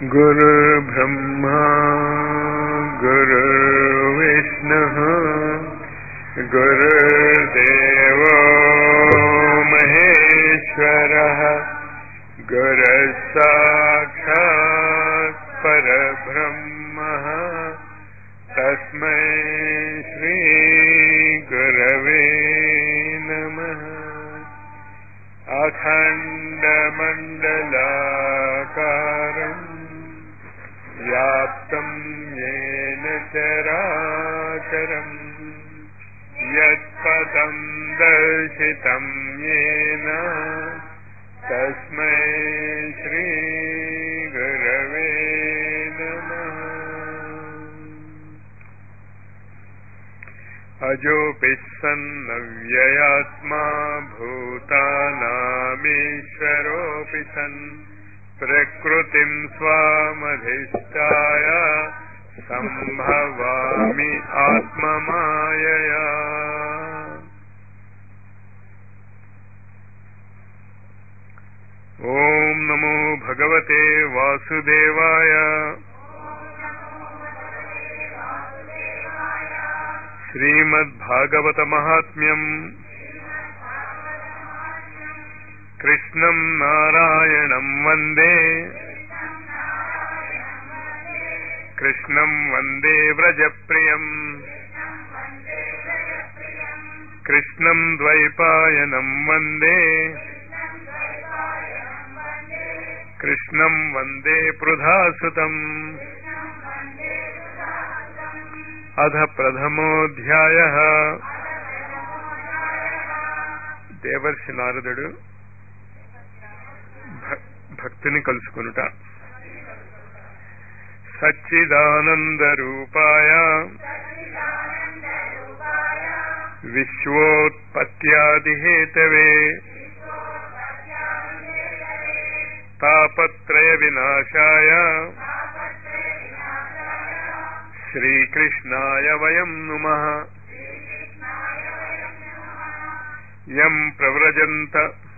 गुरुर्ब्रह्मा गुरुर्विष्णुः गुरुर्देवो महेश्वरः गुरः साक्षात् परब्रह्मः तस्मै श्रीगुरवे नमः अखण्डमण्डलाकारम् व्याप्तम् येन चराचरम् यत्पदम् दर्शितम् येन तस्मै श्रीगुरवे नमः अजोऽपि सन्नव्ययात्मा भूतानामीश्वरोऽपि सन् प्रकृतिम् स्वामधिष्ठाय सम्भवामि आत्ममायया ॐ नमो भगवते वासुदेवाय श्रीमद्भागवतमाहात्म्यम् कृष्णम् नारायणम् वन्दे कृष्णम् वन्दे व्रजप्रियम् कृष्णम् द्वैपायनम् वन्दे कृष्णम् वन्दे पृधासुतम् అధ ప్రథమోధ్యాయ దేవర్షి నారదుడు భక్తిని కలుసుకునుట సచ్చిదానంద రూపాయ విశ్వోత్పత్యాదిహేతవే తాపత్రయ వినాశాయ శ్రీకృష్ణాయ వయం నుమః యం ప్రవ్రజంత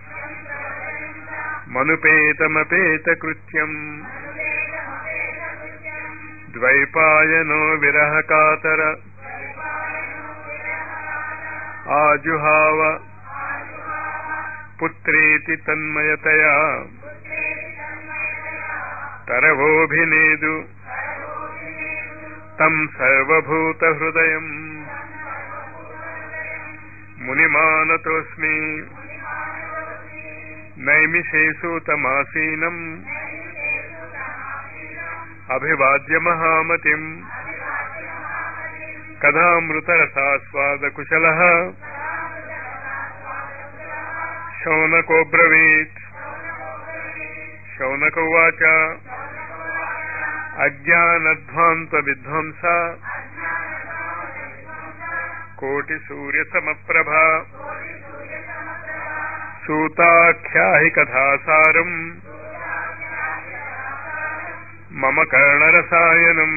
మనుపేతమపేతకృత్యం ద్వైపాయనో విరహకాతర ఆజుహావ పుత్రేతి తన్మయతయా తరవోభినేదు తం సర్వభూతహృదయం మునిమానతోస్మి నైమిషేసూతమాసీనం అభివాద్య మహామతిం కథామృతరసాస్వాదకుశల శౌనకోబ్రవీత్ శౌనక ఉవాచ అజ్ఞానధ్వాంత విధ్వంస కోటి సూర్య సమప్రభ సూతాఖ్యాహి కథాసారం మమ కర్ణరసాయనం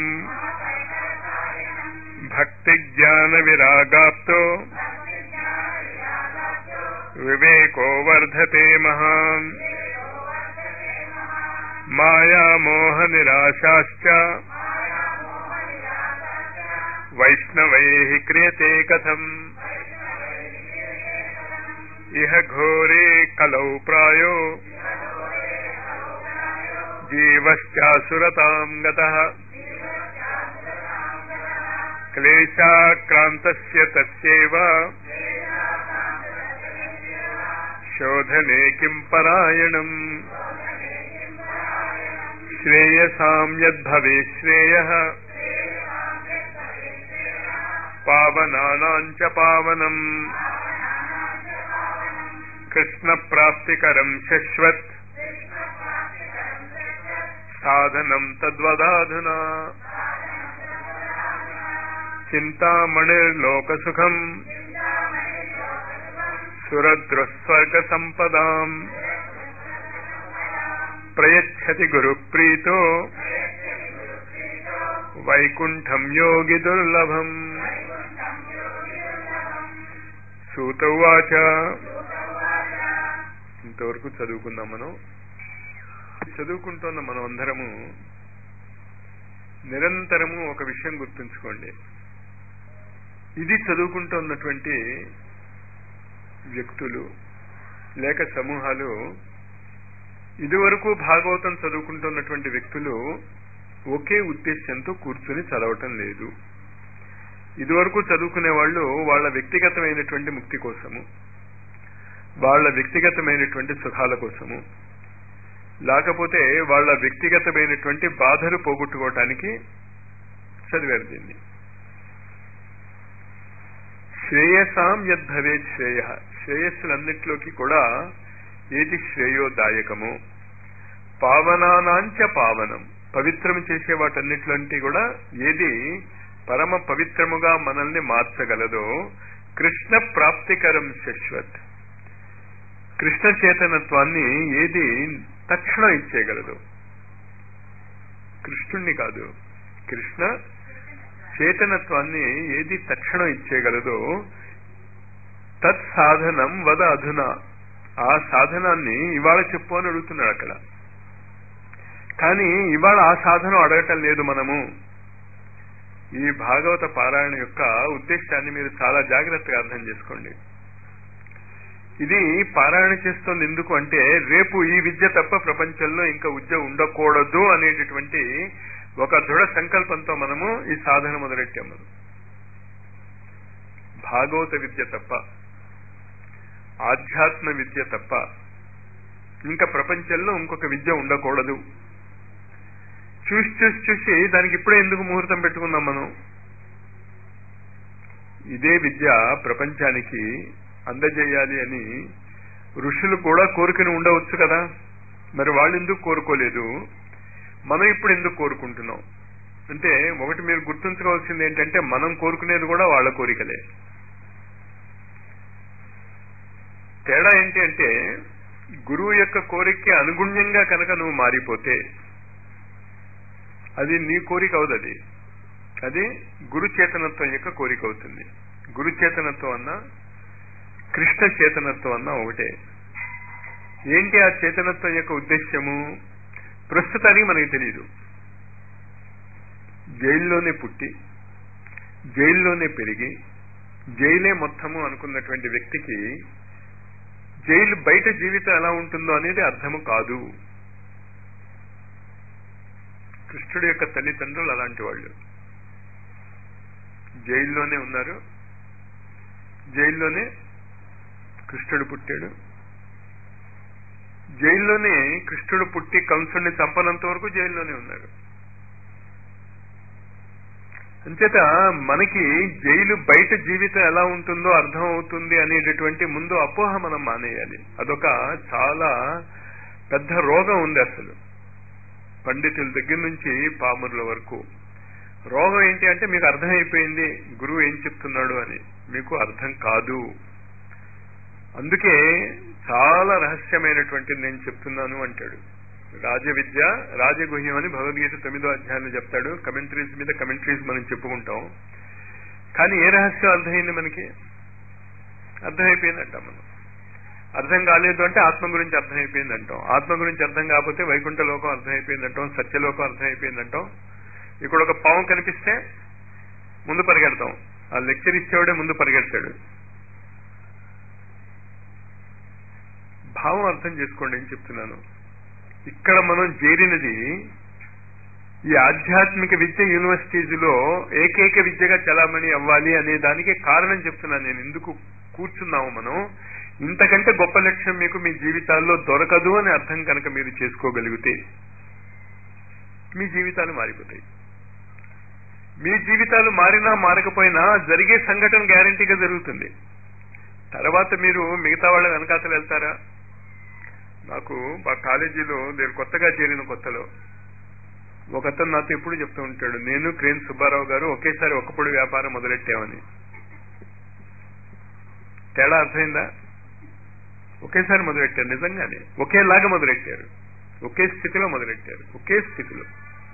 భక్తి జ్ఞాన విరాగాప్తో వివేకో వర్ధతే మహాన్ మాయామోహ నిరాశాశ్చ వైష్ణవై క్రియతే కథం ఇహ ఘోరే కలౌ ప్రాయో జీవశ్చాసురతాం గత క్లేశాక్రాంతస్య తస్యైవ శోధనే కిం పరాయణం శ్రేయసాం యద్భవే శ్రేయ పావనానాం చ పావనం కృష్ణప్రాప్తికరం శశ్వత్ సాధనం తద్వదాధునా చింతామణిర్లోకసుఖం సురద్రుస్వర్గసంపదాం ప్రయచ్చతి గురుప్రీతో వైకుంఠం యోగి దుర్లభం సూత ఉవాచ ఇంతవరకు చదువుకుందాం మనం చదువుకుంటున్న మనం అందరము నిరంతరము ఒక విషయం గుర్తుంచుకోండి ఇది చదువుకుంటున్నటువంటి వ్యక్తులు లేక సమూహాలు ఇదివరకు భాగవతం చదువుకుంటున్నటువంటి వ్యక్తులు ఒకే ఉద్దేశ్యంతో కూర్చుని చదవటం లేదు ఇదివరకు చదువుకునే వాళ్ళు వాళ్ళ వ్యక్తిగతమైనటువంటి ముక్తి కోసము వాళ్ళ వ్యక్తిగతమైనటువంటి సుఖాల కోసము లేకపోతే వాళ్ళ వ్యక్తిగతమైనటువంటి బాధలు పోగొట్టుకోవటానికి చదివారు దీన్ని శ్రేయసాం యద్భవేత్ శ్రేయ శ్రేయస్సులన్నిట్లోకి కూడా ఏది శ్రేయోదాయకము పావనానాంచ పావనం పవిత్రం చేసే వాటన్నిటిలోంటి కూడా ఏది పరమ పవిత్రముగా మనల్ని మార్చగలదో కృష్ణ ప్రాప్తికరం శశ్వత్ కృష్ణ చేతనత్వాన్ని ఏది తక్షణం ఇచ్చేయగలదు కృష్ణుణ్ణి కాదు కృష్ణ చేతనత్వాన్ని ఏది తక్షణం ఇచ్చేయగలదో తత్ సాధనం వద అధునా ఆ సాధనాన్ని ఇవాళ చెప్పు అని అడుగుతున్నాడు అక్కడ కానీ ఇవాళ ఆ సాధనం అడగటం లేదు మనము ఈ భాగవత పారాయణ యొక్క ఉద్దేశాన్ని మీరు చాలా జాగ్రత్తగా అర్థం చేసుకోండి ఇది పారాయణ చేస్తోంది ఎందుకు అంటే రేపు ఈ విద్య తప్ప ప్రపంచంలో ఇంకా విద్య ఉండకూడదు అనేటటువంటి ఒక దృఢ సంకల్పంతో మనము ఈ సాధన మొదలెట్టాము భాగవత విద్య తప్ప ఆధ్యాత్మ విద్య తప్ప ఇంకా ప్రపంచంలో ఇంకొక విద్య ఉండకూడదు చూసి చూసి చూసి దానికి ఇప్పుడే ఎందుకు ముహూర్తం పెట్టుకుందాం మనం ఇదే విద్య ప్రపంచానికి అందజేయాలి అని ఋషులు కూడా కోరుకుని ఉండవచ్చు కదా మరి వాళ్ళు ఎందుకు కోరుకోలేదు మనం ఇప్పుడు ఎందుకు కోరుకుంటున్నాం అంటే ఒకటి మీరు గుర్తుంచుకోవాల్సింది ఏంటంటే మనం కోరుకునేది కూడా వాళ్ళ కోరికలే తేడా ఏంటి అంటే గురువు యొక్క కోరికకి అనుగుణ్యంగా కనుక నువ్వు మారిపోతే అది నీ కోరిక అవుతుంది అది అది గురు చేతనత్వం యొక్క కోరిక అవుతుంది గురు చేతనత్వం అన్న కృష్ణ చేతనత్వం అన్న ఒకటే ఏంటి ఆ చేతనత్వం యొక్క ఉద్దేశ్యము ప్రస్తుతానికి మనకి తెలియదు జైల్లోనే పుట్టి జైల్లోనే పెరిగి జైలే మొత్తము అనుకున్నటువంటి వ్యక్తికి జైలు బయట జీవితం ఎలా ఉంటుందో అనేది అర్థము కాదు కృష్ణుడి యొక్క తల్లిదండ్రులు అలాంటి వాళ్ళు జైల్లోనే ఉన్నారు జైల్లోనే కృష్ణుడు పుట్టాడు జైల్లోనే కృష్ణుడు పుట్టి కంసుడిని చంపనంత వరకు జైల్లోనే ఉన్నారు అంచేత మనకి జైలు బయట జీవితం ఎలా ఉంటుందో అర్థం అవుతుంది అనేటటువంటి ముందు అపోహ మనం మానేయాలి అదొక చాలా పెద్ద రోగం ఉంది అసలు పండితుల దగ్గర నుంచి పామురుల వరకు రోగం ఏంటి అంటే మీకు అర్థమైపోయింది గురువు ఏం చెప్తున్నాడు అని మీకు అర్థం కాదు అందుకే చాలా రహస్యమైనటువంటిది నేను చెప్తున్నాను అంటాడు రాజ విద్య రాజగుహ్యం అని భగవద్గీత తొమ్మిదో అధ్యాయంలో చెప్తాడు కమెంట్రీస్ మీద కమెంట్రీస్ మనం చెప్పుకుంటాం కానీ ఏ రహస్యం అర్థమైంది మనకి అర్థమైపోయింది అంటాం మనం అర్థం కాలేదు అంటే ఆత్మ గురించి అర్థమైపోయింది అంటాం ఆత్మ గురించి అర్థం కాకపోతే వైకుంఠ లోకం అర్థమైపోయింది అంటాం సత్యలోకం అర్థమైపోయింది అంటాం ఇక్కడ ఒక పాము కనిపిస్తే ముందు పరిగెడతాం ఆ లెక్చర్ ఇచ్చేవాడే ముందు పరిగెడతాడు భావం అర్థం చేసుకోండి ఏం చెప్తున్నాను ఇక్కడ మనం చేరినది ఈ ఆధ్యాత్మిక విద్య యూనివర్సిటీస్లో ఏకైక విద్యగా చలామణి అవ్వాలి అనే దానికి కారణం చెప్తున్నాను నేను ఎందుకు కూర్చున్నాము మనం ఇంతకంటే గొప్ప లక్ష్యం మీకు మీ జీవితాల్లో దొరకదు అని అర్థం కనుక మీరు చేసుకోగలిగితే మీ జీవితాలు మారిపోతాయి మీ జీవితాలు మారినా మారకపోయినా జరిగే సంఘటన గ్యారంటీగా జరుగుతుంది తర్వాత మీరు మిగతా వాళ్ళ వెనకాతలు వెళ్తారా నాకు మా కాలేజీలో నేను కొత్తగా చేరిన కొత్తలో ఒక అతను నాతో ఎప్పుడు చెప్తూ ఉంటాడు నేను క్రేన్ సుబ్బారావు గారు ఒకేసారి ఒక్కప్పుడు వ్యాపారం మొదలెట్టామని తేడా అర్థమైందా ఒకేసారి మొదలెట్టారు నిజంగానే ఒకేలాగా మొదలెట్టారు ఒకే స్థితిలో మొదలెట్టారు ఒకే స్థితిలో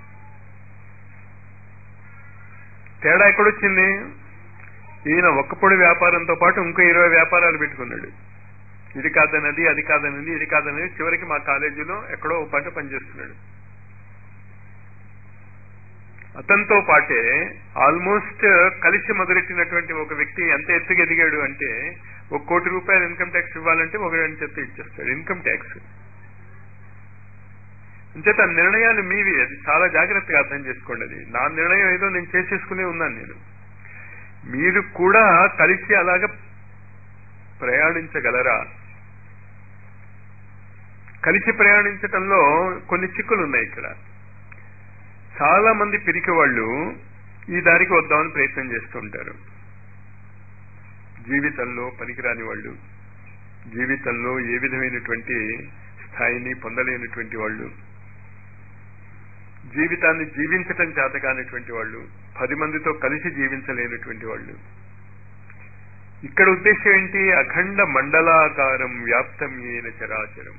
తేడా ఎక్కడొచ్చింది ఈయన ఒక్కపొడి వ్యాపారంతో పాటు ఇంకో ఇరవై వ్యాపారాలు పెట్టుకున్నాడు ఇది కాదన్నది అది కాదన్నది ఇది కాదన్నది చివరికి మా కాలేజీలో ఎక్కడో ఒక పాట పనిచేస్తున్నాడు అతనితో పాటే ఆల్మోస్ట్ కలిసి మొదలెట్టినటువంటి ఒక వ్యక్తి ఎంత ఎత్తుకు ఎదిగాడు అంటే ఒక కోటి రూపాయలు ఇన్కమ్ ట్యాక్స్ ఇవ్వాలంటే ఒక రెండు చెప్తే ఇచ్చేస్తాడు ఇన్కమ్ ట్యాక్స్ అంచేత నిర్ణయాలు మీవి అది చాలా జాగ్రత్తగా అర్థం చేసుకోండి అది నా నిర్ణయం ఏదో నేను చేసేసుకునే ఉన్నాను నేను మీరు కూడా కలిసి అలాగ ప్రయాణించగలరా కలిసి ప్రయాణించటంలో కొన్ని చిక్కులు ఉన్నాయి ఇక్కడ చాలా మంది పిరికి వాళ్ళు ఈ దారికి వద్దామని ప్రయత్నం చేస్తుంటారు జీవితంలో పనికిరాని వాళ్ళు జీవితంలో ఏ విధమైనటువంటి స్థాయిని పొందలేనటువంటి వాళ్ళు జీవితాన్ని జీవించటం చేత కానిటువంటి వాళ్ళు పది మందితో కలిసి జీవించలేనటువంటి వాళ్ళు ఇక్కడ ఉద్దేశం ఏంటి అఖండ మండలాకారం వ్యాప్తం ఏన చరాచరం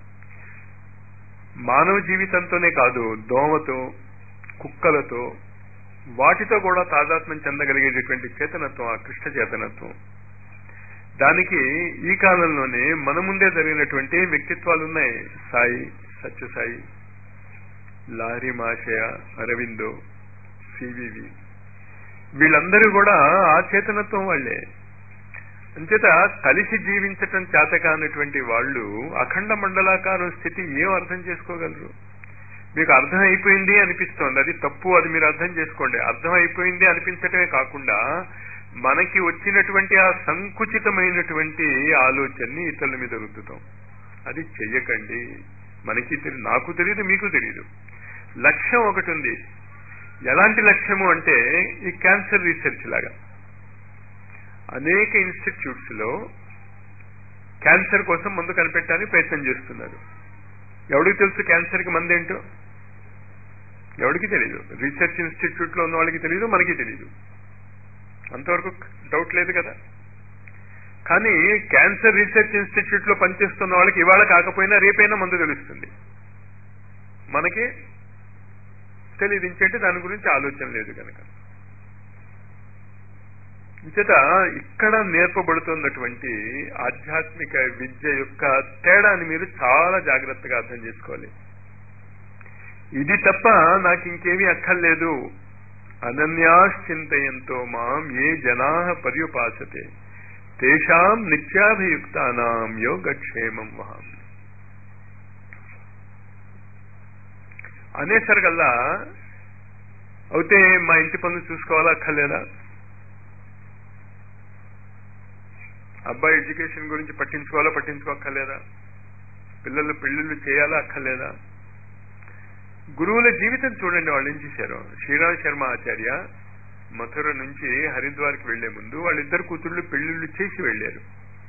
మానవ జీవితంతోనే కాదు దోమతో కుక్కలతో వాటితో కూడా తాదాత్మ్యం చెందగలిగేటటువంటి చేతనత్వం ఆ కృష్ణ చేతనత్వం దానికి ఈ కాలంలోనే మన ముందే జరిగినటువంటి వ్యక్తిత్వాలు ఉన్నాయి సాయి సత్యసాయి లారీ మాషయ అరవిందో సివివి వీళ్ళందరూ కూడా ఆ చేతనత్వం వాళ్లే అంచేత కలిసి జీవించటం చేతకానటువంటి వాళ్ళు అఖండ మండలాకారం స్థితి ఏం అర్థం చేసుకోగలరు మీకు అర్థం అయిపోయింది అనిపిస్తోంది అది తప్పు అది మీరు అర్థం చేసుకోండి అర్థం అయిపోయింది అనిపించటమే కాకుండా మనకి వచ్చినటువంటి ఆ సంకుచితమైనటువంటి ఆలోచనని ఇతరుల మీద రుద్దుతాం అది చెయ్యకండి మనకి తెలి నాకు తెలియదు మీకు తెలియదు లక్ష్యం ఒకటి ఉంది ఎలాంటి లక్ష్యము అంటే ఈ క్యాన్సర్ రీసెర్చ్ లాగా అనేక ఇన్స్టిట్యూట్స్ లో క్యాన్సర్ కోసం మందు కనిపెట్టడానికి ప్రయత్నం చేస్తున్నారు ఎవడికి తెలుసు క్యాన్సర్ కి మందు ఏంటో ఎవడికి తెలియదు రీసెర్చ్ ఇన్స్టిట్యూట్ లో ఉన్న వాళ్ళకి తెలియదు మనకి తెలియదు అంతవరకు డౌట్ లేదు కదా కానీ క్యాన్సర్ రీసెర్చ్ ఇన్స్టిట్యూట్ లో పనిచేస్తున్న వాళ్ళకి ఇవాళ కాకపోయినా రేపైనా మందు తెలుస్తుంది మనకి తెలియదు ఇంకంటే దాని గురించి ఆలోచన లేదు కనుక ఇంచేత ఇక్కడ నేర్పబడుతున్నటువంటి ఆధ్యాత్మిక విద్య యొక్క తేడాని మీరు చాలా జాగ్రత్తగా అర్థం చేసుకోవాలి ఇది తప్ప నాకు ఇంకేమీ అక్కర్లేదు అనన్యాశ్చింతయంతో మాం ఏ జనా పర్యుపాసతే తేషాం నిత్యాభియుక్తానాం యోగక్షేమం వహాం అనేసరికల్లా అయితే మా ఇంటి పనులు చూసుకోవాలా అక్కర్లేదా అబ్బాయి ఎడ్యుకేషన్ గురించి పట్టించుకోవాలా పట్టించుకోక్కర్లేదా పిల్లలు పెళ్లిళ్ళు చేయాలా అక్కర్లేదా గురువుల జీవితం చూడండి వాళ్ళు ఏం చేశారు శ్రీరామ్ శర్మ ఆచార్య మథుర నుంచి హరిద్వార్కి వెళ్లే ముందు వాళ్ళిద్దరు కూతుళ్ళు పెళ్లిళ్ళు చేసి వెళ్లారు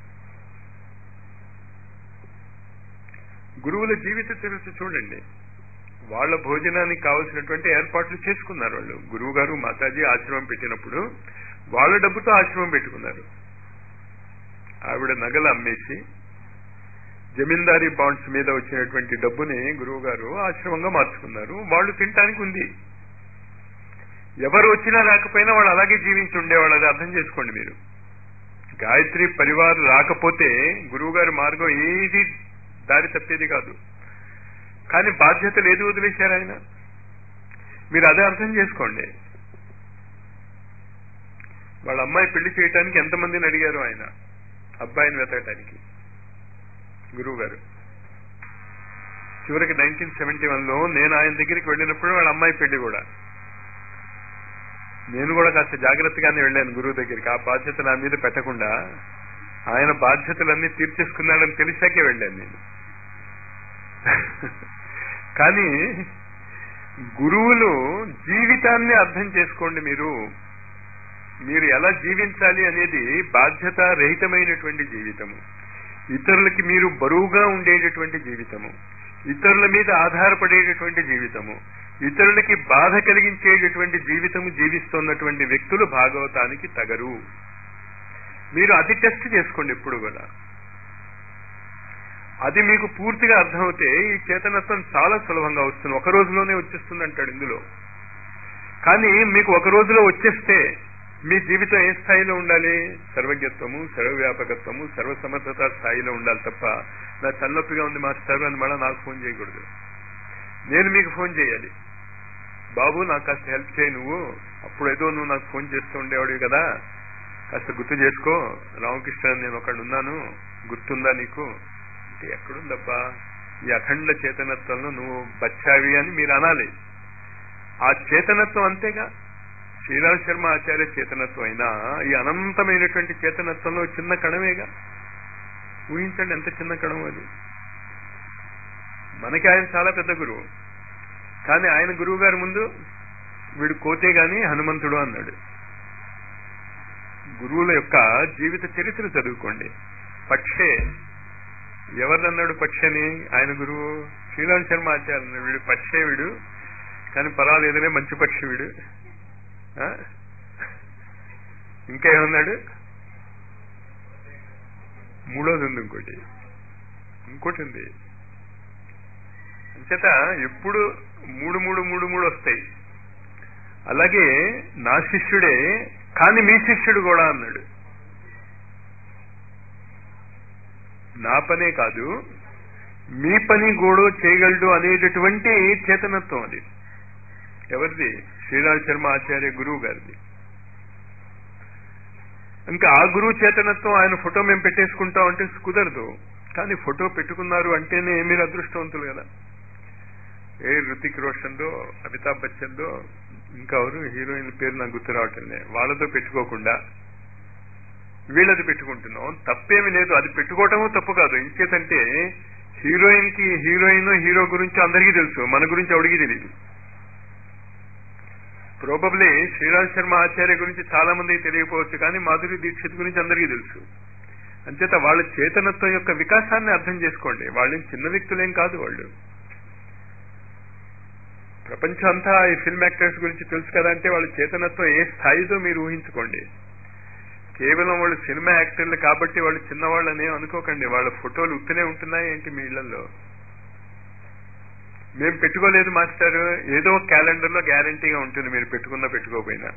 గురువుల జీవిత చరిత్ర చూడండి వాళ్ళ భోజనానికి కావలసినటువంటి ఏర్పాట్లు చేసుకున్నారు వాళ్ళు గురువు గారు మాతాజీ ఆశ్రమం పెట్టినప్పుడు వాళ్ళ డబ్బుతో ఆశ్రమం పెట్టుకున్నారు ఆవిడ నగలు అమ్మేసి జమీందారీ బాండ్స్ మీద వచ్చినటువంటి డబ్బుని గురువు గారు ఆశ్రమంగా మార్చుకున్నారు వాళ్ళు తినటానికి ఉంది ఎవరు వచ్చినా రాకపోయినా వాళ్ళు అలాగే జీవించి ఉండేవాళ్ళు అది అర్థం చేసుకోండి మీరు గాయత్రి పరివార్ రాకపోతే గురువు గారి మార్గం ఏది దారి తప్పేది కాదు కానీ బాధ్యతలు ఏది వదిలేశారు ఆయన మీరు అదే అర్థం చేసుకోండి వాళ్ళ అమ్మాయి పెళ్లి చేయడానికి ఎంతమందిని అడిగారు ఆయన అబ్బాయిని వెతకటానికి గురువు గారు చివరికి నైన్టీన్ సెవెంటీ వన్ లో నేను ఆయన దగ్గరికి వెళ్ళినప్పుడు వాళ్ళ అమ్మాయి పెళ్లి కూడా నేను కూడా కాస్త జాగ్రత్తగానే వెళ్ళాను గురువు దగ్గరికి ఆ బాధ్యత నా మీద పెట్టకుండా ఆయన బాధ్యతలన్నీ తీర్చేసుకున్నాడని తెలిసాకే వెళ్ళాను నేను కానీ గురువులు జీవితాన్ని అర్థం చేసుకోండి మీరు మీరు ఎలా జీవించాలి అనేది బాధ్యత రహితమైనటువంటి జీవితము ఇతరులకి మీరు బరువుగా ఉండేటటువంటి జీవితము ఇతరుల మీద ఆధారపడేటటువంటి జీవితము ఇతరులకి బాధ కలిగించేటటువంటి జీవితము జీవిస్తున్నటువంటి వ్యక్తులు భాగవతానికి తగరు మీరు అది టెస్ట్ చేసుకోండి ఎప్పుడు కూడా అది మీకు పూర్తిగా అర్థమవుతే ఈ చేతనత్వం చాలా సులభంగా వస్తుంది ఒక రోజులోనే వచ్చేస్తుంది అంటాడు ఇందులో కానీ మీకు ఒక రోజులో వచ్చేస్తే మీ జీవితం ఏ స్థాయిలో ఉండాలి సర్వజ్ఞత్వము సర్వవ్యాపకత్వము సర్వసమర్థత స్థాయిలో ఉండాలి తప్ప నా తలనొప్పిగా ఉంది మాస్టర్ అని మళ్ళీ నాకు ఫోన్ చేయకూడదు నేను మీకు ఫోన్ చేయాలి బాబు నాకు కాస్త హెల్ప్ చేయి నువ్వు అప్పుడు ఏదో నువ్వు నాకు ఫోన్ చేస్తూ ఉండేవాడివి కదా కాస్త గుర్తు చేసుకో రామకృష్ణ నేను ఒకడు ఉన్నాను గుర్తుందా నీకు అంటే ఎక్కడుందబ్బా ఈ అఖండ చేతనత్వంలో నువ్వు బచ్చావి అని మీరు అనాలి ఆ చేతనత్వం అంతేగా శ్రీరామ్ శర్మ ఆచార్య చేతనత్వం అయినా ఈ అనంతమైనటువంటి చేతనత్వంలో చిన్న కణమేగా ఊహించండి ఎంత చిన్న కణం అది మనకి ఆయన చాలా పెద్ద గురువు కానీ ఆయన గురువు గారి ముందు వీడు కోతే గాని హనుమంతుడు అన్నాడు గురువుల యొక్క జీవిత చరిత్ర చదువుకోండి పక్షే ఎవరినన్నాడు పక్షని ఆయన గురువు శ్రీరామ్ శర్మ ఆచార్య అన్నాడు వీడు పక్షే వీడు కానీ పర్వాలేదులే మంచి పక్షి వీడు ఆ? ఇంకా ఏమన్నాడు మూడోది ఉంది ఇంకోటి ఇంకోటి ఉంది అంచేత ఎప్పుడు మూడు మూడు మూడు మూడు వస్తాయి అలాగే నా శిష్యుడే కాని మీ శిష్యుడు కూడా అన్నాడు నా పనే కాదు మీ పని కూడా చేయగలడు అనేటటువంటి చేతనత్వం అది ఎవరిది శ్రీరామ్ శర్మ ఆచార్య గురువు గారిది ఇంకా ఆ గురువు చేతనత్వం ఆయన ఫోటో మేము పెట్టేసుకుంటాం అంటే కుదరదు కానీ ఫోటో పెట్టుకున్నారు అంటేనే మీరు అదృష్టవంతులు కదా ఏ రుతిక్ రోషన్దో అమితాబ్ బచ్చన్దో ఇంకా ఎవరు హీరోయిన్ పేరు నాకు గుర్తు రావటం లేదు వాళ్ళతో పెట్టుకోకుండా వీళ్ళది పెట్టుకుంటున్నాం తప్పేమి లేదు అది పెట్టుకోవటము తప్పు కాదు ఇంకేతంటే హీరోయిన్ కి హీరోయిన్ హీరో గురించి అందరికీ తెలుసు మన గురించి ఎవడికి తెలియదు ప్రోబబ్లీ శ్రీరామ్ శర్మ ఆచార్య గురించి చాలా మందికి తెలియకపోవచ్చు కానీ మాధురి దీక్షిత్ గురించి అందరికీ తెలుసు అంచేత వాళ్ళ చేతనత్వం యొక్క వికాసాన్ని అర్థం చేసుకోండి వాళ్ళేం చిన్న వ్యక్తులేం కాదు వాళ్ళు ప్రపంచం అంతా ఈ ఫిల్మ్ యాక్టర్స్ గురించి తెలుసు కదా అంటే వాళ్ళ చేతనత్వం ఏ స్థాయితో మీరు ఊహించుకోండి కేవలం వాళ్ళు సినిమా యాక్టర్లు కాబట్టి వాళ్ళు చిన్నవాళ్ళని అనుకోకండి వాళ్ళ ఫోటోలు ఉత్తనే ఉంటున్నాయి ఏంటి మీ ఇళ్లలో మేము పెట్టుకోలేదు మాస్టర్ ఏదో క్యాలెండర్ లో గ్యారంటీగా ఉంటుంది మీరు పెట్టుకున్నా పెట్టుకోకపోయినా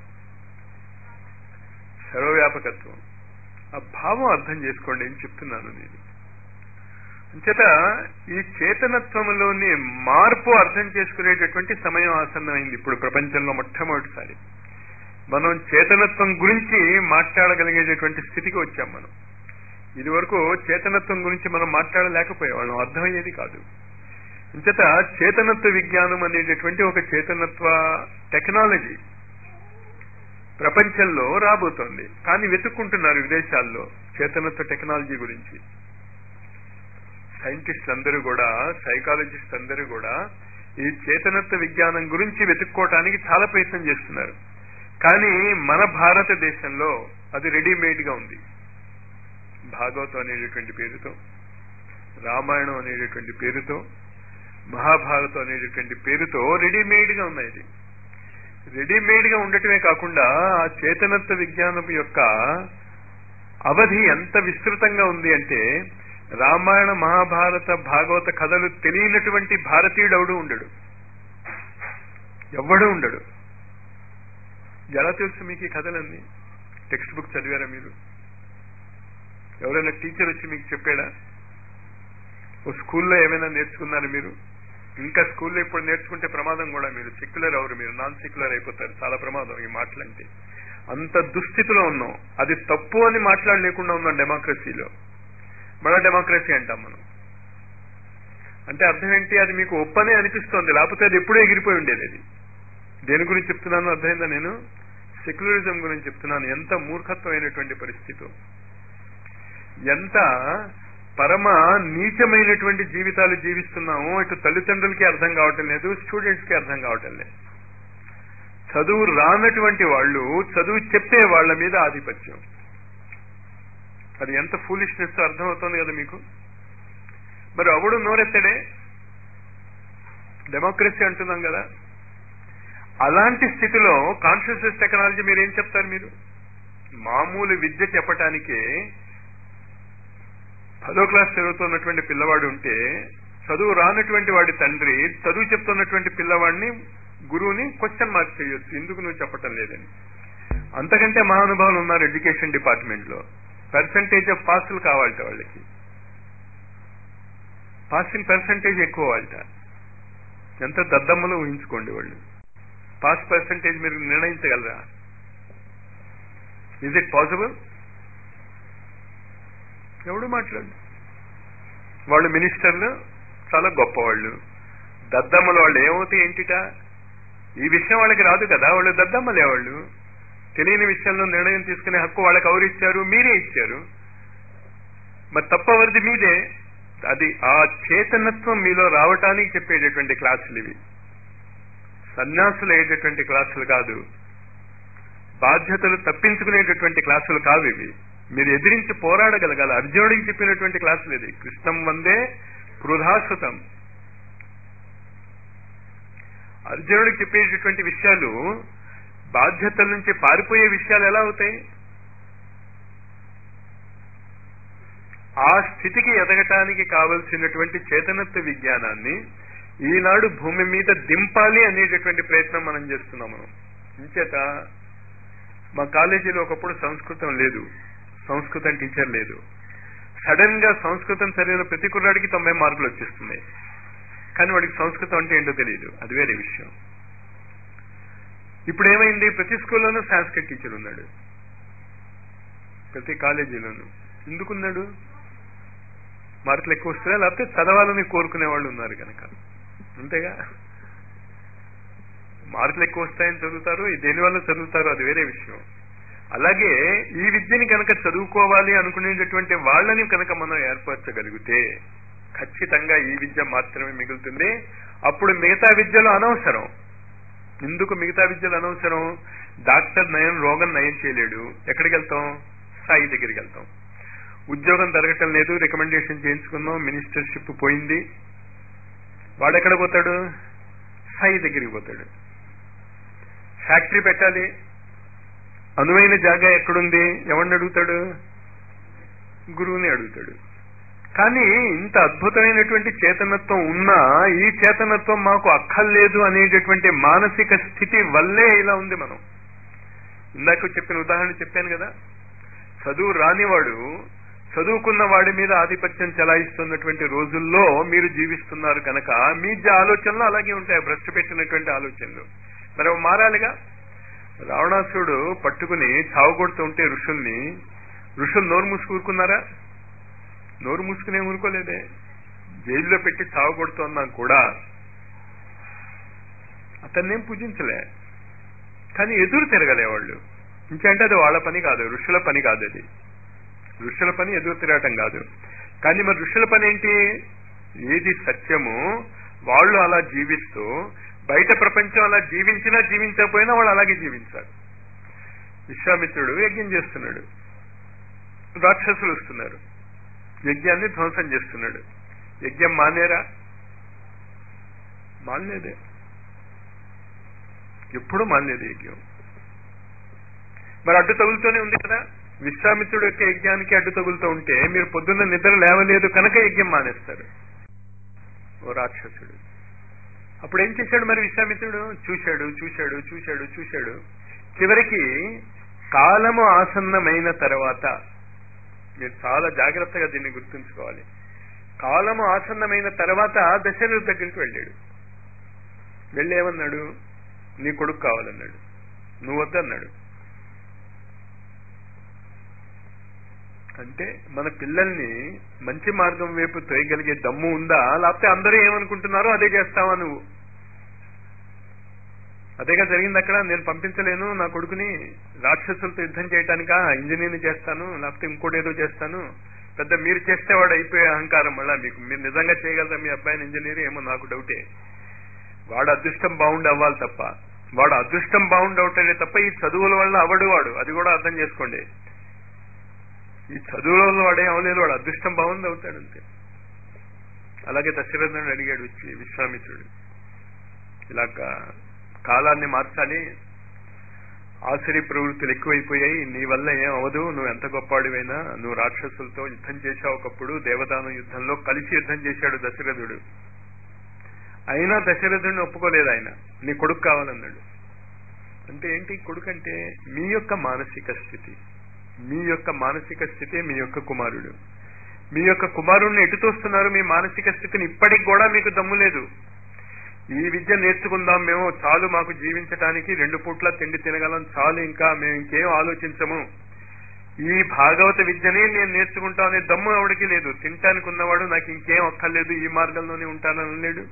సర్వవ్యాపకత్వం ఆ భావం అర్థం చేసుకోండి ఏం చెప్తున్నాను నేను అంచేత ఈ చేతనత్వంలోని మార్పు అర్థం చేసుకునేటటువంటి సమయం ఆసన్నమైంది ఇప్పుడు ప్రపంచంలో మొట్టమొదటిసారి మనం చేతనత్వం గురించి మాట్లాడగలిగేటటువంటి స్థితికి వచ్చాం మనం ఇది వరకు చేతనత్వం గురించి మనం మాట్లాడలేకపోయేవాళ్ళం అర్థమయ్యేది కాదు అంచేత చేతనత్వ విజ్ఞానం అనేటటువంటి ఒక చేతనత్వ టెక్నాలజీ ప్రపంచంలో రాబోతోంది కానీ వెతుక్కుంటున్నారు విదేశాల్లో చేతనత్వ టెక్నాలజీ గురించి సైంటిస్ట్ అందరూ కూడా సైకాలజిస్ట్ అందరూ కూడా ఈ చేతనత్వ విజ్ఞానం గురించి వెతుక్కోవటానికి చాలా ప్రయత్నం చేస్తున్నారు కానీ మన భారతదేశంలో అది రెడీమేడ్ గా ఉంది భాగవతం అనేటటువంటి పేరుతో రామాయణం అనేటటువంటి పేరుతో మహాభారతం అనేటటువంటి పేరుతో రెడీమేడ్ గా ఉన్నాయి ఇది రెడీమేడ్ గా ఉండటమే కాకుండా ఆ చేతనత్వ విజ్ఞానం యొక్క అవధి ఎంత విస్తృతంగా ఉంది అంటే రామాయణ మహాభారత భాగవత కథలు తెలియనటువంటి భారతీయుడు ఎవడు ఉండడు ఎవడు ఉండడు ఎలా తెలుసు మీకు ఈ కథలన్నీ టెక్స్ట్ బుక్ చదివారా మీరు ఎవరైనా టీచర్ వచ్చి మీకు చెప్పాడా ఓ స్కూల్లో ఏమైనా నేర్చుకున్నారు మీరు ఇంకా స్కూల్లో ఇప్పుడు నేర్చుకుంటే ప్రమాదం కూడా మీరు సెక్యులర్ అవరు మీరు నాన్ సెక్యులర్ అయిపోతారు చాలా ప్రమాదం ఈ మాటలంటే అంత దుస్థితిలో ఉన్నాం అది తప్పు అని మాట్లాడలేకుండా ఉన్నాం డెమోక్రసీలో మళ్ళా డెమోక్రసీ అంటాం మనం అంటే అర్థం ఏంటి అది మీకు ఒప్పనే అనిపిస్తోంది లేకపోతే అది ఎప్పుడూ ఎగిరిపోయి ఉండేది అది దేని గురించి చెప్తున్నాను అర్థమైందా నేను సెక్యులరిజం గురించి చెప్తున్నాను ఎంత మూర్ఖత్వమైనటువంటి పరిస్థితి ఎంత పరమ నీచమైనటువంటి జీవితాలు జీవిస్తున్నాము ఇటు తల్లిదండ్రులకి అర్థం కావటం లేదు స్టూడెంట్స్ కి అర్థం కావటం లేదు చదువు రానటువంటి వాళ్ళు చదువు చెప్పే వాళ్ళ మీద ఆధిపత్యం అది ఎంత ఫూలిష్నెస్ అర్థమవుతోంది కదా మీకు మరి అవడు నోరెత్తడే డెమోక్రసీ అంటున్నాం కదా అలాంటి స్థితిలో కాన్షియస్నెస్ టెక్నాలజీ మీరు ఏం చెప్తారు మీరు మామూలు విద్య చెప్పటానికే పదో క్లాస్ చదువుతున్నటువంటి పిల్లవాడు ఉంటే చదువు రానటువంటి వాడి తండ్రి చదువు చెప్తున్నటువంటి పిల్లవాడిని గురువుని క్వశ్చన్ మార్క్ చేయొచ్చు ఎందుకు నువ్వు చెప్పటం లేదని అంతకంటే మహానుభావులు ఉన్నారు ఎడ్యుకేషన్ డిపార్ట్మెంట్ లో పర్సంటేజ్ ఆఫ్ పాసులు కావాలట వాళ్ళకి పాసింగ్ పర్సంటేజ్ ఎక్కువ వాళ్ళట ఎంత దద్దమ్మలో ఊహించుకోండి వాళ్ళు పాస్ పర్సంటేజ్ మీరు నిర్ణయించగలరా ఇజ్ ఇట్ పాసిబుల్ ఎవడు మాట్లాడు వాళ్ళు మినిస్టర్లు చాలా గొప్పవాళ్ళు దద్దమ్మల వాళ్ళు ఏమవుతాయి ఏంటిట ఈ విషయం వాళ్ళకి రాదు కదా వాళ్ళు దద్దమ్మలే వాళ్ళు తెలియని విషయంలో నిర్ణయం తీసుకునే హక్కు వాళ్ళకి ఎవరు ఇచ్చారు మీరే ఇచ్చారు మరి తప్పవరిది మీదే అది ఆ చేతనత్వం మీలో రావటానికి చెప్పేటటువంటి క్లాసులు ఇవి సన్యాసులు అయ్యేటటువంటి క్లాసులు కాదు బాధ్యతలు తప్పించుకునేటటువంటి క్లాసులు కావు ఇవి మీరు ఎదిరించి పోరాడగలగాల అర్జునుడికి చెప్పినటువంటి క్లాసులు ఇది కృష్ణం వందే కృధాసుతం అర్జునుడికి చెప్పేటటువంటి విషయాలు బాధ్యతల నుంచి పారిపోయే విషయాలు ఎలా అవుతాయి ఆ స్థితికి ఎదగటానికి కావలసినటువంటి చేతనత్వ విజ్ఞానాన్ని ఈనాడు భూమి మీద దింపాలి అనేటటువంటి ప్రయత్నం మనం చేస్తున్నాము ఇంచేత మా కాలేజీలో ఒకప్పుడు సంస్కృతం లేదు సంస్కృతం టీచర్ లేదు సడన్ గా సంస్కృతం చదివిన ప్రతి కుర్రాడికి తొంభై మార్కులు వచ్చేస్తున్నాయి కానీ వాడికి సంస్కృతం అంటే ఏంటో తెలియదు అది వేరే విషయం ఇప్పుడు ఏమైంది ప్రతి స్కూల్లోనూ సాంస్క్రిట్ టీచర్ ఉన్నాడు ప్రతి కాలేజీలోనూ ఎందుకున్నాడు మార్కులు ఎక్కువ వస్తున్నాయి లేకపోతే చదవాలని కోరుకునే వాళ్ళు ఉన్నారు కనుక అంతేగా మార్కులు ఎక్కువ వస్తాయని చదువుతారు దేనివల్ల చదువుతారు అది వేరే విషయం అలాగే ఈ విద్యని కనుక చదువుకోవాలి అనుకునేటటువంటి వాళ్ళని కనుక మనం ఏర్పరచగలిగితే ఖచ్చితంగా ఈ విద్య మాత్రమే మిగులుతుంది అప్పుడు మిగతా విద్యలు అనవసరం ఎందుకు మిగతా విద్యలు అనవసరం డాక్టర్ నయం రోగం నయం చేయలేడు ఎక్కడికి వెళ్తాం సాయి దగ్గరికి వెళ్తాం ఉద్యోగం దొరకటం లేదు రికమెండేషన్ చేయించుకున్నాం మినిస్టర్షిప్ పోయింది వాడెక్కడ పోతాడు సాయి దగ్గరికి పోతాడు ఫ్యాక్టరీ పెట్టాలి అనువైన జాగా ఎక్కడుంది ఎవరిని అడుగుతాడు గురువుని అడుగుతాడు కానీ ఇంత అద్భుతమైనటువంటి చేతనత్వం ఉన్నా ఈ చేతనత్వం మాకు అక్కర్లేదు అనేటటువంటి మానసిక స్థితి వల్లే ఇలా ఉంది మనం ఇందాక చెప్పిన ఉదాహరణ చెప్పాను కదా చదువు రానివాడు చదువుకున్న వాడి మీద ఆధిపత్యం చెలాయిస్తున్నటువంటి రోజుల్లో మీరు జీవిస్తున్నారు కనుక మీ ఆలోచనలు అలాగే ఉంటాయి భ్రష్టు పెట్టినటువంటి ఆలోచనలు మరి అవి మారాలిగా రావణాసుడు పట్టుకుని చావగొడుతూ ఉంటే ఋషుల్ని ఋషులు నోరు మూసుకూరుకున్నారా నోరు మూసుకునే ఊరుకోలేదే జైల్లో పెట్టి చావగొడుతున్నాం కూడా అతన్నేం పూజించలే కానీ ఎదురు తిరగలే వాళ్ళు ఇంకంటే అది వాళ్ళ పని కాదు ఋషుల పని కాదు అది ఋషుల పని ఎదురు తిరగటం కాదు కానీ మరి ఋషుల పని ఏంటి ఏది సత్యమో వాళ్ళు అలా జీవిస్తూ బయట ప్రపంచం అలా జీవించినా జీవించకపోయినా వాళ్ళు అలాగే జీవించాలి విశ్వామిత్రుడు యజ్ఞం చేస్తున్నాడు రాక్షసులు వస్తున్నారు యజ్ఞాన్ని ధ్వంసం చేస్తున్నాడు యజ్ఞం మానేరా మానలేదే ఎప్పుడు మానలేదు యజ్ఞం మరి అడ్డు తగులుతూనే ఉంది కదా విశ్వామిత్రుడు యొక్క యజ్ఞానికి అడ్డు తగులుతూ ఉంటే మీరు పొద్దున్న నిద్ర లేవలేదు కనుక యజ్ఞం మానేస్తారు ఓ రాక్షసుడు అప్పుడు ఏం చేశాడు మరి విశ్వామిత్రుడు చూశాడు చూశాడు చూశాడు చూశాడు చివరికి కాలము ఆసన్నమైన తర్వాత మీరు చాలా జాగ్రత్తగా దీన్ని గుర్తుంచుకోవాలి కాలము ఆసన్నమైన తర్వాత దశరథ దగ్గరికి వెళ్ళాడు వెళ్ళి ఏమన్నాడు నీ కొడుకు కావాలన్నాడు నువ్వు వద్దన్నాడు అంటే మన పిల్లల్ని మంచి మార్గం వైపు తోయగలిగే దమ్ము ఉందా లేకపోతే అందరూ ఏమనుకుంటున్నారో అదే చేస్తావా నువ్వు అదేగా జరిగింది అక్కడ నేను పంపించలేను నా కొడుకుని రాక్షసులతో యుద్ధం చేయటానికా ఇంజనీర్ని చేస్తాను లేకపోతే ఇంకోటి ఏదో చేస్తాను పెద్ద మీరు చేస్తే వాడు అయిపోయే అహంకారం మళ్ళా మీకు మీరు నిజంగా చేయగలరా మీ అబ్బాయిని ఇంజనీర్ ఏమో నాకు డౌటే వాడు అదృష్టం బాగుండి అవ్వాలి తప్ప వాడు అదృష్టం బాగుండి అవుతాడే తప్ప ఈ చదువుల వల్ల అవడు వాడు అది కూడా అర్థం చేసుకోండి ఈ చదువుల వల్ల వాడే అవలేదు వాడు అదృష్టం బాగుంది అవుతాడు అంతే అలాగే దశరథుడు అడిగాడు వచ్చి విశ్వామిత్రుడు ఇలాగా కాలాన్ని మార్చాలి ఆశ్చర్య ప్రవృత్తులు ఎక్కువైపోయాయి నీ వల్ల ఏం అవదు నువ్వు ఎంత గొప్పవాడివైనా నువ్వు రాక్షసులతో యుద్ధం చేశావు ఒకప్పుడు దేవదానం యుద్ధంలో కలిసి యుద్ధం చేశాడు దశరథుడు అయినా దశరథుడిని ఒప్పుకోలేదు ఆయన నీ కొడుకు కావాలన్నాడు అంటే ఏంటి కొడుకు అంటే మీ యొక్క మానసిక స్థితి మీ యొక్క మానసిక స్థితే మీ యొక్క కుమారుడు మీ యొక్క కుమారుణ్ణి ఎటు తోస్తున్నారు మీ మానసిక స్థితిని ఇప్పటికి కూడా మీకు దమ్ము లేదు ఈ విద్య నేర్చుకుందాం మేము చాలు మాకు జీవించటానికి రెండు పూట్ల తిండి తినగలం చాలు ఇంకా మేము ఇంకేం ఆలోచించము ఈ భాగవత విద్యనే నేను నేర్చుకుంటా అనే దమ్ము ఆవిడకి లేదు తినటానికి ఉన్నవాడు నాకు ఇంకేం అక్కర్లేదు ఈ మార్గంలోనే ఉంటానని లేడు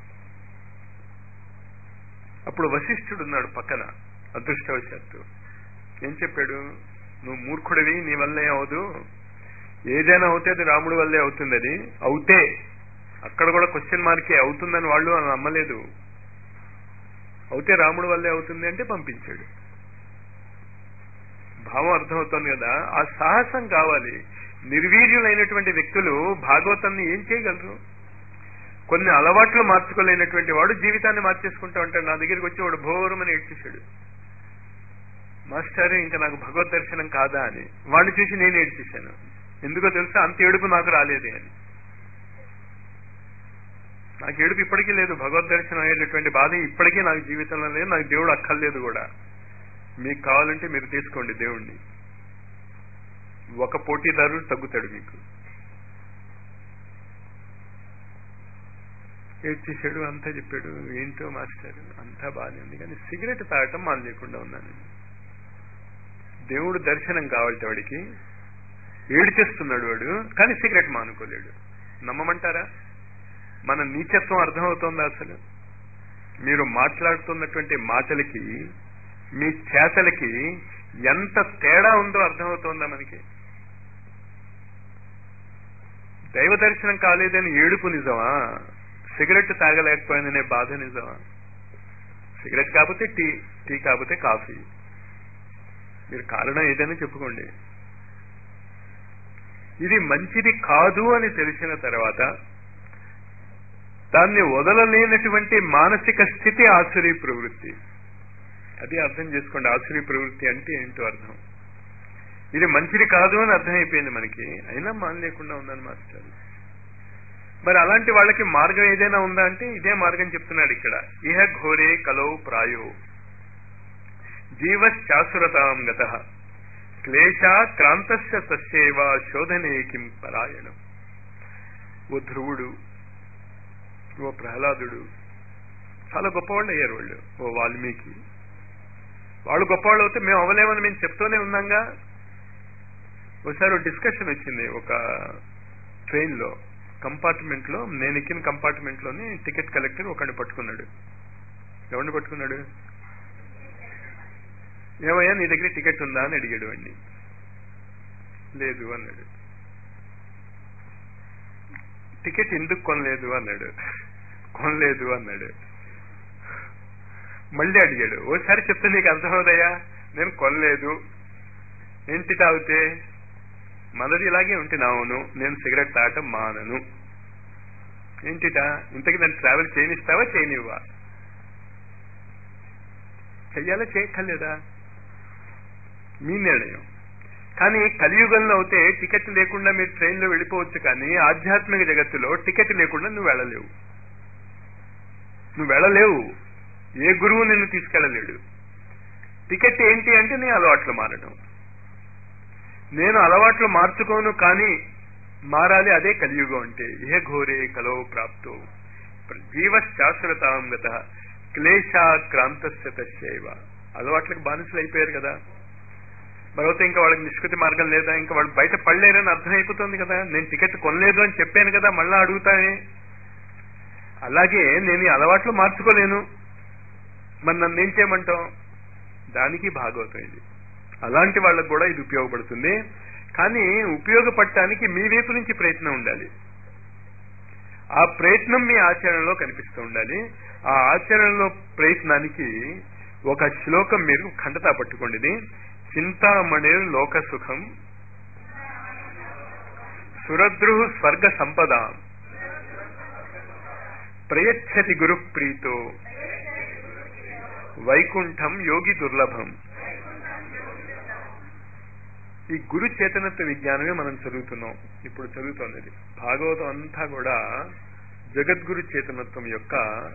అప్పుడు వశిష్ఠుడు ఉన్నాడు పక్కన అదృష్టవశాత్తు ఏం చెప్పాడు నువ్వు మూర్ఖుడివి నీ వల్లే అవదు ఏదైనా అవుతే అది రాముడి వల్లే అవుతుంది అది అవుతే అక్కడ కూడా క్వశ్చన్ మార్కే అవుతుందని వాళ్ళు అని నమ్మలేదు అవుతే రాముడి వల్లే అవుతుంది అంటే పంపించాడు భావం అర్థమవుతోంది కదా ఆ సాహసం కావాలి నిర్వీర్యులైనటువంటి వ్యక్తులు భాగవతాన్ని ఏం చేయగలరు కొన్ని అలవాట్లు మార్చుకోలేనటువంటి వాడు జీవితాన్ని మార్చేసుకుంటా ఉంటాడు నా దగ్గరికి వచ్చి వాడు భోరమని ఏడ్చేశాడు మాస్టర్ ఇంకా నాకు భగవద్ దర్శనం కాదా అని వాడిని చూసి నేను ఏడ్చేశాను ఎందుకో తెలుసా అంత ఏడుపు నాకు రాలేదే అని నాకు ఏడుపు ఇప్పటికీ లేదు భగవద్ దర్శనం అయ్యేటటువంటి బాధ ఇప్పటికీ నాకు జీవితంలో లేదు నాకు దేవుడు అక్కర్లేదు కూడా మీకు కావాలంటే మీరు తీసుకోండి దేవుణ్ణి ఒక పోటీదారుడు తగ్గుతాడు మీకు ఏడ్చేశాడు అంతా చెప్పాడు ఏంటో మాస్టర్ అంతా బాగానే ఉంది కానీ సిగరెట్ తాగటం మాను లేకుండా ఉన్నాను దేవుడు దర్శనం కావాలి వాడికి ఏడ్చేస్తున్నాడు వాడు కానీ సిగరెట్ మానుకోలేడు నమ్మమంటారా మన నీచత్వం అర్థమవుతోందా అసలు మీరు మాట్లాడుతున్నటువంటి మాటలకి మీ చేతలకి ఎంత తేడా ఉందో అర్థమవుతోందా మనకి దైవ దర్శనం కాలేదని ఏడుపు నిజమా సిగరెట్ తాగలేకపోయిందనే బాధ నిజమా సిగరెట్ కాకపోతే టీ టీ కాకపోతే కాఫీ మీరు కారణం ఏదైనా చెప్పుకోండి ఇది మంచిది కాదు అని తెలిసిన తర్వాత దాన్ని వదలలేనటువంటి మానసిక స్థితి ఆసురీ ప్రవృత్తి అది అర్థం చేసుకోండి ఆసురీ ప్రవృత్తి అంటే ఏంటో అర్థం ఇది మంచిది కాదు అని అర్థమైపోయింది మనకి అయినా మానలేకుండా ఉందని మాస్టర్ మరి అలాంటి వాళ్ళకి మార్గం ఏదైనా ఉందా అంటే ఇదే మార్గం చెప్తున్నాడు ఇక్కడ ఇహ ఘోరే కలౌ ప్రాయో జీవశాశ్వతాం గత క్లేశ క్రాంతస్య తస్యేవ శోధనే కిం పరాయణం ఓ ధ్రువుడు ఓ ప్రహ్లాదుడు చాలా గొప్పవాళ్ళు అయ్యారు వాళ్ళు ఓ వాల్మీకి వాళ్ళు గొప్పవాళ్ళు అవుతే మేము అవ్వలేమని మేము చెప్తూనే ఉన్నాగా ఒకసారి ఒక డిస్కషన్ వచ్చింది ఒక ట్రైన్ లో కంపార్ట్మెంట్ లో నేను ఎక్కిన కంపార్ట్మెంట్ లోని టికెట్ కలెక్టర్ ఒకడిని పట్టుకున్నాడు ఎవరిని పట్టుకున్నాడు ఏమయ్యా నీ దగ్గర టికెట్ ఉందా అని అడిగాడు వాడిని లేదు అన్నాడు టికెట్ ఎందుకు కొనలేదు అన్నాడు కొనలేదు అన్నాడు మళ్ళీ అడిగాడు ఓసారి చెప్తే నీకు అర్థమవుదయ్యా నేను కొనలేదు ఏంటి తాగితే మనది ఇలాగే ఉంటుంది అవును నేను సిగరెట్ తాగటం మానను ఏంటిటా ఇంతకి దాన్ని ట్రావెల్ చేయనిస్తావా చేయనివ్వా చెయ్యాలా చేయక్కర్లేదా మీ నిర్ణయం కానీ కలియుగంలో అయితే టికెట్ లేకుండా మీరు ట్రైన్లో వెళ్ళిపోవచ్చు కానీ ఆధ్యాత్మిక జగత్తులో టికెట్ లేకుండా నువ్వు వెళ్ళలేవు నువ్వు వెళ్ళలేవు ఏ గురువు నిన్ను తీసుకెళ్ళలేడు టికెట్ ఏంటి అంటే నీ అలవాట్లు మారడం నేను అలవాట్లు మార్చుకోను కానీ మారాలి అదే కలియుగం అంటే ఏ ఘోరే కలో ప్రాప్తో జీవ శాశ్వతాం గత క్లేశ క్రాంతస్య తస్యైవ అలవాట్లకు బానిసలు అయిపోయారు కదా మరొకటి ఇంకా వాళ్ళకి నిష్కృతి మార్గం లేదా ఇంకా వాళ్ళు బయట పడలేరని అర్థమైపోతుంది కదా నేను టికెట్ కొనలేదు అని చెప్పాను కదా మళ్ళా అడుగుతానే అలాగే నేను ఈ అలవాట్లు మార్చుకోలేను మరి నన్ను ఏం చేయమంటాం దానికి భాగవతం ఇది అలాంటి వాళ్ళకు కూడా ఇది ఉపయోగపడుతుంది కానీ ఉపయోగపడటానికి మీ వైపు నుంచి ప్రయత్నం ఉండాలి ఆ ప్రయత్నం మీ ఆచరణలో కనిపిస్తూ ఉండాలి ఆ ఆచరణలో ప్రయత్నానికి ఒక శ్లోకం మీరు ఖండతా పట్టుకోండి ఇది చింతామణి లోక సుఖం సురద్రు స్వర్గ సంపద ప్రయచ్చతి గురు ప్రీతో వైకుంఠం యోగి దుర్లభం ఈ గురు చేతనత్వ విజ్ఞానమే మనం చదువుతున్నాం ఇప్పుడు చదువుతున్నది భాగవతం అంతా కూడా జగద్గురు చేతనత్వం యొక్క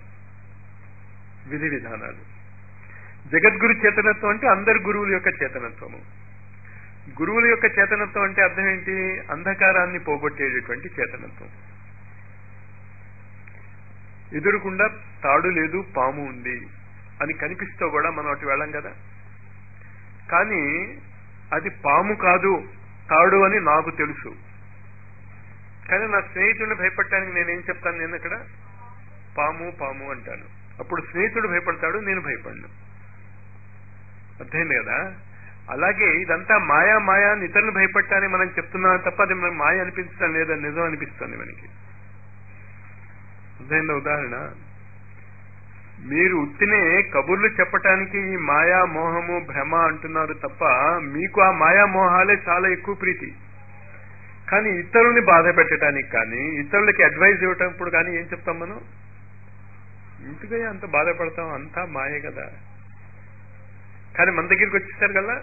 విధి విధానాలు జగద్గురు చేతనత్వం అంటే అందరి గురువుల యొక్క చేతనత్వము గురువుల యొక్క చేతనత్వం అంటే అర్థం ఏంటి అంధకారాన్ని పోగొట్టేటటువంటి చేతనత్వం ఎదురుకుండా తాడు లేదు పాము ఉంది అని కనిపిస్తూ కూడా మనం అటు వెళ్ళం కదా కానీ అది పాము కాదు తాడు అని నాకు తెలుసు కానీ నా స్నేహితుడిని భయపడటానికి నేనేం చెప్తాను నేను ఇక్కడ పాము పాము అంటాను అప్పుడు స్నేహితుడు భయపడతాడు నేను భయపడను అర్థమైంది కదా అలాగే ఇదంతా మాయా మాయా అని ఇతరులు భయపడటానికి మనం చెప్తున్నాం తప్ప అది మనకు మాయ అనిపించడం లేదా నిజం అనిపిస్తుంది మనకి అర్థమైందా ఉదాహరణ మీరు ఉత్తినే కబుర్లు చెప్పటానికి ఈ మాయా మోహము భ్రమ అంటున్నారు తప్ప మీకు ఆ మాయా మోహాలే చాలా ఎక్కువ ప్రీతి కానీ ఇతరుల్ని బాధ పెట్టడానికి కానీ ఇతరులకి అడ్వైజ్ ఇవ్వటప్పుడు కానీ ఏం చెప్తాం మనం ఇంటిగా అంత బాధపడతాం అంతా మాయే కదా కానీ మన దగ్గరికి వచ్చేసారు కదా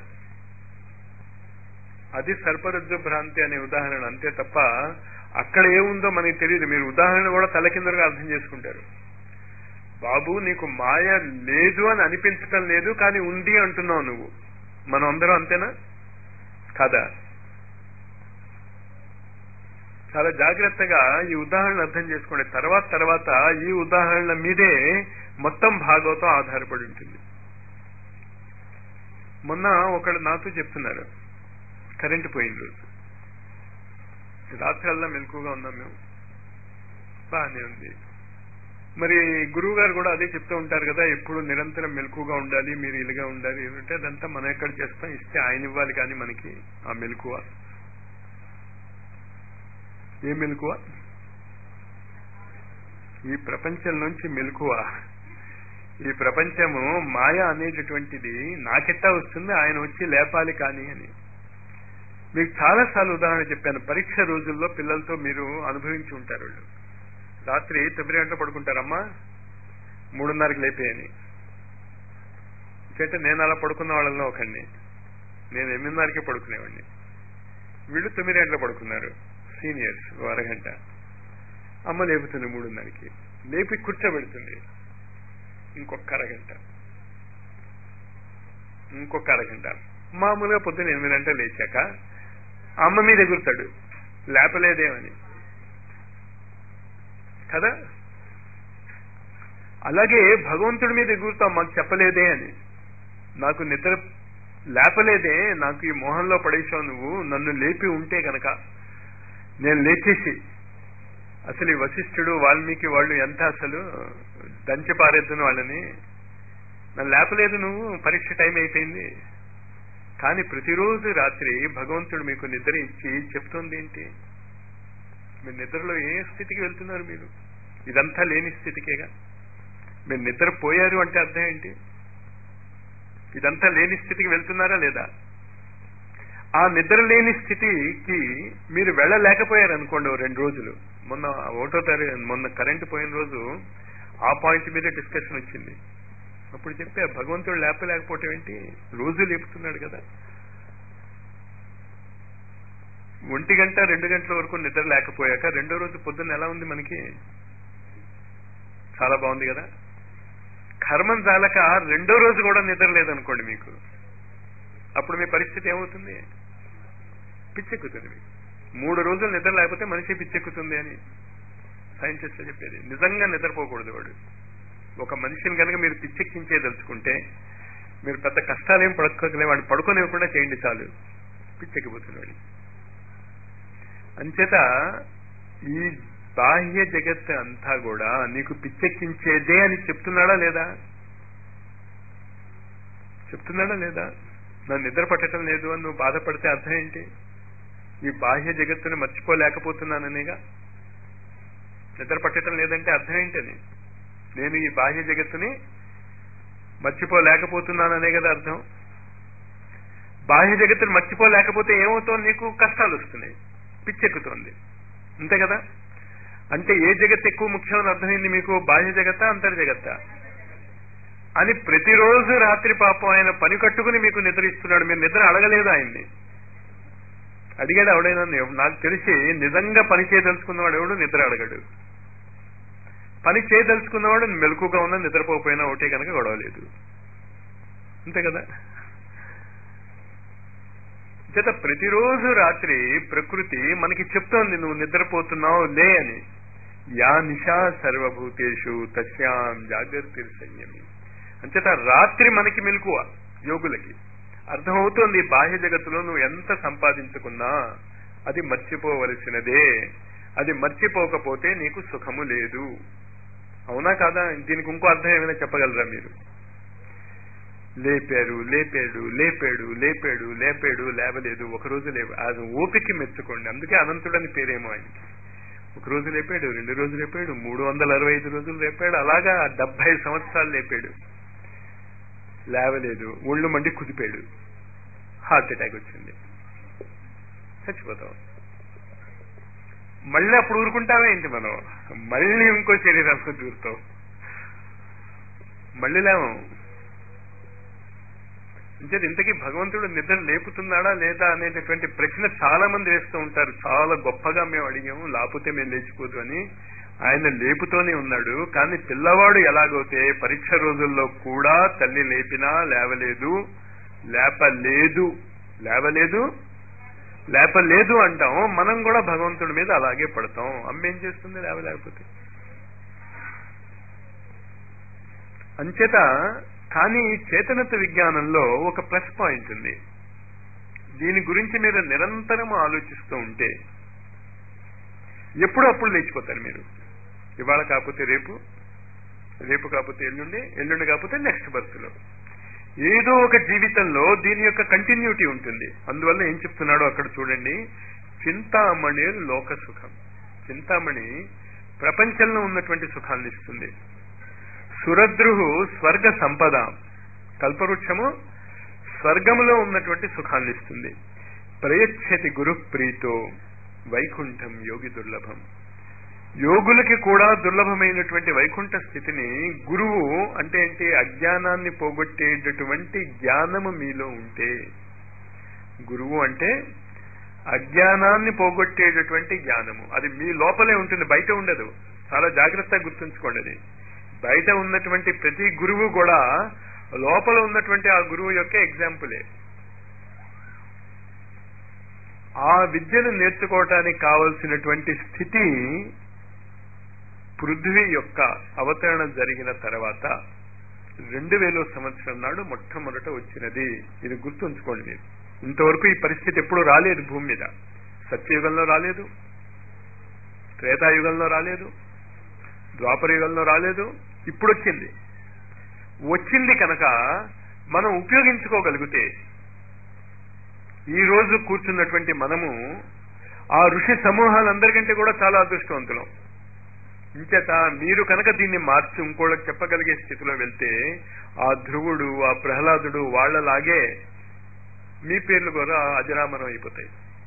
అది సర్పరజ్జు భ్రాంతి అనే ఉదాహరణ అంతే తప్ప అక్కడ ఏముందో మనకి తెలియదు మీరు ఉదాహరణ కూడా తలకిందలుగా అర్థం చేసుకుంటారు బాబు నీకు మాయ లేదు అని అనిపించటం లేదు కానీ ఉంది అంటున్నావు నువ్వు మనం అందరం అంతేనా కదా చాలా జాగ్రత్తగా ఈ ఉదాహరణ అర్థం చేసుకోండి తర్వాత తర్వాత ఈ ఉదాహరణ మీదే మొత్తం భాగవతం ఆధారపడి ఉంటుంది మొన్న ఒకడు నాతో చెప్తున్నారు కరెంటు పోయిన రోజు రాత్రల్లా మెలకుగా ఉన్నాం మేము బాగానే ఉంది మరి గురువు గారు కూడా అదే చెప్తూ ఉంటారు కదా ఎప్పుడు నిరంతరం మెలకుగా ఉండాలి మీరు ఇలాగా ఉండాలి అంటే అదంతా మనం ఎక్కడ చేస్తాం ఇస్తే ఆయన ఇవ్వాలి కానీ మనకి ఆ మెలకువ ఏ మెలకువ ఈ ప్రపంచం నుంచి మెలకువ ఈ ప్రపంచము మాయ అనేటటువంటిది నాకెట్టా వస్తుంది ఆయన వచ్చి లేపాలి కానీ అని మీకు చాలాసార్లు ఉదాహరణ చెప్పాను పరీక్ష రోజుల్లో పిల్లలతో మీరు అనుభవించి ఉంటారు వాళ్ళు రాత్రి తొమ్మిది గంటలు పడుకుంటారమ్మా మూడున్నరకి లేపేయని ఎందుకంటే నేను అలా పడుకున్న వాళ్ళలో ఒకడిని నేను ఎనిమిదిన్నరకే పడుకునేవాడిని వీళ్ళు తొమ్మిది గంటలు పడుకున్నారు సీనియర్స్ ఓ అరగంట అమ్మ లేపుతుంది మూడున్నరకి లేపి కూర్చోబెడుతుంది ఇంకొక అరగంట ఇంకొక అరగంట మామూలుగా పొద్దున్న ఎనిమిది గంటలు లేచాక అమ్మ మీద ఎగురుతాడు లేపలేదేమని కదా అలాగే భగవంతుడి మీద ఎగురుతాం మాకు చెప్పలేదే అని నాకు నిద్ర లేపలేదే నాకు ఈ మోహంలో పడేసావు నువ్వు నన్ను లేపి ఉంటే గనక నేను లేచేసి అసలు ఈ వశిష్ఠుడు వాల్మీకి వాళ్ళు ఎంత అసలు దంచి పారేద్దును వాళ్ళని నన్ను లేపలేదు నువ్వు పరీక్ష టైం అయిపోయింది కానీ ప్రతిరోజు రాత్రి భగవంతుడు మీకు నిద్ర ఇచ్చి చెప్తోంది ఏంటి మీరు నిద్రలో ఏ స్థితికి వెళ్తున్నారు మీరు ఇదంతా లేని స్థితికేగా మీరు నిద్రపోయారు అంటే అర్థం ఏంటి ఇదంతా లేని స్థితికి వెళ్తున్నారా లేదా ఆ నిద్ర లేని స్థితికి మీరు వెళ్ళలేకపోయారు అనుకోండి ఓ రెండు రోజులు మొన్న ఒకటో తారీఖు మొన్న కరెంటు పోయిన రోజు ఆ పాయింట్ మీద డిస్కషన్ వచ్చింది అప్పుడు చెప్పా భగవంతుడు లేపలేకపోవటం ఏంటి రోజు లేపుతున్నాడు కదా ఒంటి గంట రెండు గంటల వరకు నిద్ర లేకపోయాక రెండో రోజు పొద్దున్న ఎలా ఉంది మనకి చాలా బాగుంది కదా కర్మం చాలక రెండో రోజు కూడా నిద్ర లేదనుకోండి మీకు అప్పుడు మీ పరిస్థితి ఏమవుతుంది పిచ్చెక్కుతుంది మీకు మూడు రోజులు నిద్ర లేకపోతే మనిషి పిచ్చెక్కుతుంది అని సైంటిస్టులు చెప్పేది నిజంగా నిద్రపోకూడదు వాడు ఒక మనిషిని కనుక మీరు పిచ్చెక్కించేదలుచుకుంటే మీరు పెద్ద కష్టాలేం పడుకోగలే వాడిని పడుకోనివ్వకుండా చేయండి చాలు పిచ్చెక్కిపోతుంది వాడి అంచేత ఈ బాహ్య జగత్ అంతా కూడా నీకు పిచ్చెక్కించేదే అని చెప్తున్నాడా లేదా చెప్తున్నాడా లేదా నా నిద్ర పట్టడం లేదు అని నువ్వు బాధపడితే అర్థం ఏంటి ఈ బాహ్య జగత్తుని మర్చిపోలేకపోతున్నాననేగా నిద్ర పట్టడం లేదంటే అర్థం ఏంటని నేను ఈ బాహ్య జగత్తుని మర్చిపోలేకపోతున్నాననే కదా అర్థం బాహ్య జగత్తుని మర్చిపోలేకపోతే ఏమవుతోంది నీకు కష్టాలు వస్తున్నాయి పిచ్చెక్కుతోంది అంతే కదా అంటే ఏ జగత్ ఎక్కువ ముఖ్యమని అర్థమైంది మీకు బాహ్య జగత్త అంతర్జగత్త అని ప్రతిరోజు రాత్రి పాపం ఆయన పని కట్టుకుని మీకు నిద్ర ఇస్తున్నాడు మీరు నిద్ర అడగలేదు ఆయన్ని అడిగాడు ఎవడైనా నాకు తెలిసి నిజంగా పని చేయదలుచుకున్నవాడు ఎవడు నిద్ర అడగడు పని చేయదలుచుకున్నవాడు మెలకుగా ఉన్నా నిద్రపోకపోయినా ఒకటే కనుక గొడవలేదు అంతే కదా చేత ప్రతిరోజు రాత్రి ప్రకృతి మనకి చెప్తోంది నువ్వు నిద్రపోతున్నావు లే అని యా నిశా సర్వభూతేషు తస్యాం జాగ్రత్త సంయమి అంచేత రాత్రి మనకి మెలకువ యోగులకి అర్థమవుతోంది బాహ్య జగత్తులో నువ్వు ఎంత సంపాదించుకున్నా అది మర్చిపోవలసినదే అది మర్చిపోకపోతే నీకు సుఖము లేదు అవునా కాదా దీనికి ఇంకో అర్థం ఏమైనా చెప్పగలరా మీరు లేపాడు లేపాడు లేపాడు లేపాడు లేపాడు లేవలేదు ఒక రోజు లేవు అది ఓపిక మెచ్చుకోండి అందుకే అనంతుడని పేరేమో ఆయనకి ఒక రోజు లేపాడు రెండు రోజులు లేపాడు మూడు వందల అరవై ఐదు రోజులు లేపాడు అలాగా డెబ్బై సంవత్సరాలు లేపాడు లేవలేదు ఒళ్ళు మండి కుదిపాడు హార్ట్ అటాక్ వచ్చింది చచ్చిపోతాం మళ్ళీ అప్పుడు ఊరుకుంటామే ఏంటి మనం మళ్ళీ ఇంకో శరీరానికి దూరుతాం మళ్ళీ లేము అంటే ఇంతకీ భగవంతుడు నిద్ర లేపుతున్నాడా లేదా అనేటటువంటి ప్రశ్న చాలా మంది వేస్తూ ఉంటారు చాలా గొప్పగా మేము అడిగాము లేకపోతే మేము లేచిపోదు అని ఆయన లేపుతోనే ఉన్నాడు కానీ పిల్లవాడు ఎలాగైతే పరీక్ష రోజుల్లో కూడా తల్లి లేపినా లేవలేదు లేపలేదు లేవలేదు లేపలేదు అంటాం మనం కూడా భగవంతుడి మీద అలాగే పడతాం అమ్మ ఏం చేస్తుంది లేవలేకపోతే అంచేత కానీ చేతనత్వ విజ్ఞానంలో ఒక ప్లస్ పాయింట్ ఉంది దీని గురించి మీరు నిరంతరం ఆలోచిస్తూ ఉంటే ఎప్పుడు అప్పుడు లేచిపోతారు మీరు ఇవాళ కాకపోతే రేపు రేపు కాకపోతే ఎల్లుండి ఎల్లుండి కాకపోతే నెక్స్ట్ బర్త్ లో ఏదో ఒక జీవితంలో దీని యొక్క కంటిన్యూటీ ఉంటుంది అందువల్ల ఏం చెప్తున్నాడో అక్కడ చూడండి చింతామణి లోక సుఖం చింతామణి ప్రపంచంలో ఉన్నటువంటి సుఖాన్ని ఇస్తుంది సురద్రుహు స్వర్గ సంపద కల్పవృక్షము స్వర్గములో ఉన్నటువంటి సుఖాన్ని ఇస్తుంది ప్రయచ్చతి గురు ప్రీతో వైకుంఠం యోగి దుర్లభం యోగులకి కూడా దుర్లభమైనటువంటి వైకుంఠ స్థితిని గురువు అంటే ఏంటి అజ్ఞానాన్ని పోగొట్టేటటువంటి జ్ఞానము మీలో ఉంటే గురువు అంటే అజ్ఞానాన్ని పోగొట్టేటటువంటి జ్ఞానము అది మీ లోపలే ఉంటుంది బయట ఉండదు చాలా జాగ్రత్తగా గుర్తుంచుకోండి అది బయట ఉన్నటువంటి ప్రతి గురువు కూడా లోపల ఉన్నటువంటి ఆ గురువు యొక్క ఎగ్జాంపులే ఆ విద్యను నేర్చుకోవటానికి కావలసినటువంటి స్థితి పృథ్వీ యొక్క అవతరణ జరిగిన తర్వాత రెండు వేల సంవత్సరం నాడు మొట్టమొదట వచ్చినది ఇది గుర్తుంచుకోండి మీరు ఇంతవరకు ఈ పరిస్థితి ఎప్పుడు రాలేదు భూమి మీద సత్యయుగంలో రాలేదు త్రేతాయుగంలో రాలేదు ద్వాపర యుగంలో రాలేదు ఇప్పుడు వచ్చింది వచ్చింది కనుక మనం ఉపయోగించుకోగలిగితే ఈ రోజు కూర్చున్నటువంటి మనము ఆ ఋషి సమూహాలందరికంటే కూడా చాలా అదృష్టవంతులం ఇంచేత మీరు కనుక దీన్ని మార్చి ఇంకోళ్ళకి చెప్పగలిగే స్థితిలో వెళ్తే ఆ ధ్రువుడు ఆ ప్రహ్లాదుడు వాళ్లలాగే మీ పేర్లు కూడా అజరామరం అయిపోతాయి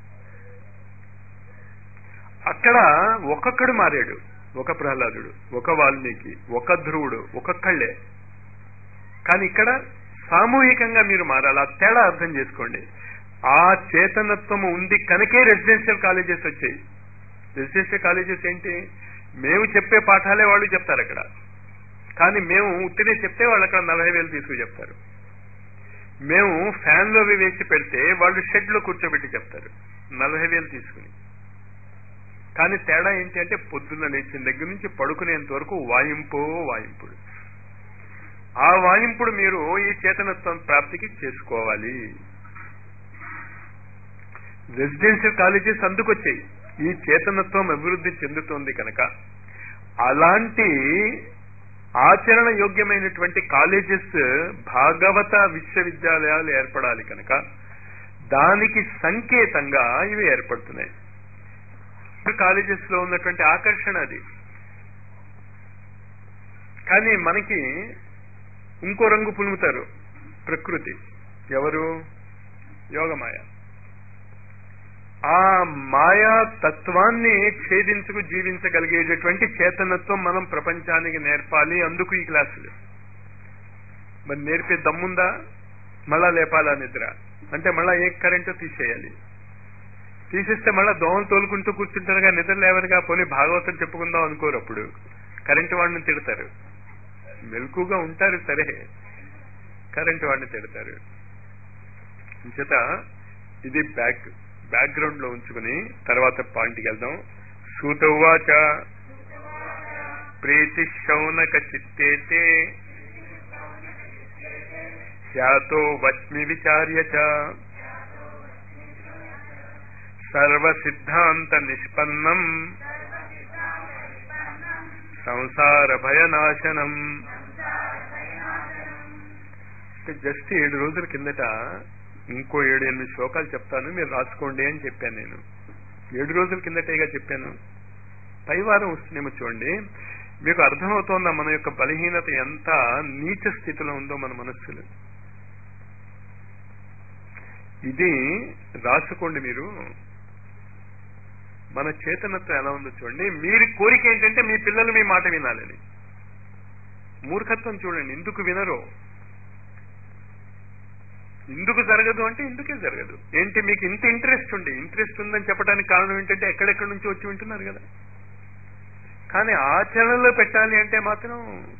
అక్కడ ఒక్కొక్కడు మారాడు ఒక ప్రహ్లాదుడు ఒక వాల్మీకి ఒక ధ్రువుడు ఒక్కొక్కళ్ళే కానీ ఇక్కడ సామూహికంగా మీరు మారాలి ఆ తేడా అర్థం చేసుకోండి ఆ చేతనత్వము ఉంది కనుకే రెసిడెన్షియల్ కాలేజెస్ వచ్చాయి రెసిడెన్షియల్ కాలేజెస్ ఏంటి మేము చెప్పే పాఠాలే వాళ్ళు చెప్తారు అక్కడ కానీ మేము ఉత్తినే చెప్తే వాళ్ళు అక్కడ నలభై వేలు తీసుకు చెప్తారు మేము ఫ్యాన్ లో వేసి పెడితే వాళ్ళు షెడ్ లో కూర్చోబెట్టి చెప్తారు నలభై వేలు తీసుకుని కానీ తేడా ఏంటి అంటే పొద్దున్న లేచిన దగ్గర నుంచి పడుకునేంత వరకు వాయింపో వాయింపుడు ఆ వాయింపుడు మీరు ఈ చేతనత్వం ప్రాప్తికి చేసుకోవాలి రెసిడెన్షియల్ కాలేజెస్ అందుకొచ్చాయి ఈ చేతనత్వం అభివృద్ధి చెందుతోంది కనుక అలాంటి ఆచరణ యోగ్యమైనటువంటి కాలేజెస్ భాగవత విశ్వవిద్యాలయాలు ఏర్పడాలి కనుక దానికి సంకేతంగా ఇవి ఏర్పడుతున్నాయి కాలేజెస్ లో ఉన్నటువంటి ఆకర్షణ అది కానీ మనకి ఇంకో రంగు పులుముతారు ప్రకృతి ఎవరు యోగమాయ ఆ మాయా తత్వాన్ని ఛేదించుకు జీవించగలిగేటటువంటి చేతనత్వం మనం ప్రపంచానికి నేర్పాలి అందుకు ఈ క్లాసులు మరి నేర్పే దమ్ముందా మళ్ళా లేపాలా నిద్ర అంటే మళ్ళా ఏ కరెంటు తీసేయాలి తీసేస్తే మళ్ళా దోమలు తోలుకుంటూ కూర్చుంటారుగా నిద్ర లేవరుగా పోనీ భాగవతం చెప్పుకుందాం అనుకోరు అప్పుడు కరెంటు వాడిని తిడతారు మెలకుగా ఉంటారు సరే కరెంటు వాడిని తిడతారు చేత ఇది బ్యాక్ బ్యాక్గ్రౌండ్ లో ఉంచుకుని తర్వాత పాయింట్కి వెళ్దాం సూతవాచ ప్రీతి శౌనక చిత్తేతే హ్యాతో వచ్మి విచార్య చ సర్వసిద్ధాంత నిష్పన్నం సంసార భయనాశనం జస్ట్ ఏడు రోజుల కిందట ఇంకో ఏడు ఎనిమిది శ్లోకాలు చెప్తాను మీరు రాసుకోండి అని చెప్పాను నేను ఏడు రోజుల కిందటేగా చెప్పాను పై వారం వస్తుందేమో చూడండి మీకు అర్థమవుతోందా మన యొక్క బలహీనత ఎంత నీచ స్థితిలో ఉందో మన మనస్సులు ఇది రాసుకోండి మీరు మన చేతనత్వం ఎలా ఉందో చూడండి మీరు కోరిక ఏంటంటే మీ పిల్లలు మీ మాట వినాలని మూర్ఖత్వం చూడండి ఎందుకు వినరు ఎందుకు జరగదు అంటే ఎందుకే జరగదు ఏంటి మీకు ఇంత ఇంట్రెస్ట్ ఉంది ఇంట్రెస్ట్ ఉందని చెప్పడానికి కారణం ఏంటంటే ఎక్కడెక్కడి నుంచి వచ్చి వింటున్నారు కదా కానీ ఆచరణలో పెట్టాలి అంటే మాత్రం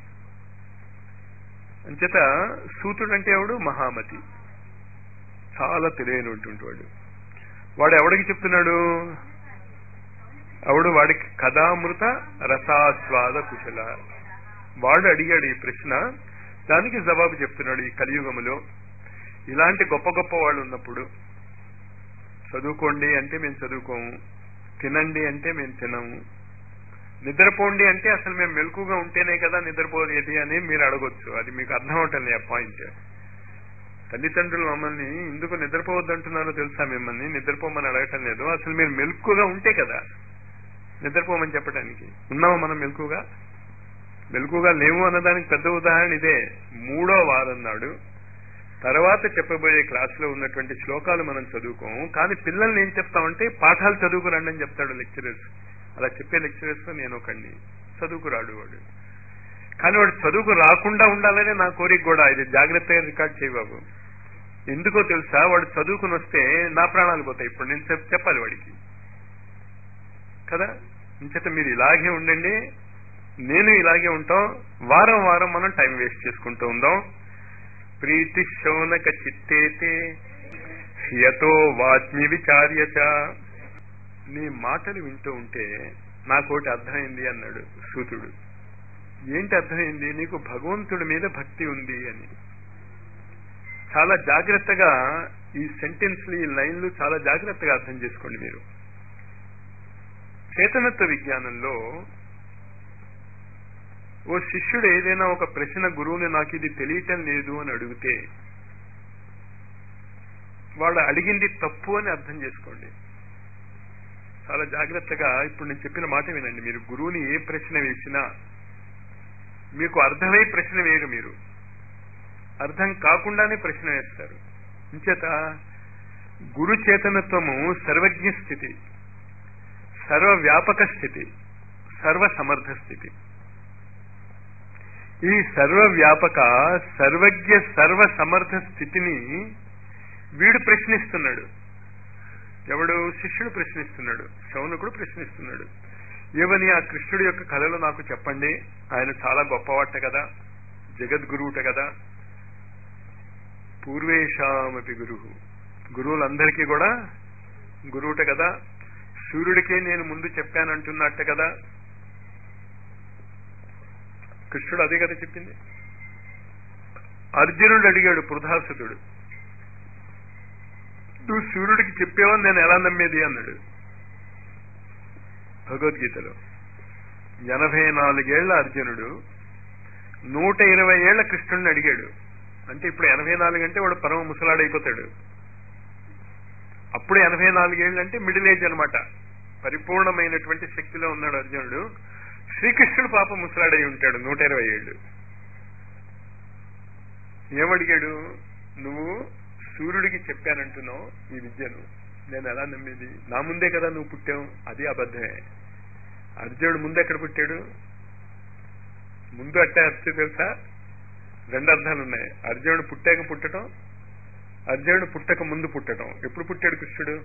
అంచేత సూతుడు అంటే ఎవడు మహామతి చాలా తెలివైనటువంటి వాడు వాడు ఎవడికి చెప్తున్నాడు అవుడు వాడికి కథామృత రసాస్వాద కుశల వాడు అడిగాడు ఈ ప్రశ్న దానికి జవాబు చెప్తున్నాడు ఈ కలియుగములో ఇలాంటి గొప్ప గొప్ప వాళ్ళు ఉన్నప్పుడు చదువుకోండి అంటే మేము చదువుకోము తినండి అంటే మేము తినము నిద్రపోండి అంటే అసలు మేము మెలకుగా ఉంటేనే కదా నిద్రపోయేది అని మీరు అడగొచ్చు అది మీకు అర్థం అవటం ఆ పాయింట్ తల్లిదండ్రులు మమ్మల్ని ఎందుకు నిద్రపోవద్దు అంటున్నారో తెలుసా మిమ్మల్ని నిద్రపోమని అడగటం లేదు అసలు మీరు మెలకుగా ఉంటే కదా నిద్రపోమని చెప్పడానికి ఉన్నామా మనం మెలకుగా మెలకుగా లేవు అన్నదానికి పెద్ద ఉదాహరణ ఇదే మూడో వారం నాడు తర్వాత చెప్పబోయే క్లాసులో ఉన్నటువంటి శ్లోకాలు మనం చదువుకోము కానీ పిల్లల్ని ఏం చెప్తామంటే పాఠాలు చదువుకురండి అని చెప్తాడు లెక్చరర్స్ అలా చెప్పే లెక్చరర్స్ లో నేను ఒకండి చదువుకురాడు వాడు కానీ వాడు చదువుకు రాకుండా ఉండాలనే నా కోరిక కూడా ఇది జాగ్రత్తగా రికార్డ్ చేయి బాబు ఎందుకో తెలుసా వాడు చదువుకుని వస్తే నా ప్రాణాలు పోతాయి ఇప్పుడు నేను చెప్- చెప్పాలి వాడికి కదా ఇంచేత మీరు ఇలాగే ఉండండి నేను ఇలాగే ఉంటాం వారం వారం మనం టైం వేస్ట్ చేసుకుంటూ ఉందాం ప్రీతి శౌనక చిత్తేతే యతో వాచ్మి విచార్యచ నీ మాటలు వింటూ ఉంటే నాకోటి అర్థమైంది అన్నాడు సూతుడు ఏంటి అర్థమైంది నీకు భగవంతుడి మీద భక్తి ఉంది అని చాలా జాగ్రత్తగా ఈ సెంటెన్స్లు ఈ లైన్లు చాలా జాగ్రత్తగా అర్థం చేసుకోండి మీరు చేతనత్వ విజ్ఞానంలో ఓ శిష్యుడు ఏదైనా ఒక ప్రశ్న గురువుని నాకు ఇది తెలియటం లేదు అని అడిగితే వాడు అడిగింది తప్పు అని అర్థం చేసుకోండి చాలా జాగ్రత్తగా ఇప్పుడు నేను చెప్పిన మాట వినండి మీరు గురువుని ఏ ప్రశ్న వేసినా మీకు అర్థమై ప్రశ్న వేయరు మీరు అర్థం కాకుండానే ప్రశ్న వేస్తారు ఇంచేత గురు చేతనత్వము సర్వజ్ఞ స్థితి సర్వ వ్యాపక స్థితి సర్వ సమర్థ స్థితి ఈ సర్వ వ్యాపక సర్వజ్ఞ సర్వ సమర్థ స్థితిని వీడు ప్రశ్నిస్తున్నాడు ఎవడు శిష్యుడు ప్రశ్నిస్తున్నాడు శౌనకుడు ప్రశ్నిస్తున్నాడు ఏమని ఆ కృష్ణుడి యొక్క కళలు నాకు చెప్పండి ఆయన చాలా గొప్పవాట కదా జగద్గురువుట కదా పూర్వేషామపి గురువు గురువులందరికీ కూడా గురువుట కదా సూర్యుడికే నేను ముందు చెప్పానంటున్నట్ట కదా కృష్ణుడు అదే కదా చెప్పింది అర్జునుడు అడిగాడు పృథాసుతుడు నువ్వు సూర్యుడికి చెప్పేవని నేను ఎలా నమ్మేది అన్నాడు భగవద్గీతలో ఎనభై నాలుగేళ్ల అర్జునుడు నూట ఇరవై ఏళ్ల కృష్ణుడిని అడిగాడు అంటే ఇప్పుడు ఎనభై నాలుగు అంటే వాడు పరమ ముసలాడైపోతాడు అప్పుడు ఎనభై నాలుగేళ్ళు అంటే మిడిల్ ఏజ్ అనమాట పరిపూర్ణమైనటువంటి శక్తిలో ఉన్నాడు అర్జునుడు శ్రీకృష్ణుడు పాప ముసలాడై ఉంటాడు నూట ఇరవై ఏళ్ళు ఏమడిగాడు నువ్వు సూర్యుడికి చెప్పానంటున్నావు ఈ విద్యను నేను ఎలా నమ్మేది నా ముందే కదా నువ్వు పుట్టావు అది అబద్ధమే అర్జునుడు ముందు ఎక్కడ పుట్టాడు ముందు అట్టే అర్థం తెలుసా రెండు అర్థాలు ఉన్నాయి అర్జునుడు పుట్టాక పుట్టడం అర్జునుడు పుట్టక ముందు పుట్టడం ఎప్పుడు పుట్టాడు కృష్ణుడు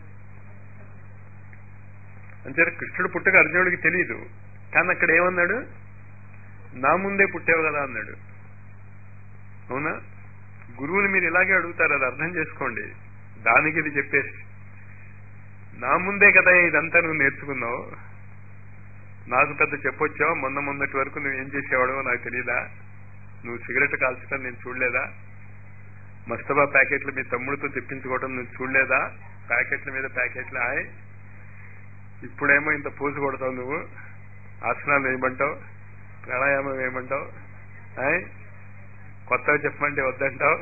అంతే కృష్ణుడు పుట్టక అర్జునుడికి తెలియదు కానీ అక్కడ ఏమన్నాడు నా ముందే పుట్టావు కదా అన్నాడు అవునా గురువుని మీరు ఇలాగే అడుగుతారు అది అర్థం చేసుకోండి దానికి ఇది చెప్పేసి నా ముందే కదా ఇదంతా నువ్వు నేర్చుకున్నావు నాకు పెద్ద చెప్పొచ్చావు మొన్న మొన్నటి వరకు నువ్వు ఏం చేసేవాడో నాకు తెలియదా నువ్వు సిగరెట్ కాల్చడం నేను చూడలేదా మస్తబా ప్యాకెట్లు మీ తమ్ముడితో తెప్పించుకోవడం నువ్వు చూడలేదా ప్యాకెట్ల మీద ప్యాకెట్లు ఆయ్ ఇప్పుడేమో ఇంత పోసు కొడతావు నువ్వు ఆసనాలు వేయమంటావు ప్రాణాయామం వేయమంటావు ఆయ్ కొత్తగా చెప్పమంటే వద్దంటావు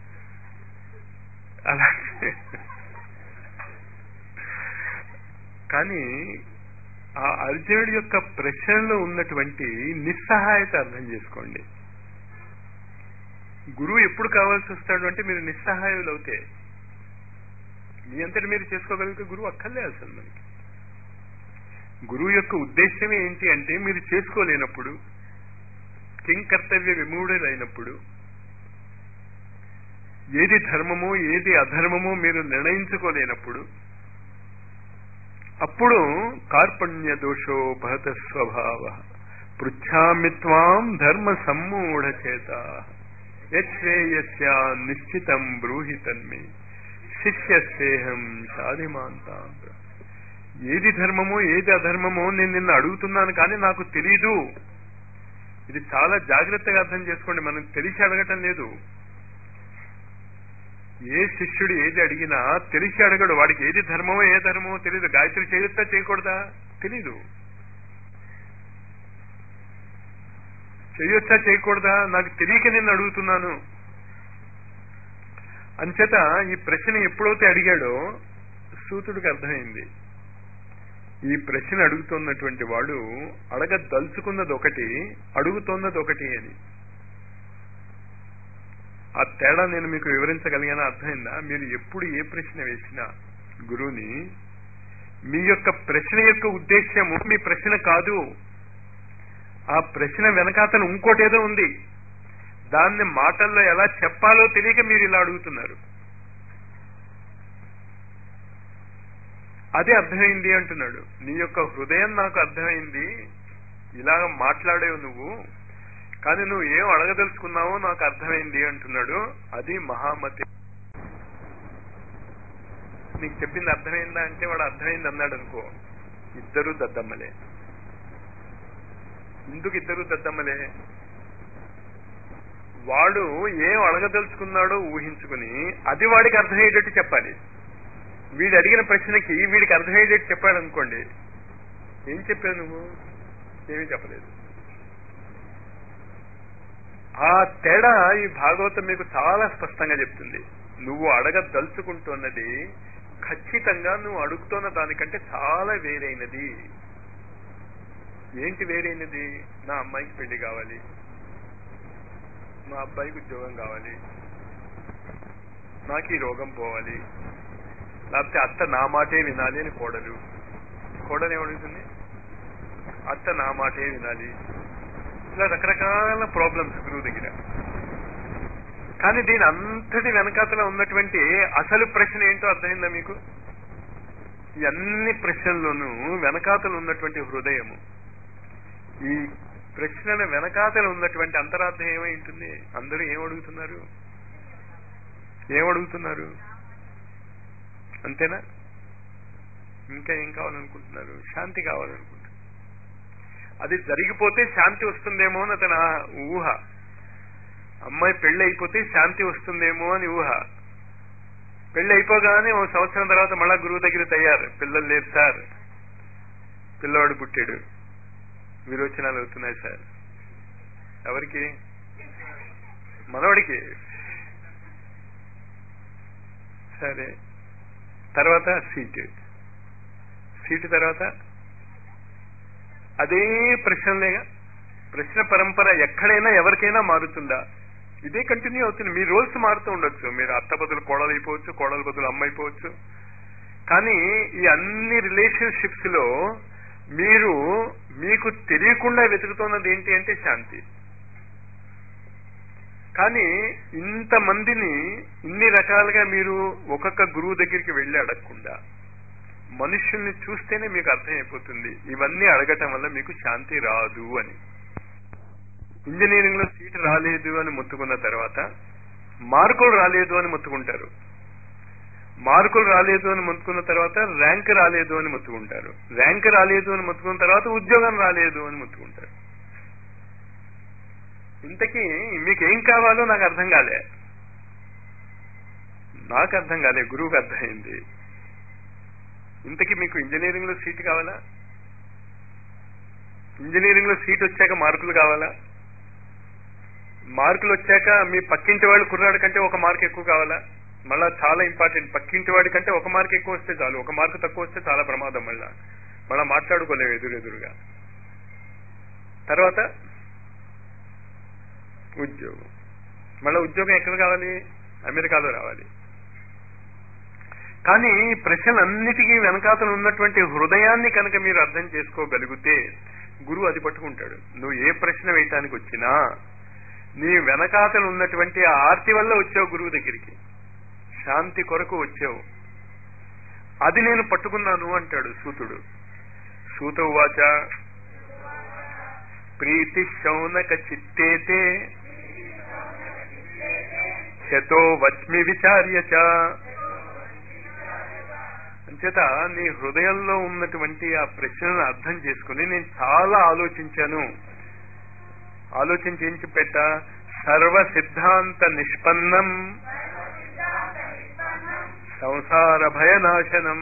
అలాగే కానీ ఆ అర్జునుడి యొక్క ప్రశ్నలో ఉన్నటువంటి నిస్సహాయత అర్థం చేసుకోండి గురువు ఎప్పుడు కావాల్సి వస్తాడు అంటే మీరు నిస్సహాయులు అవుతే మీ అంతటి మీరు చేసుకోగలిగితే గురువు అక్కర్లే అసలు మనకి గురువు యొక్క ఉద్దేశం ఏంటి అంటే మీరు చేసుకోలేనప్పుడు కింగ్ కర్తవ్య విమూఢులైనప్పుడు ఏది ధర్మమో ఏది అధర్మమో మీరు నిర్ణయించుకోలేనప్పుడు అప్పుడు కార్పణ్య దోషో భరత స్వభావ పృచ్ఛామి త్వాం ధర్మ సమ్మూఢ చేత యశ్రేయస్య నిశ్చితం బ్రూహి తన్మే శిష్యస్సేహం షాధిమాంతాం ఏది ధర్మమో ఏది అధర్మమో నేను నిన్ను అడుగుతున్నాను కానీ నాకు తెలీదు ఇది చాలా జాగ్రత్తగా అర్థం చేసుకోండి మనం తెలిసి అడగటం లేదు ఏ శిష్యుడు ఏది అడిగినా తెలిసి అడగడు వాడికి ఏది ధర్మమో ఏ ధర్మమో తెలియదు గాయత్రి చేయొచ్చా చేయకూడదా తెలీదు చేయొచ్చా చేయకూడదా నాకు తెలియక నేను అడుగుతున్నాను అంచేత ఈ ప్రశ్న ఎప్పుడైతే అడిగాడో సూతుడికి అర్థమైంది ఈ ప్రశ్న అడుగుతున్నటువంటి వాడు అడగదలుచుకున్నది ఒకటి అడుగుతున్నది ఒకటి అని ఆ తేడా నేను మీకు వివరించగలిగిన అర్థమైందా మీరు ఎప్పుడు ఏ ప్రశ్న వేసినా గురువుని మీ యొక్క ప్రశ్న యొక్క ఉద్దేశ్యము మీ ప్రశ్న కాదు ఆ ప్రశ్న వెనకాతను ఇంకోటేదో ఉంది దాన్ని మాటల్లో ఎలా చెప్పాలో తెలియక మీరు ఇలా అడుగుతున్నారు అదే అర్థమైంది అంటున్నాడు నీ యొక్క హృదయం నాకు అర్థమైంది ఇలాగ మాట్లాడేవు నువ్వు కానీ నువ్వు ఏం అడగదలుచుకున్నావో నాకు అర్థమైంది అంటున్నాడు అది మహామతి నీకు చెప్పింది అర్థమైందా అంటే వాడు అర్థమైంది అన్నాడు అనుకో ఇద్దరు దద్దమ్మలే ఎందుకు ఇద్దరు దద్దమ్మలే వాడు ఏం అడగదలుచుకున్నాడో ఊహించుకుని అది వాడికి అర్థమయ్యేటట్టు చెప్పాలి వీడు అడిగిన ప్రశ్నకి వీడికి అర్థమయ్యేటట్టు చెప్పాడు అనుకోండి ఏం చెప్పావు నువ్వు ఏమీ చెప్పలేదు ఆ తేడా ఈ భాగవతం మీకు చాలా స్పష్టంగా చెప్తుంది నువ్వు అడగదలుచుకుంటున్నది ఖచ్చితంగా నువ్వు అడుగుతున్న దానికంటే చాలా వేరైనది ఏంటి వేరైనది నా అమ్మాయికి పెళ్లి కావాలి మా అబ్బాయికి ఉద్యోగం కావాలి నాకు ఈ రోగం పోవాలి లేకపోతే అత్త నా మాటే వినాలి అని కోడలు కోడలు ఏమడుగుతుంది అత్త నా మాటే వినాలి ఇలా రకరకాల ప్రాబ్లమ్స్ గురువు దగ్గర కానీ దీని అంతటి వెనకాతల ఉన్నటువంటి అసలు ప్రశ్న ఏంటో అర్థమైందా మీకు ఈ అన్ని ప్రశ్నల్లోనూ వెనకాతలు ఉన్నటువంటి హృదయము ఈ ప్రశ్నల వెనకాతలు ఉన్నటువంటి అంతరార్థం ఏమై ఉంటుంది అందరూ ఏం అడుగుతున్నారు ఏం అడుగుతున్నారు అంతేనా ఇంకా ఏం కావాలనుకుంటున్నారు శాంతి కావాలనుకుంటున్నారు అది జరిగిపోతే శాంతి వస్తుందేమో అని అతని ఊహ అమ్మాయి పెళ్లి అయిపోతే శాంతి వస్తుందేమో అని ఊహ పెళ్లి అయిపోగానే ఓ సంవత్సరం తర్వాత మళ్ళా గురువు దగ్గర తయారు పిల్లలు లేరు సార్ పిల్లవాడు పుట్టాడు విరోచనాలు అవుతున్నాయి సార్ ఎవరికి మనవడికి సరే తర్వాత సీటు సీటు తర్వాత అదే ప్రశ్నలేగా ప్రశ్న పరంపర ఎక్కడైనా ఎవరికైనా మారుతుందా ఇదే కంటిన్యూ అవుతుంది మీ రోల్స్ మారుతూ ఉండొచ్చు మీరు అత్త బదులు కోడలు అయిపోవచ్చు కోడలు బదులు అమ్మ అయిపోవచ్చు కానీ ఈ అన్ని రిలేషన్షిప్స్ లో మీరు మీకు తెలియకుండా వెతుకుతున్నది ఏంటి అంటే శాంతి కానీ ఇంతమందిని ఇన్ని రకాలుగా మీరు ఒక్కొక్క గురువు దగ్గరికి వెళ్ళి అడగకుండా మనుషుల్ని చూస్తేనే మీకు అర్థమైపోతుంది ఇవన్నీ అడగటం వల్ల మీకు శాంతి రాదు అని ఇంజనీరింగ్ లో సీట్ రాలేదు అని మొత్తుకున్న తర్వాత మార్కులు రాలేదు అని మొత్తుకుంటారు మార్కులు రాలేదు అని మొత్తుకున్న తర్వాత ర్యాంక్ రాలేదు అని మొత్తుకుంటారు ర్యాంక్ రాలేదు అని మొత్తుకున్న తర్వాత ఉద్యోగం రాలేదు అని మొత్తుకుంటారు ఇంతకీ మీకు ఏం కావాలో నాకు అర్థం కాలే నాకు అర్థం కాలే గురువుకి అర్థమైంది ఇంతకీ మీకు ఇంజనీరింగ్ లో సీట్ కావాలా ఇంజనీరింగ్ లో సీట్ వచ్చాక మార్కులు కావాలా మార్కులు వచ్చాక మీ పక్కింటి వాళ్ళు కుర్రాడి కంటే ఒక మార్క్ ఎక్కువ కావాలా మళ్ళా చాలా ఇంపార్టెంట్ పక్కింటి వాడి కంటే ఒక మార్క్ ఎక్కువ వస్తే చాలు ఒక మార్క్ తక్కువ వస్తే చాలా ప్రమాదం మళ్ళా మళ్ళా మాట్లాడుకోలేము ఎదురెదురుగా తర్వాత ఉద్యోగం మళ్ళీ ఉద్యోగం ఎక్కడ కావాలి అమెరికాలో రావాలి కానీ ఈ ప్రశ్నలన్నిటికీ వెనకాతలు ఉన్నటువంటి హృదయాన్ని కనుక మీరు అర్థం చేసుకోగలిగితే గురువు అది పట్టుకుంటాడు నువ్వు ఏ ప్రశ్న వేయటానికి వచ్చినా నీ వెనకాతలు ఉన్నటువంటి ఆ ఆర్తి వల్ల వచ్చావు గురువు దగ్గరికి శాంతి కొరకు వచ్చావు అది నేను పట్టుకున్నాను అంటాడు సూతుడు సూత ఉవాచ ప్రీతి శౌనక చిత్తేతే శతో వచ్మి విచార్య చ అంచేత నీ హృదయంలో ఉన్నటువంటి ఆ ప్రశ్నను అర్థం చేసుకుని నేను చాలా ఆలోచించాను ఆలోచించి ఏం చెప్పేట సర్వ సిద్ధాంత నిష్పన్నం సంసార భయనాశనం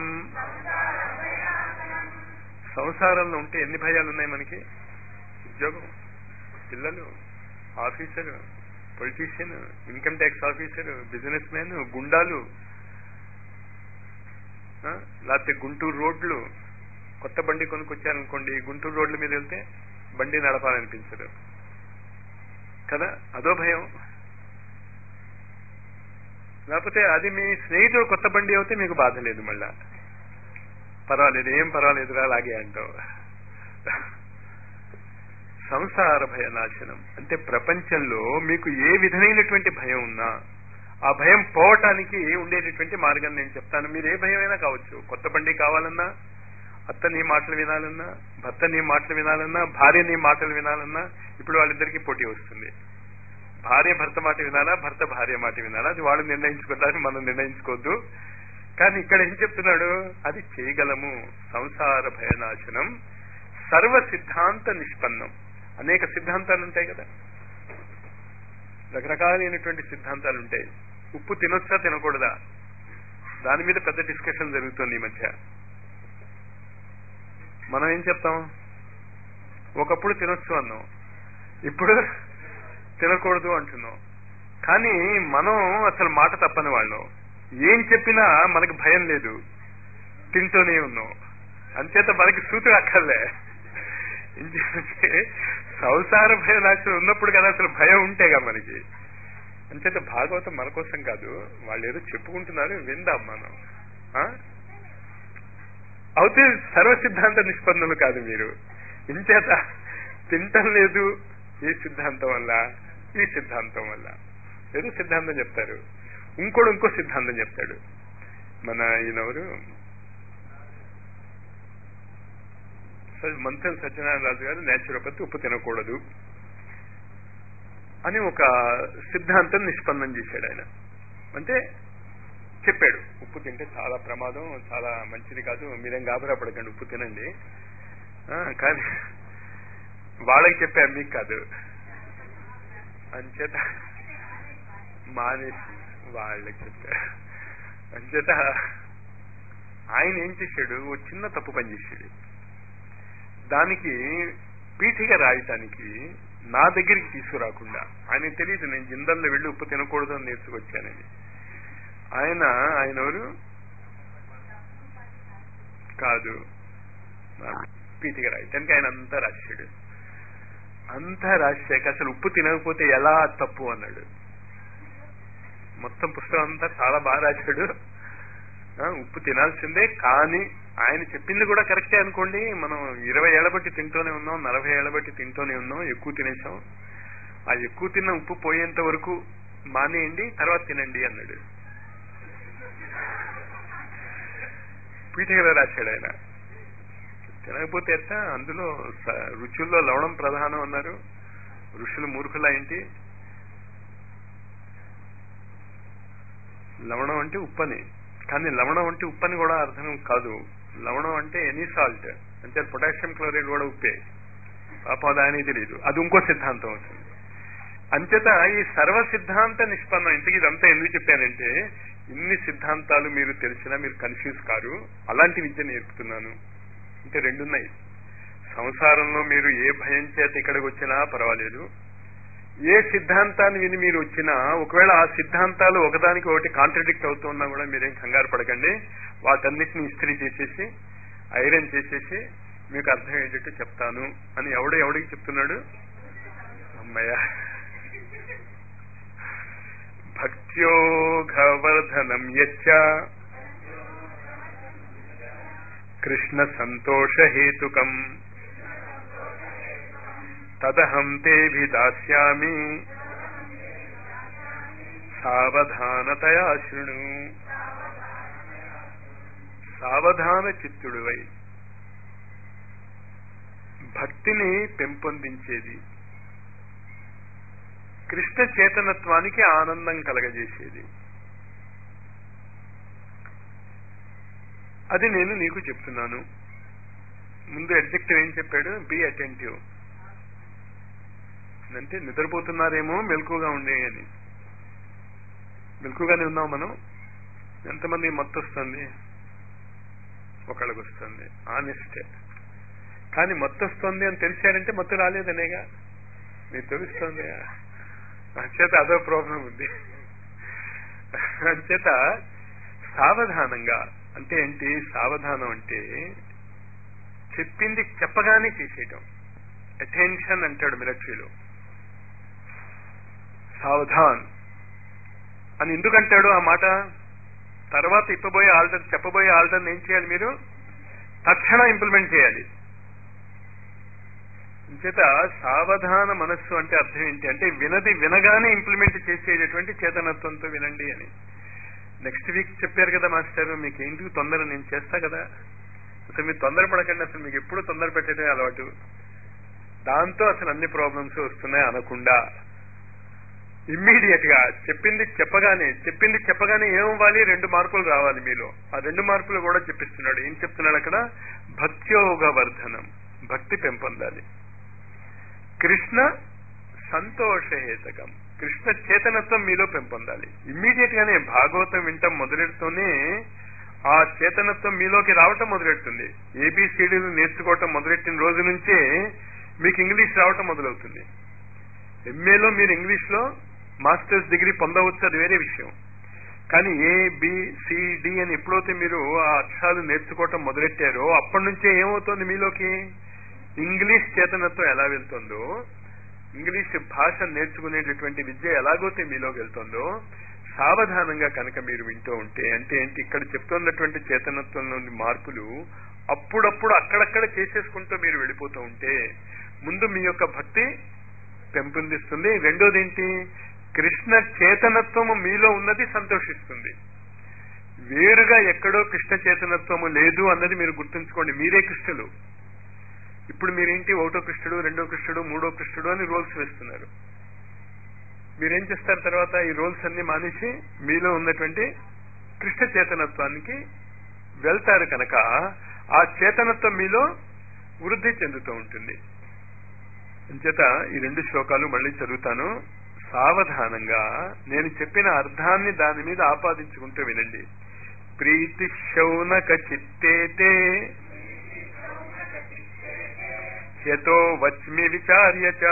సంసారంలో ఉంటే ఎన్ని భయాలు ఉన్నాయి మనకి ఉద్యోగం పిల్లలు officer politician income tax officer business man గుండాలు ఆ, లేకపోతే గుంటూరు రోడ్లు కొత్త బండి కొనుక్కొచ్చారనుకోండి గుంటూరు రోడ్ల మీద వెళ్తే బండి నడపాలనిపించదు కదా అదో భయం లేకపోతే అది మీ స్నేహితుడు కొత్త బండి అవుతే మీకు బాధ లేదు మళ్ళా పర్వాలేదు ఏం పర్వాలేదురా అలాగే అంటావు సంసార భయ నాశనం అంటే ప్రపంచంలో మీకు ఏ విధమైనటువంటి భయం ఉన్నా ఆ భయం పోవటానికి ఉండేటటువంటి మార్గం నేను చెప్తాను మీరు ఏ భయమైనా కావచ్చు కొత్త బండి కావాలన్నా అత్త నీ మాటలు వినాలన్నా భర్త నీ మాటలు వినాలన్నా భార్య నీ మాటలు వినాలన్నా ఇప్పుడు వాళ్ళిద్దరికీ పోటీ వస్తుంది భార్య భర్త మాట వినాలా భర్త భార్య మాట వినాలా అది వాళ్ళు నిర్ణయించుకుంటారు మనం నిర్ణయించుకోవద్దు కానీ ఇక్కడ ఏం చెప్తున్నాడు అది చేయగలము సంసార భయనాశనం సర్వ సిద్ధాంత నిష్పన్నం అనేక సిద్ధాంతాలు ఉంటాయి కదా రకరకాలైనటువంటి సిద్ధాంతాలు ఉంటాయి ఉప్పు తినొచ్చా తినకూడదా దాని మీద పెద్ద డిస్కషన్ జరుగుతుంది ఈ మధ్య మనం ఏం చెప్తాం ఒకప్పుడు తినొచ్చు అన్నాం ఇప్పుడు తినకూడదు అంటున్నాం కానీ మనం అసలు మాట తప్పని వాళ్ళం ఏం చెప్పినా మనకి భయం లేదు తింటూనే ఉన్నాం అంచేత మనకి సూతుడు అక్కర్లే ఇంకేంటంటే సంసార భయ నాశనం ఉన్నప్పుడు కదా అసలు భయం ఉంటేగా మనకి అంచేత భాగవతం మన కోసం కాదు వాళ్ళు ఏదో చెప్పుకుంటున్నారు విందాం మనం ఆ? అవుతే సర్వ సిద్ధాంత నిష్పన్నులు కాదు మీరు ఇంచేత తింటం లేదు ఈ సిద్ధాంతం వల్ల ఈ సిద్ధాంతం వల్ల ఏదో సిద్ధాంతం చెప్తారు ఇంకోడు ఇంకో సిద్ధాంతం చెప్తాడు మన ఈయనెవరు మంత్రం సత్యనారాయణ రాజు గారు నేచురోపతి ఉప్పు తినకూడదు అని ఒక సిద్ధాంతం నిష్పన్నం చేశాడు ఆయన అంటే చెప్పాడు ఉప్పు తింటే చాలా ప్రమాదం చాలా మంచిది కాదు మీరేం గాబరా పడకండి ఉప్పు తినండి ఆ, కానీ వాళ్ళకి చెప్పారు మీకు కాదు అంచేత మానేసి వాళ్ళకి చెప్పారు అంచేత ఆయన ఏం చేశాడు ఓ చిన్న తప్పు పని చేశాడు దానికి పీఠిక రాయటానికి నా దగ్గరికి తీసుకురాకుండా ఆయనకు తెలియదు నేను జిందల్లో వెళ్ళి ఉప్పు తినకూడదు అని నేర్చుకొచ్చానని ఆయన ఆయన ఎవరు కాదు పీఠిక రాయటానికి ఆయన అంతా రాశాడు అంతా రాశాక అసలు ఉప్పు తినకపోతే ఎలా తప్పు అన్నాడు మొత్తం పుస్తకం అంతా చాలా బాగా రాశాడు ఆ, ఉప్పు తినాల్సిందే కానీ ఆయన చెప్పింది కూడా కరెక్టే అనుకోండి మనం ఇరవై ఏళ్ల బట్టి తింటూనే ఉన్నాం నలభై ఏళ్ల బట్టి తింటూనే ఉన్నాం ఎక్కువ తినేసాం ఆ ఎక్కువ తిన్న ఉప్పు పోయేంత వరకు మానేయండి తర్వాత తినండి అన్నాడు పీఠికలో రాశాడు ఆయన తినకపోతే ఎట్ట అందులో స- రుచుల్లో లవణం ప్రధానం అన్నారు ఋషులు మూర్ఖులా ఏంటి లవణం అంటే ఉప్పని కానీ లవణం అంటే ఉప్పు అని కూడా అర్థం కాదు లవణం అంటే ఎనీ సాల్ట్ అంటే పొటాషియం క్లోరైడ్ కూడా ఉప్పే పాపం దాని తెలియదు అది ఇంకో సిద్ధాంతం అవుతుంది అంచేత ఈ సర్వ సిద్ధాంత నిష్పన్నం ఇంతకీ ఇదంతా ఎందుకు చెప్పానంటే ఇన్ని సిద్ధాంతాలు మీరు తెలిసినా మీరు కన్ఫ్యూజ్ కారు అలాంటి విద్య నేర్పుతున్నాను అంటే రెండున్నాయి సంసారంలో మీరు ఏ భయం చేత ఇక్కడికి వచ్చినా పర్వాలేదు ఏ సిద్ధాంతాన్ని విని మీరు వచ్చినా ఒకవేళ ఆ సిద్ధాంతాలు ఒకదానికి ఒకటి కాంట్రడిక్ట్ అవుతున్నా కూడా మీరేం కంగారు పడకండి వాటన్నిటిని ఇస్త్రీ చేసేసి ఐరన్ చేసేసి మీకు అర్థమయ్యేటట్టు చెప్తాను అని ఎవడు ఎవడికి చెప్తున్నాడు అమ్మయ్య భక్త్యోఘవర్ధనం యచ్చ కృష్ణ సంతోష హేతుకం తదహం తేభిదాస్యామి సావధానతయా శృణు సావధాన చిత్తుడువై భక్తిని పెంపొందించేది కృష్ణ చేతనత్వానికి ఆనందం కలగజేసేది అది నేను నీకు చెప్తున్నాను ముందు అడ్జెక్టివ్ ఏం చెప్పాడు బి అటెంటివ్ అంటే నిద్రపోతున్నారేమో మెలకుగా ఉండే అని మెలకుగానే ఉన్నాం మనం ఎంతమంది మత్తు వస్తుంది ఒకళ్ళకి వస్తుంది ఆనెస్టే కానీ మత్తు వస్తుంది అని తెలిసారంటే మత్తు రాలేదనేగా మీకు తెలుస్తుంది అంచేత అదో ప్రాబ్లం ఉంది అంచేత సావధానంగా అంటే ఏంటి సావధానం అంటే చెప్పింది చెప్పగానే చేసేయటం అటెన్షన్ అంటాడు మిలిటరీలో సావధాన్ అని ఎందుకంటాడు ఆ మాట తర్వాత ఇప్పబోయే ఆల్టర్ చెప్పబోయే ఆల్టర్ ఏం చేయాలి మీరు తక్షణ ఇంప్లిమెంట్ చేయాలి చేత సావధాన మనస్సు అంటే అర్థం ఏంటి అంటే వినది వినగానే ఇంప్లిమెంట్ చేసేటటువంటి చేతనత్వంతో వినండి అని నెక్స్ట్ వీక్ చెప్పారు కదా మాస్టర్ మీకు ఏంటికి తొందర నేను చేస్తా కదా అసలు మీరు తొందరపడకండి అసలు మీకు ఎప్పుడు తొందర పెట్టడమే అలవాటు దాంతో అసలు అన్ని ప్రాబ్లమ్స్ వస్తున్నాయి అనకుండా ఇమ్మీడియట్ గా చెప్పింది చెప్పగానే చెప్పింది చెప్పగానే ఏమవ్వాలి రెండు మార్పులు రావాలి మీలో ఆ రెండు మార్పులు కూడా చెప్పిస్తున్నాడు ఏం చెప్తున్నాడు అక్కడ భక్త్యోగ వర్ధనం భక్తి పెంపొందాలి కృష్ణ సంతోషహేతకం కృష్ణ చేతనత్వం మీలో పెంపొందాలి ఇమ్మీడియట్ గానే భాగవతం వింటం మొదలెడుతూనే ఆ చేతనత్వం మీలోకి రావటం మొదలెడుతుంది ఏబిసిడీలు నేర్చుకోవటం మొదలెట్టిన రోజు నుంచే మీకు ఇంగ్లీష్ రావటం మొదలవుతుంది ఎంఏలో మీరు ఇంగ్లీష్ లో మాస్టర్స్ డిగ్రీ పొందవచ్చు అది వేరే విషయం కానీ ఏ బి డి అని ఎప్పుడైతే మీరు ఆ అక్షరాలు నేర్చుకోవటం మొదలెట్టారో అప్పటి నుంచే ఏమవుతుంది మీలోకి ఇంగ్లీష్ చేతనత్వం ఎలా వెళ్తుందో ఇంగ్లీష్ భాష నేర్చుకునేటటువంటి విద్య ఎలాగైతే మీలోకి వెళ్తుందో సావధానంగా కనుక మీరు వింటూ ఉంటే అంటే ఏంటి ఇక్కడ చెప్తున్నటువంటి చేతనత్వంలోని మార్పులు అప్పుడప్పుడు అక్కడక్కడ చేసేసుకుంటూ మీరు వెళ్ళిపోతూ ఉంటే ముందు మీ యొక్క భక్తి పెంపొందిస్తుంది రెండోది ఏంటి కృష్ణ చేతనత్వము మీలో ఉన్నది సంతోషిస్తుంది వేరుగా ఎక్కడో కృష్ణ చేతనత్వము లేదు అన్నది మీరు గుర్తుంచుకోండి మీరే కృష్ణులు ఇప్పుడు మీరేంటి ఒకటో కృష్ణుడు రెండో కృష్ణుడు మూడో కృష్ణుడు అని రోల్స్ వేస్తున్నారు మీరేం చేస్తారు తర్వాత ఈ రోల్స్ అన్ని మానేసి మీలో ఉన్నటువంటి కృష్ణ చేతనత్వానికి వెళ్తారు కనుక ఆ చేతనత్వం మీలో వృద్ధి చెందుతూ ఉంటుంది అంచేత ఈ రెండు శ్లోకాలు మళ్ళీ చదువుతాను సావధానంగా నేను చెప్పిన అర్థాన్ని దాని మీద ఆపాదించుకుంటూ వినండి ప్రీతి శౌనక చిత్తేతే యతో వచ్మి విచార్యచ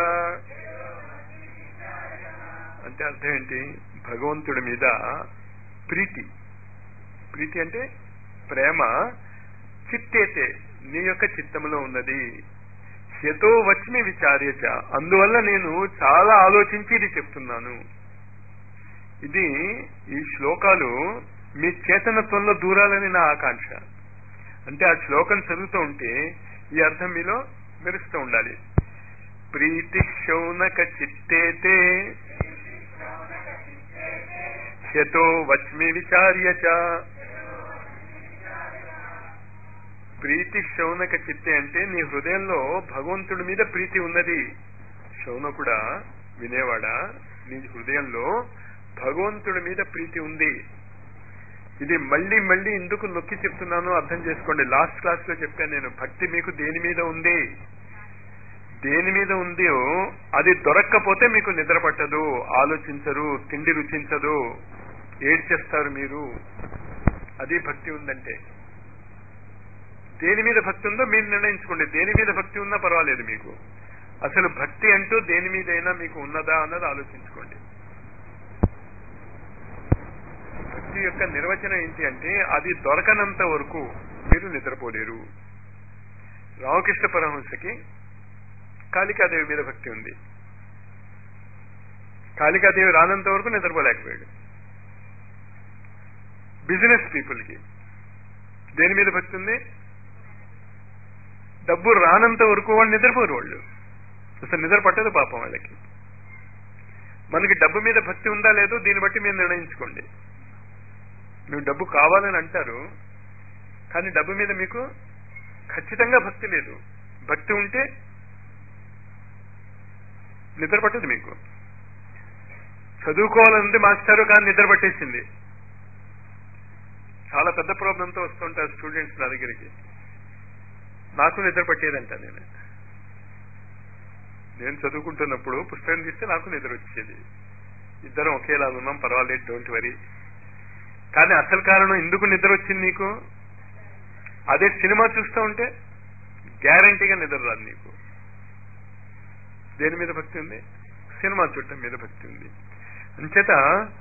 అంటే అర్థం ఏంటి భగవంతుడి మీద ప్రీతి ప్రీతి అంటే ప్రేమ చిత్తేతే నీ యొక్క చిత్తములో ఉన్నది యతో వచ్మి విచార్యచ అందువల్ల నేను చాలా ఆలోచించి ఇది చెప్తున్నాను ఇది ఈ శ్లోకాలు మీ చేతనత్వంలో దూరాలని నా ఆకాంక్ష అంటే ఆ శ్లోకం చదువుతూ ఉంటే ఈ అర్థం మీలో మెరుస్తూ ఉండాలి ప్రీతి శౌనక చిత్తేతే యతో వచ్మి విచార్యచ ప్రీతి శౌనక చిత్తే అంటే నీ హృదయంలో భగవంతుడి మీద ప్రీతి ఉన్నది శౌనకుడా వినేవాడా నీ హృదయంలో భగవంతుడి మీద ప్రీతి ఉంది ఇది మళ్ళీ మళ్ళీ ఎందుకు నొక్కి చెప్తున్నాను అర్థం చేసుకోండి లాస్ట్ క్లాస్ లో చెప్పాను నేను భక్తి మీకు దేని మీద ఉంది దేని మీద ఉందో అది దొరక్కపోతే మీకు నిద్ర పట్టదు ఆలోచించరు తిండి రుచించదు ఏడ్చేస్తారు మీరు అది భక్తి ఉందంటే దేని మీద భక్తి ఉందో మీరు నిర్ణయించుకోండి దేని మీద భక్తి ఉన్నా పర్వాలేదు మీకు అసలు భక్తి అంటూ దేని మీదైనా మీకు ఉన్నదా అన్నది ఆలోచించుకోండి భక్తి యొక్క నిర్వచనం ఏంటి అంటే అది దొరకనంత వరకు మీరు నిద్రపోలేరు రామకృష్ణ పరమహంసకి కాళికాదేవి మీద భక్తి ఉంది కాళికాదేవి రానంత వరకు నిద్రపోలేకపోయాడు బిజినెస్ పీపుల్కి దేని మీద భక్తి ఉంది డబ్బు రానంత వరకు వాళ్ళు నిద్రపోరు వాళ్ళు అసలు నిద్ర పట్టదు పాపం వాళ్ళకి మనకి డబ్బు మీద భక్తి ఉందా లేదో దీన్ని బట్టి మీరు నిర్ణయించుకోండి నువ్వు డబ్బు కావాలని అంటారు కానీ డబ్బు మీద మీకు ఖచ్చితంగా భక్తి లేదు భక్తి ఉంటే నిద్ర పట్టదు మీకు చదువుకోవాలంటే మాస్టారు కానీ నిద్ర పట్టేసింది చాలా పెద్ద ప్రాబ్లంతో వస్తుంటారు స్టూడెంట్స్ నా దగ్గరికి నాకు నిద్ర పట్టేదంట నేను నేను చదువుకుంటున్నప్పుడు పుస్తకం తీస్తే నాకు నిద్ర వచ్చేది ఇద్దరం ఒకేలా ఉన్నాం పర్వాలేదు డోంట్ వరీ కానీ అసలు కారణం ఎందుకు నిద్ర వచ్చింది నీకు అదే సినిమా చూస్తూ ఉంటే గ్యారంటీగా నిద్ర రాదు నీకు దేని మీద భక్తి ఉంది సినిమా చూడటం మీద భక్తి ఉంది అంచేత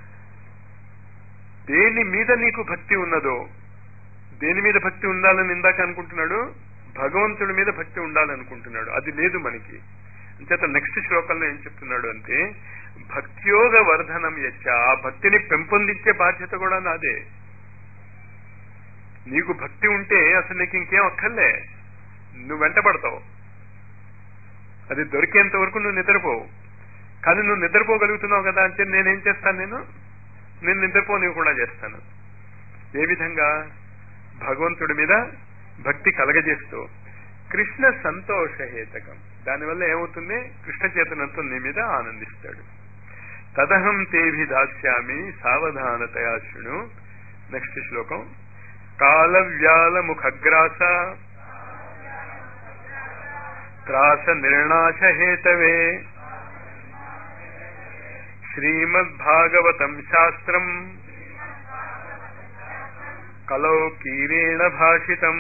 దేని మీద నీకు భక్తి ఉన్నదో దేని మీద భక్తి ఉండాలని ఇందాక అనుకుంటున్నాడు భగవంతుడి మీద భక్తి ఉండాలనుకుంటున్నాడు అది లేదు మనకి అంచేత నెక్స్ట్ శ్లోకంలో ఏం చెప్తున్నాడు అంటే భక్తియోగ వర్ధనం యచ్చ ఆ భక్తిని పెంపొందించే బాధ్యత కూడా నాదే నీకు భక్తి ఉంటే అసలు నీకు ఇంకేం అక్కర్లే నువ్వు వెంటపడతావు అది దొరికేంత వరకు నువ్వు నిద్రపోవు కానీ నువ్వు నిద్రపోగలుగుతున్నావు కదా అంటే నేనేం చేస్తాను నేను నేను నిద్రపోనివ్వకుండా చేస్తాను ఏ విధంగా భగవంతుడి మీద భక్తి కలగజేస్తూ కృష్ణ సంతోషహేతకం దానివల్ల ఏమవుతుంది కృష్ణ చేతనంతో నీ మీద ఆనందిస్తాడు తదహం తేభి దాస్యామి సావధానతయా శృణు నెక్స్ట్ శ్లోకం కాలవ్యాల ముఖగ్రాస త్రాస నిర్ణాశ హేతవే శ్రీమద్భాగవతం శాస్త్రం కలౌ కీరేణ భాషితం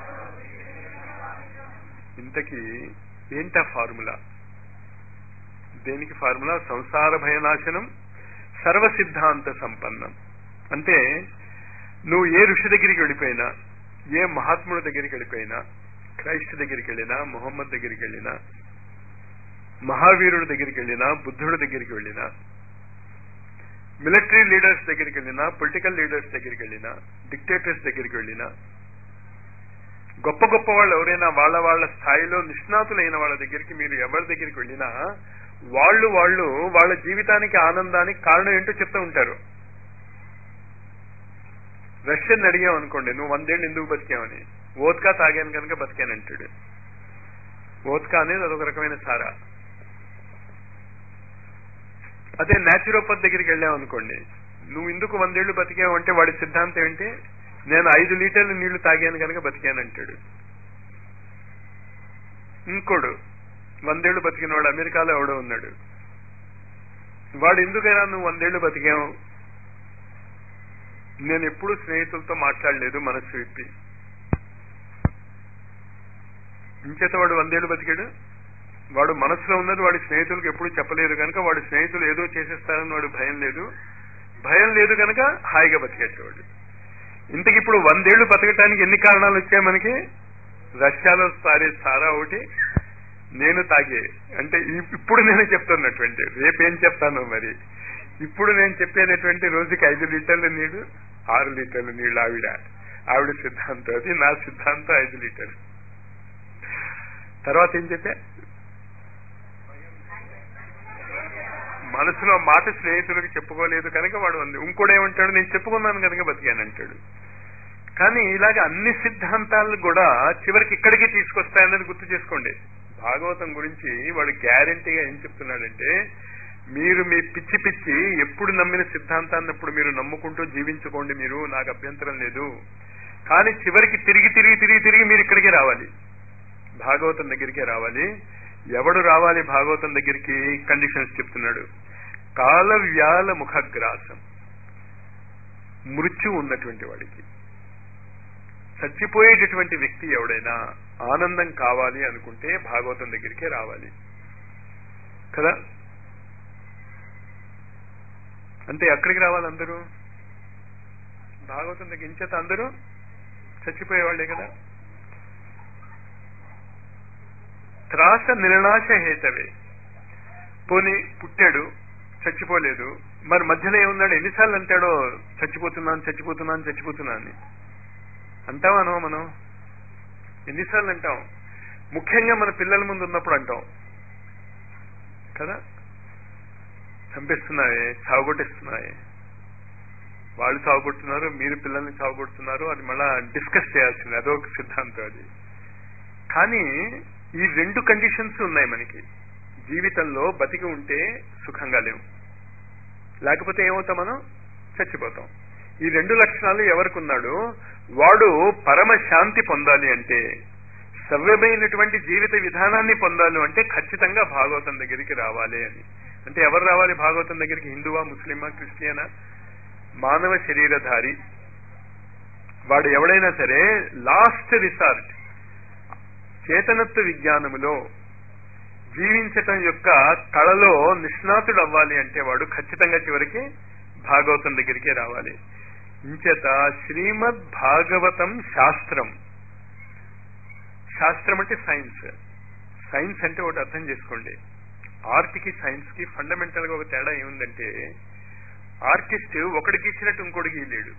ఇంతకీ ఏంట ఫార్ములా దేనికి ఫార్ములా సంసార భయనాశనం సర్వసిద్ధాంత సంపన్నం అంటే నువ్వు ఏ ఋషి దగ్గరికి వెళ్ళిపోయినా ఏ మహాత్ముడి దగ్గరికి వెళ్ళిపోయినా క్రైస్ట్ దగ్గరికి వెళ్ళినా మొహమ్మద్ దగ్గరికి వెళ్ళినా మహావీరుడి దగ్గరికి వెళ్ళినా బుద్ధుడి దగ్గరికి వెళ్ళినా మిలిటరీ లీడర్స్ దగ్గరికి వెళ్ళినా పొలిటికల్ లీడర్స్ దగ్గరికి వెళ్ళినా డిక్టేటర్స్ దగ్గరికి వెళ్ళినా గొప్ప గొప్ప వాళ్ళు ఎవరైనా వాళ్ళ వాళ్ళ స్థాయిలో నిష్ణాతులైన వాళ్ళ దగ్గరికి మీరు ఎవరి దగ్గరికి వెళ్ళినా వాళ్ళు వాళ్ళు వాళ్ళ జీవితానికి ఆనందానికి కారణం ఏంటో చెప్తూ ఉంటారు రష్యన్ అడిగాం అనుకోండి నువ్వు వందేళ్ళు ఎందుకు బతికావని ఓత్కా తాగాను కనుక బతికానంటాడు ఓత్కా అనేది అదొక రకమైన సారా అదే న్యాచురోపతి దగ్గరికి వెళ్ళాం అనుకోండి నువ్వు ఎందుకు వందేళ్లు బతికావు అంటే వాడి సిద్ధాంతం ఏంటి నేను ఐదు లీటర్లు నీళ్లు తాగాను కనుక బతికానంటాడు ఇంకోడు వందేళ్లు బతికినవాడు అమెరికాలో ఎవడో ఉన్నాడు వాడు ఎందుకైనా నువ్వు వందేళ్లు బతికావు నేను ఎప్పుడు స్నేహితులతో మాట్లాడలేదు మనసు విప్పి ఇంచేత వాడు వందేళ్లు బతికాడు వాడు మనసులో ఉన్నది వాడి స్నేహితులకు ఎప్పుడు చెప్పలేదు కనుక వాడి స్నేహితులు ఏదో చేసేస్తారని వాడు భయం లేదు భయం లేదు కనుక హాయిగా బతికేసేవాడు ఇంతకి ఇప్పుడు వందేళ్లు బతకటానికి ఎన్ని కారణాలు వచ్చాయి మనకి రష్యాలో సారే సారా ఒకటి నేను తాగే అంటే ఇప్పుడు నేను చెప్తున్నటువంటి రేపేం చెప్తాను మరి ఇప్పుడు నేను చెప్పేటటువంటి రోజుకి ఐదు లీటర్ల నీళ్లు ఆరు లీటర్ల నీళ్లు ఆవిడ ఆవిడ సిద్ధాంతం అది నా సిద్ధాంతం ఐదు లీటర్లు తర్వాత ఏం చెప్పా మనసులో మాట స్నేహితులకు చెప్పుకోలేదు కనుక వాడు ఉంది ఇంకోటి ఏమంటాడు నేను చెప్పుకున్నాను కనుక బతికానంటాడు కానీ ఇలాగ అన్ని సిద్ధాంతాలు కూడా చివరికి ఇక్కడికి తీసుకొస్తాయన్నది గుర్తు చేసుకోండి భాగవతం గురించి వాడు గ్యారంటీగా ఏం చెప్తున్నాడంటే మీరు మీ పిచ్చి పిచ్చి ఎప్పుడు నమ్మిన సిద్ధాంతాన్ని ఎప్పుడు మీరు నమ్ముకుంటూ జీవించుకోండి మీరు నాకు అభ్యంతరం లేదు కానీ చివరికి తిరిగి తిరిగి తిరిగి తిరిగి మీరు ఇక్కడికే రావాలి భాగవతం దగ్గరికే రావాలి ఎవడు రావాలి భాగవతం దగ్గరికి కండిషన్స్ చెప్తున్నాడు కాల వ్యాల ముఖగ్రాసం మృత్యు ఉన్నటువంటి వాడికి చచ్చిపోయేటటువంటి వ్యక్తి ఎవడైనా ఆనందం కావాలి అనుకుంటే భాగవతం దగ్గరికే రావాలి కదా అంటే ఎక్కడికి రావాలి అందరూ భాగవతం దగ్గర ఇంచేత అందరూ చచ్చిపోయేవాళ్లే కదా త్రాస నిర్నాశ హేతవే పోని పుట్టాడు చచ్చిపోలేదు మరి మధ్యలో ఏమున్నాడు ఎన్నిసార్లు అంటాడో చచ్చిపోతున్నాను చచ్చిపోతున్నాను చచ్చిపోతున్నా అని అంటావా అనో మనం ఎన్నిసార్లు అంటాం ముఖ్యంగా మన పిల్లల ముందు ఉన్నప్పుడు అంటాం కదా చంపేస్తున్నాయే చావుగొట్టేస్తున్నాయే వాళ్ళు చావుగొడుతున్నారు మీరు పిల్లల్ని చావుగొడుతున్నారు అది మళ్ళా డిస్కస్ చేయాల్సింది అదొక సిద్ధాంతం అది కానీ ఈ రెండు కండిషన్స్ ఉన్నాయి మనకి జీవితంలో బతికి ఉంటే సుఖంగా లేవు లేకపోతే ఏమవుతాం మనం చచ్చిపోతాం ఈ రెండు లక్షణాలు ఎవరికి ఉన్నాడు వాడు పరమ శాంతి పొందాలి అంటే సవ్యమైనటువంటి జీవిత విధానాన్ని పొందాలి అంటే ఖచ్చితంగా భాగవతం దగ్గరికి రావాలి అని అంటే ఎవరు రావాలి భాగవతం దగ్గరికి హిందువా ముస్లిమా క్రిస్టియనా మానవ శరీరధారి వాడు ఎవడైనా సరే లాస్ట్ రిసార్ట్ చేతనత్వ విజ్ఞానములో జీవించటం యొక్క కళలో నిష్ణాతుడు అవ్వాలి అంటే వాడు ఖచ్చితంగా చివరికి భాగవతం దగ్గరికే రావాలి ఇంచేత శ్రీమద్ భాగవతం శాస్త్రం శాస్త్రం అంటే సైన్స్ సైన్స్ అంటే ఒకటి అర్థం చేసుకోండి ఆర్ట్ కి సైన్స్ కి ఫండమెంటల్ గా ఒక తేడా ఏముందంటే ఆర్టిస్ట్ ఒకడికి ఇచ్చినట్టు ఇంకోటికి లేడు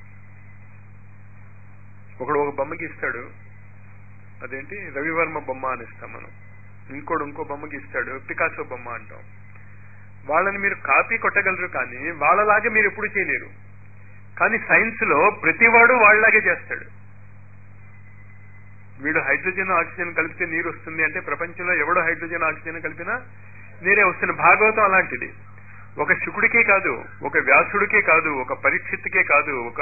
ఒకడు ఒక బొమ్మ గీస్తాడు అదేంటి రవివర్మ బొమ్మ అని ఇస్తాం మనం ఇంకోడు ఇంకో బొమ్మ గీస్తాడు పికాసో బొమ్మ అంటాం వాళ్ళని మీరు కాపీ కొట్టగలరు కానీ వాళ్ళలాగే మీరు ఎప్పుడు చేయలేరు కానీ సైన్స్ లో ప్రతివాడు వాళ్ళలాగే చేస్తాడు వీడు హైడ్రోజన్ ఆక్సిజన్ కలిపితే నీరు వస్తుంది అంటే ప్రపంచంలో ఎవడో హైడ్రోజన్ ఆక్సిజన్ కలిపినా నీరే వస్తుంది భాగవతం అలాంటిది ఒక శుకుడికే కాదు ఒక వ్యాసుడికే కాదు ఒక పరీక్షిత్తుకే కాదు ఒక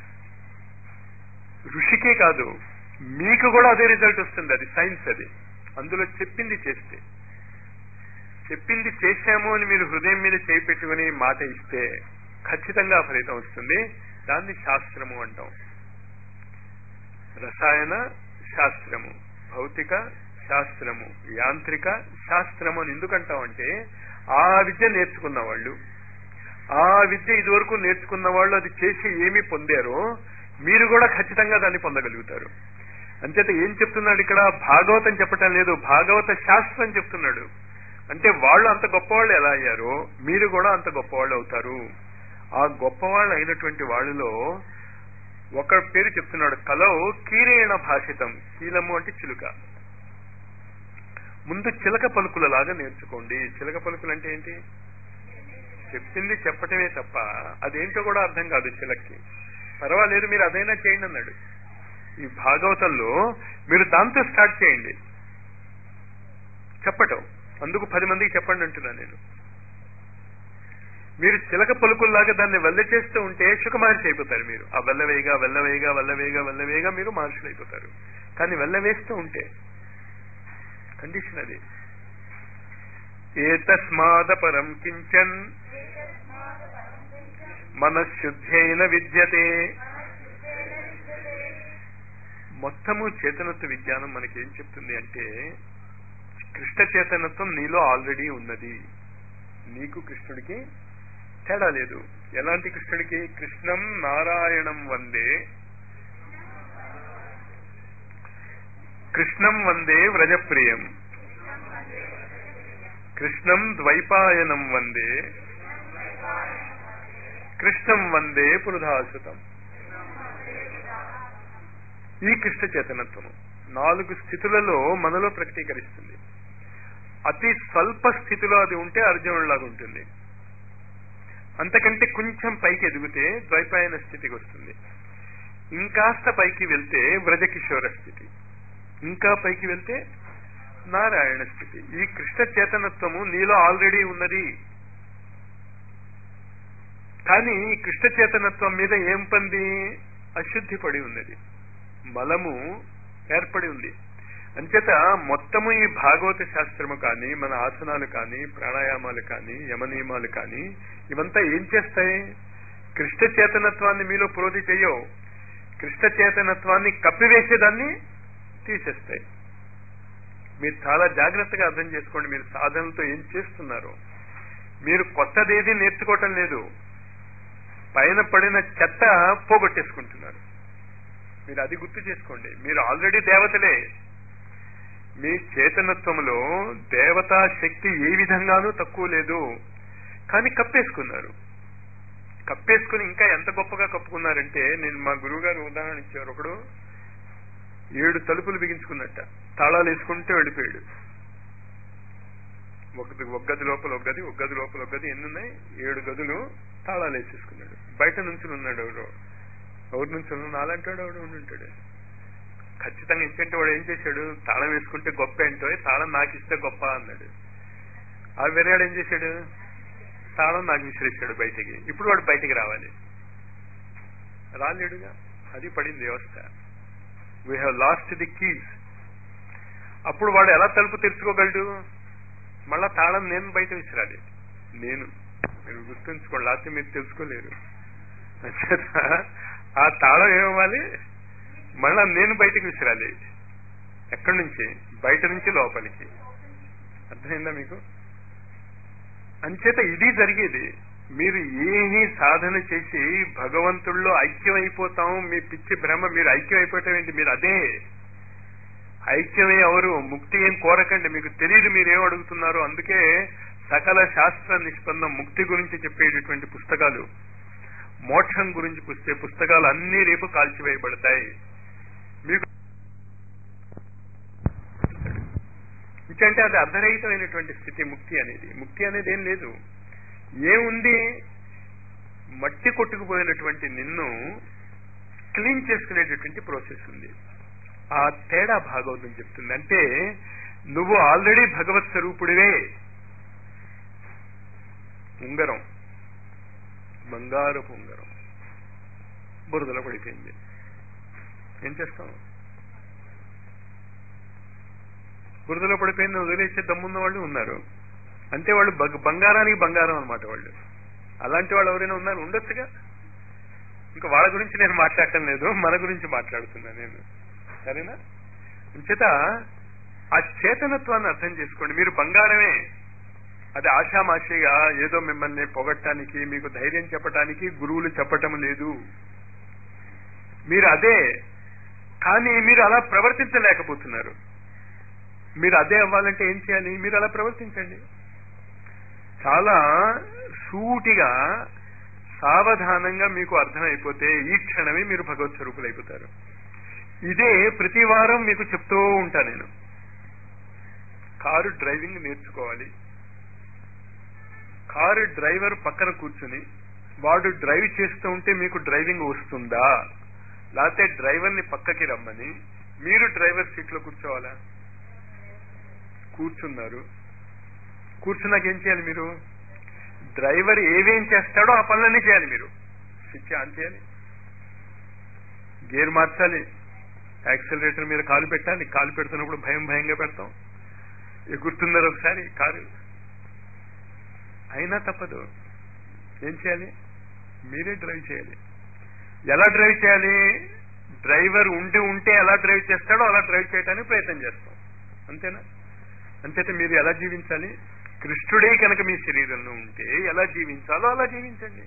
ఋషికే కాదు మీకు కూడా అదే రిజల్ట్ వస్తుంది అది సైన్స్ అది అందులో చెప్పింది చేస్తే చెప్పింది చేశాము అని మీరు హృదయం మీద చేయి పెట్టుకుని మాట ఇస్తే ఖచ్చితంగా ఫలితం వస్తుంది దాన్ని శాస్త్రము అంటాం రసాయన శాస్త్రము భౌతిక శాస్త్రము యాంత్రిక శాస్త్రము అని ఎందుకంటాం అంటే ఆ విద్య నేర్చుకున్న వాళ్ళు ఆ విద్య ఇదివరకు నేర్చుకున్న వాళ్ళు అది చేసి ఏమి పొందారో మీరు కూడా ఖచ్చితంగా దాన్ని పొందగలుగుతారు అంచేత ఏం చెప్తున్నాడు ఇక్కడ భాగవతం చెప్పటం లేదు భాగవత శాస్త్రం చెప్తున్నాడు అంటే వాళ్ళు అంత గొప్పవాళ్ళు ఎలా అయ్యారో మీరు కూడా అంత గొప్పవాళ్ళు అవుతారు ఆ గొప్పవాళ్ళు అయినటువంటి వాళ్ళలో ఒక పేరు చెప్తున్నాడు కలవు కీరేణ భాషితం కీలము అంటే చిలుక ముందు చిలక పలుకులలాగా నేర్చుకోండి చిలక పలుకులు అంటే ఏంటి చెప్పింది చెప్పటమే తప్ప అదేంటో కూడా అర్థం కాదు చిలక్కి పర్వాలేదు మీరు అదైనా చేయండి అన్నాడు ఈ భాగవతంలో మీరు దాంతో స్టార్ట్ చేయండి చెప్పటం అందుకు పది మందికి చెప్పండి అంటున్నాను నేను మీరు చిలక పలుకుల్లాగా దాన్ని వెల్ల చేస్తూ ఉంటే సుఖమహర్షి అయిపోతారు మీరు ఆ వెల్లవేగా వెల్లవేగా వెల్లవేగా వెల్లవేగా మీరు మహర్షులు అయిపోతారు కానీ వెల్లవేస్తూ ఉంటే కండిషన్ అది ఏతస్మాద పరం కించన్ మనశుద్ధైన విద్యతే మొత్తము చేతనత్వ విజ్ఞానం మనకేం చెప్తుంది అంటే కృష్ణ చేతనత్వం నీలో ఆల్రెడీ ఉన్నది నీకు కృష్ణుడికి తేడా లేదు ఎలాంటి కృష్ణుడికి కృష్ణం నారాయణం వందే కృష్ణం వందే వ్రజప్రియం కృష్ణం ద్వైపాయనం వందే కృష్ణం వందే పురుధాసుతం ఈ కృష్ణ చేతనత్వము నాలుగు స్థితులలో మనలో ప్రకటీకరిస్తుంది అతి స్వల్ప స్థితిలో అది ఉంటే అర్జునుడిలాగా ఉంటుంది అంతకంటే కొంచెం పైకి ఎదిగితే ద్వైపాయన స్థితికి వస్తుంది ఇంకాస్త పైకి వెళ్తే వ్రజకిషోర స్థితి ఇంకా పైకి వెళ్తే నారాయణ స్థితి ఈ కృష్ణ చేతనత్వము నీలో ఆల్రెడీ ఉన్నది కానీ కృష్ణ చేతనత్వం మీద ఏం పంది అశుద్ధి పడి ఉన్నది మలము ఏర్పడి ఉంది అంచేత మొత్తము ఈ భాగవత శాస్త్రము కానీ మన ఆసనాలు కానీ ప్రాణాయామాలు కానీ యమనియమాలు కానీ ఇవంతా ఏం చేస్తాయి కృష్ణ చేతనత్వాన్ని మీలో ప్రోధి చెయ్యవు కృష్ణ చేతనత్వాన్ని కప్పివేసేదాన్ని తీసేస్తాయి మీరు చాలా జాగ్రత్తగా అర్థం చేసుకోండి మీరు సాధనలతో ఏం చేస్తున్నారు మీరు కొత్తదేది నేర్చుకోవటం లేదు పైన పడిన చెత్త పోగొట్టేసుకుంటున్నారు మీరు అది గుర్తు చేసుకోండి మీరు ఆల్రెడీ దేవతలే మీ చేతనత్వంలో దేవతా శక్తి ఏ విధంగానూ తక్కువ లేదు కానీ కప్పేసుకున్నారు కప్పేసుకుని ఇంకా ఎంత గొప్పగా కప్పుకున్నారంటే నేను మా గురువు గారు ఉదాహరణ ఇచ్చారు ఒకడు ఏడు తలుపులు బిగించుకున్నట్ట తాళాలు వేసుకుంటే వెళ్ళిపోయాడు ఒక ఒక గది లోపల ఒక గది ఒక గది లోపల ఒక గది ఎన్ని ఉన్నాయి ఏడు గదులు తాళాలు వేసేసుకున్నాడు బయట నుంచి ఉన్నాడు ఎవరు ఎవరి నుంచి ఉన్నాడు నాలంటాడు ఎవడు ఉండి ఉంటాడు ఖచ్చితంగా ఇంకంటే వాడు ఏం చేశాడు తాళం వేసుకుంటే గొప్ప ఏంటో తాళం నాకు ఇస్తే గొప్ప అన్నాడు ఆ వెరగాడు ఏం చేశాడు తాళం నాకు విసిరేశాడు బయటికి ఇప్పుడు వాడు బయటికి రావాలి రాలేడుగా అది పడింది వ్యవస్థ we have lost the keys అప్పుడు వాడు ఎలా తలుపు తెరుచుకోగలడు మళ్ళా తాళం నేను బయట విసిరాలి నేను మీరు గుర్తుంచుకోండి లేకపోతే మీరు తెలుసుకోలేరు అంచేత ఆ తాళం ఏమవ్వాలి మళ్ళా నేను బయటకు విసిరాలి ఎక్కడి నుంచి బయట నుంచి లోపలికి అర్థమైందా మీకు అంచేత ఇది జరిగేది మీరు ఏమీ సాధన చేసి భగవంతుల్లో ఐక్యమైపోతాం మీ పిచ్చి భ్రమ మీరు ఐక్యమైపోవటం ఏంటి మీరు అదే ఐక్యమే ఎవరు ముక్తి ఏం కోరకండి మీకు తెలియదు మీరేం అడుగుతున్నారు అందుకే సకల శాస్త్ర నిష్పందం ముక్తి గురించి చెప్పేటటువంటి పుస్తకాలు మోక్షం గురించి పుస్తే పుస్తకాలు అన్ని రేపు కాల్చివేయబడతాయి మీకు ఇంకంటే అది అర్ధరహితమైనటువంటి స్థితి ముక్తి అనేది ముక్తి అనేది ఏం లేదు ఏముంది మట్టి కొట్టుకుపోయినటువంటి నిన్ను క్లీన్ చేసుకునేటటువంటి ప్రాసెస్ ఉంది ఆ తేడా భాగవతం చెప్తుంది అంటే నువ్వు ఆల్రెడీ భగవత్ స్వరూపుడివే ఉంగరం బంగారపు ఉంగరం బురదలో పడిపోయింది ఏం చేస్తాం బురదలో పడిపోయింది వదిలేసే దమ్మున్న వాళ్ళు ఉన్నారు అంటే వాళ్ళు బగ- బంగారానికి బంగారం అనమాట వాళ్ళు అలాంటి వాళ్ళు ఎవరైనా ఉన్నారు ఉండొచ్చుగా ఇంకా వాళ్ళ గురించి నేను మాట్లాడటం లేదు మన గురించి మాట్లాడుతున్నా నేను సరేనా అంచేత ఆ చేతనత్వాన్ని అర్థం చేసుకోండి మీరు బంగారమే అది ఆషామాషిగా ఏదో మిమ్మల్ని పొగట్టడానికి మీకు ధైర్యం చెప్పటానికి గురువులు చెప్పటం లేదు మీరు అదే కానీ మీరు అలా ప్రవర్తించలేకపోతున్నారు మీరు అదే అవ్వాలంటే ఏం చేయాలి మీరు అలా ప్రవర్తించండి చాలా సూటిగా సావధానంగా మీకు అర్థమైపోతే ఈ క్షణమే మీరు భగవత్ స్వరూపులైపోతారు ఇదే ప్రతి వారం మీకు చెప్తూ ఉంటా నేను కారు డ్రైవింగ్ నేర్చుకోవాలి కారు డ్రైవర్ పక్కన కూర్చుని వాడు డ్రైవ్ చేస్తూ ఉంటే మీకు డ్రైవింగ్ వస్తుందా లేకపోతే డ్రైవర్ని పక్కకి రమ్మని మీరు డ్రైవర్ సీట్ లో కూర్చోవాలా కూర్చున్నారు కూర్చున్నాక ఏం చేయాలి మీరు డ్రైవర్ ఏవేం చేస్తాడో ఆ పనులన్నీ చేయాలి మీరు స్విచ్ ఆన్ చేయాలి గేర్ మార్చాలి యాక్సిలరేటర్ మీద కాలు పెట్టాలి కాలు పెడుతున్నప్పుడు భయం భయంగా పెడతాం ఎగురుతున్నారు ఒకసారి కారు అయినా తప్పదు ఏం చేయాలి మీరే డ్రైవ్ చేయాలి ఎలా డ్రైవ్ చేయాలి డ్రైవర్ ఉండి ఉంటే ఎలా డ్రైవ్ చేస్తాడో అలా డ్రైవ్ చేయడానికి ప్రయత్నం చేస్తాం అంతేనా అంతేతే మీరు ఎలా జీవించాలి కృష్ణుడే కనుక మీ శరీరంలో ఉంటే ఎలా జీవించాలో అలా జీవించండి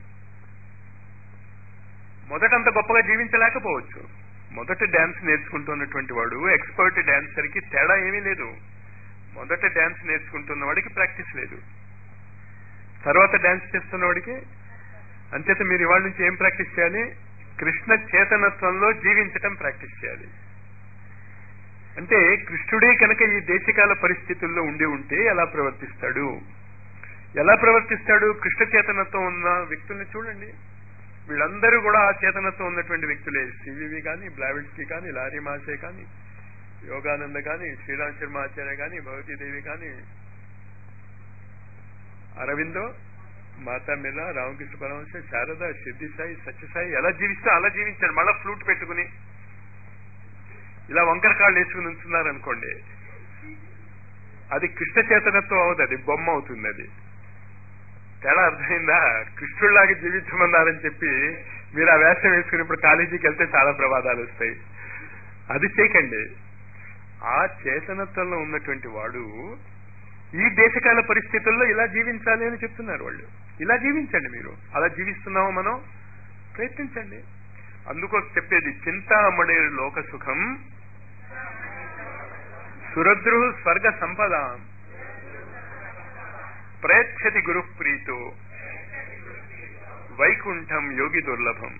మొదట అంత గొప్పగా జీవించలేకపోవచ్చు మొదట డాన్స్ నేర్చుకుంటున్నటువంటి వాడు ఎక్స్పర్ట్ డాన్సర్ కి తేడా ఏమీ లేదు మొదట డాన్స్ నేర్చుకుంటున్న వాడికి ప్రాక్టీస్ లేదు తర్వాత డాన్స్ చేస్తున్న వాడికి అంచేత మీరు ఇవాళ నుంచి ఏం ప్రాక్టీస్ చేయాలి కృష్ణ చేతనత్వంలో జీవించటం ప్రాక్టీస్ చేయాలి అంటే కృష్ణుడే కనుక ఈ దేశకాల పరిస్థితుల్లో ఉండి ఉంటే ఎలా ప్రవర్తిస్తాడు ఎలా ప్రవర్తిస్తాడు కృష్ణ చేతనత్వం ఉన్న వ్యక్తుల్ని చూడండి వీళ్ళందరూ కూడా ఆ చేతనత్వం ఉన్నటువంటి వ్యక్తులే సివివి కానీ బ్లావిడ్స్కి కానీ లారీ మాసే కానీ యోగానంద కానీ శ్రీరామ్ శర్మ ఆచార్య కానీ భగవతీదేవి కానీ అరవిందో మాతా మిల రామకృష్ణ పరమహంస శారద సిద్ధి సాయి సత్యసాయి ఎలా జీవిస్తే అలా జీవించాడు మళ్ళా ఫ్లూట్ పెట్టుకుని ఇలా వంకర కాళ్ళు వేసుకుని ఉంచున్నారు అనుకోండి అది కృష్ణ చేతనత్వం అవుతుంది అది బొమ్మ అవుతుంది అది తేడా అర్థమైందా కృష్ణుడిలాగా జీవించమన్నారని చెప్పి మీరు ఆ వేషం వేసుకుని ఇప్పుడు కాలేజీకి వెళ్తే చాలా ప్రమాదాలు వస్తాయి అది చేయకండి ఆ చేతనత్వంలో ఉన్నటువంటి వాడు ఈ దేశకాల పరిస్థితుల్లో ఇలా జీవించాలి అని చెప్తున్నారు వాళ్ళు ఇలా జీవించండి మీరు అలా జీవిస్తున్నామో మనం ప్రయత్నించండి అందుకోసం చెప్పేది చింతామణి లోక సుఖం సురద్రు స్వర్గ సంపద ప్రయచ్చతి గురు ప్రీతో వైకుంఠం యోగి దుర్లభం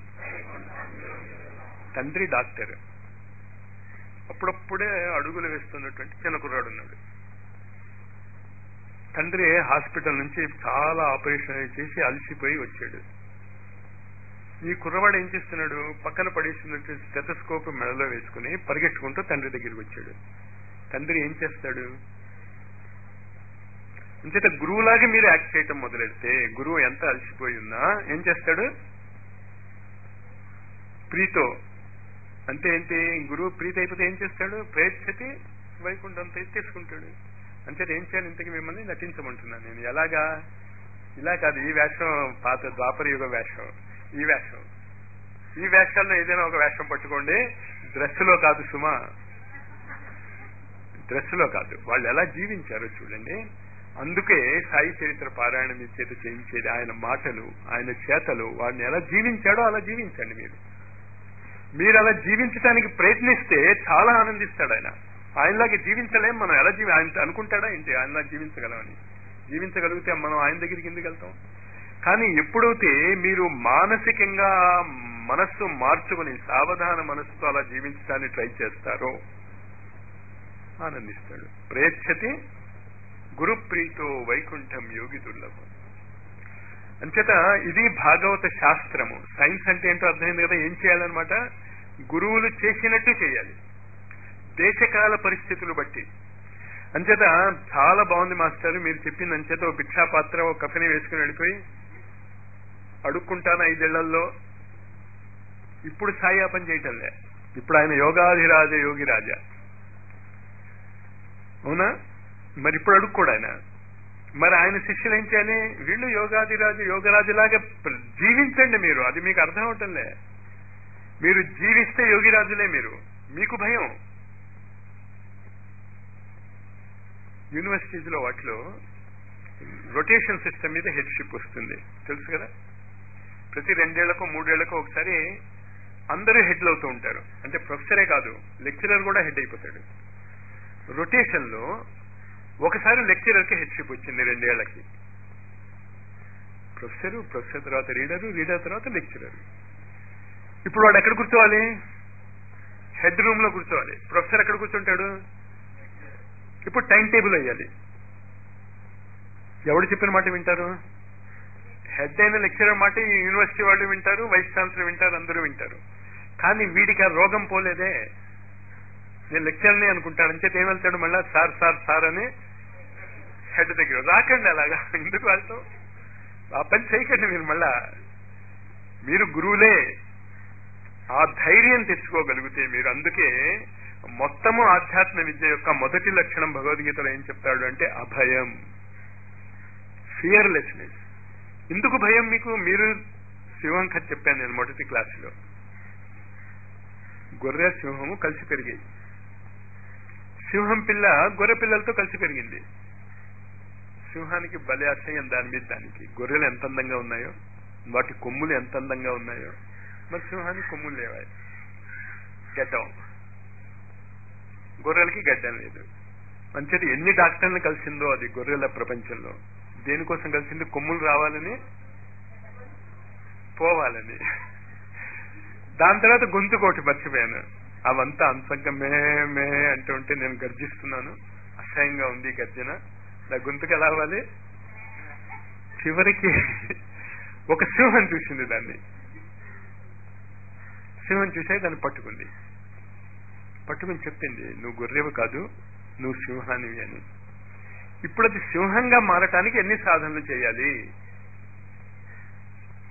తండ్రి డాక్టర్ అప్పుడప్పుడే అడుగులు వేస్తున్నటువంటి చిన్న కుర్రాడు ఉన్నాడు తండ్రి హాస్పిటల్ నుంచి చాలా ఆపరేషన్ చేసి అలసిపోయి వచ్చాడు ఈ కుర్రవాడు ఏం చేస్తున్నాడు పక్కన పడేసినట్టు స్టెటస్కోప్ మెడలో వేసుకుని పరిగెట్టుకుంటూ తండ్రి దగ్గరికి వచ్చాడు తండ్రి ఏం చేస్తాడు అంచేత గురువులాగా మీరు యాక్ట్ చేయటం మొదలెడితే గురువు ఎంత అలసిపోయి ఉన్నా ఏం చేస్తాడు ప్రీతో అంటే ఏంటి గురువు ప్రీతి అయిపోతే ఏం చేస్తాడు ప్రయత్నతి వైకుంఠంతో తీసుకుంటాడు అంటే ఏం చేయాలి ఇంతకి మిమ్మల్ని నటించమంటున్నాను నేను ఎలాగా ఇలా కాదు ఈ వేషం పాత ద్వాపర యుగ వేషం ఈ వేషం ఈ వేషాల్లో ఏదైనా ఒక వేషం పట్టుకోండి డ్రెస్సులో కాదు సుమా డ్రెస్సులో కాదు వాళ్ళు ఎలా జీవించారో చూడండి అందుకే సాయి చరిత్ర పారాయణ మీ చేత చేయించేది ఆయన మాటలు ఆయన చేతలు వాడిని ఎలా జీవించాడో అలా జీవించండి మీరు మీరు అలా జీవించడానికి ప్రయత్నిస్తే చాలా ఆనందిస్తాడు ఆయన ఆయనలాగా జీవించలేం మనం ఎలా జీవి ఆయన అనుకుంటాడా ఏంటి ఆయనలా జీవించగలమని జీవించగలిగితే మనం ఆయన దగ్గరికి ఎందుకు వెళ్తాం కానీ ఎప్పుడైతే మీరు మానసికంగా మనస్సు మార్చుకుని సావధాన మనస్సుతో అలా జీవించడానికి ట్రై చేస్తారో ఆనందిస్తాడు ప్రయచ్చతి గురుప్రీతో వైకుంఠం యోగి దుర్లభం అంచేత ఇది భాగవత శాస్త్రము సైన్స్ అంటే ఏంటో అర్థమైంది కదా ఏం చేయాలన్నమాట గురువులు చేసినట్టు చేయాలి దేశకాల పరిస్థితులు బట్టి అంచేత చాలా బాగుంది మాస్టర్ మీరు చెప్పింది అంచేత ఓ భిక్షాపాత్ర ఓ కఫని వేసుకుని వెళ్ళిపోయి అడుక్కుంటాను ఐదేళ్లలో ఇప్పుడు సాయి ఆ పని చేయటంలే ఇప్పుడు ఆయన యోగాధిరాజ యోగి రాజా అవునా మరి ఇప్పుడు అడుక్కోడు ఆయన మరి ఆయన శిష్యులు ఏం చేయాలి వీళ్ళు యోగాదిరాజు యోగరాజులాగా ప్ర- జీవించండి మీరు అది మీకు అర్థం అవటంలే మీరు జీవిస్తే యోగిరాజులే మీరు మీకు భయం యూనివర్సిటీస్లో వాటిలో రొటేషన్ సిస్టమ్ మీద హెడ్షిప్ వస్తుంది తెలుసు కదా ప్రతి రెండేళ్లకు మూడేళ్లకు ఒకసారి అందరూ హెడ్లు అవుతూ ఉంటారు అంటే ప్రొఫెసరే కాదు లెక్చరర్ కూడా హెడ్ అయిపోతాడు రొటేషన్ లో ఒకసారి లెక్చరర్ కి హెడ్షిప్ వచ్చింది రెండేళ్లకి ప్రొఫెసర్ ప్రొఫెసర్ తర్వాత రీడరు రీడర్ తర్వాత లెక్చరర్ ఇప్పుడు వాడు ఎక్కడ కూర్చోవాలి హెడ్ రూమ్ లో కూర్చోవాలి ప్రొఫెసర్ ఎక్కడ కూర్చుంటాడు ఇప్పుడు టైం టేబుల్ అయ్యాలి ఎవడు చెప్పిన మాట వింటారు హెడ్ అయిన లెక్చరర్ మాట ఈ యూనివర్సిటీ వాళ్ళు వింటారు వైస్ ఛాన్సలర్ వింటారు అందరూ వింటారు కానీ వీడికి ఆ రోగం పోలేదే నేను లెక్చర్ని అనుకుంటాను అంచేత ఏం వెళ్తాడు మళ్ళా సార్ సార్ సార్ అని హెడ్ దగ్గర రాకండి అలాగా ఎందుకు వెళ్తాం ఆ పని చేయకండి మీరు మళ్ళా మీరు గురువులే ఆ ధైర్యం తెచ్చుకోగలిగితే మీరు అందుకే మొత్తము ఆధ్యాత్మ విద్య యొక్క మొదటి లక్షణం భగవద్గీతలో ఏం చెప్తాడు అంటే అభయం ఫియర్లెస్నెస్ ఎందుకు భయం మీకు మీరు సింహం కథ చెప్పాను నేను మొదటి క్లాసులో గొర్రె సింహము కలిసి పెరిగాయి సింహం పిల్ల గొర్రె పిల్లలతో కలిసి పెరిగింది సింహానికి బలి అసహ్యం దాని మీద దానికి గొర్రెలు ఎంత అందంగా ఉన్నాయో వాటి కొమ్ములు ఎంత అందంగా ఉన్నాయో మరి సింహానికి కొమ్ములు లేవాయి గడ్డం గొర్రెలకి గడ్డం లేదు మంచిది ఎన్ని డాక్టర్లు కలిసిందో అది గొర్రెల ప్రపంచంలో దేనికోసం కలిసింది కొమ్ములు రావాలని పోవాలని దాని తర్వాత గొంతు కోటి మర్చిపోయాను అవంతా అంతంగా మే మే అంటూ ఉంటే నేను గర్జిస్తున్నాను అసహ్యంగా ఉంది ఈ గర్జన నా గొంతుకు ఎలా అవ్వాలి చివరికి ఒక సింహం చూసింది దాన్ని సింహం చూసే దాన్ని పట్టుకుంది పట్టుకుని చెప్పింది నువ్వు గొర్రెవు కాదు నువ్వు సింహానివి అని ఇప్పుడు అది సింహంగా మారటానికి ఎన్ని సాధనలు చేయాలి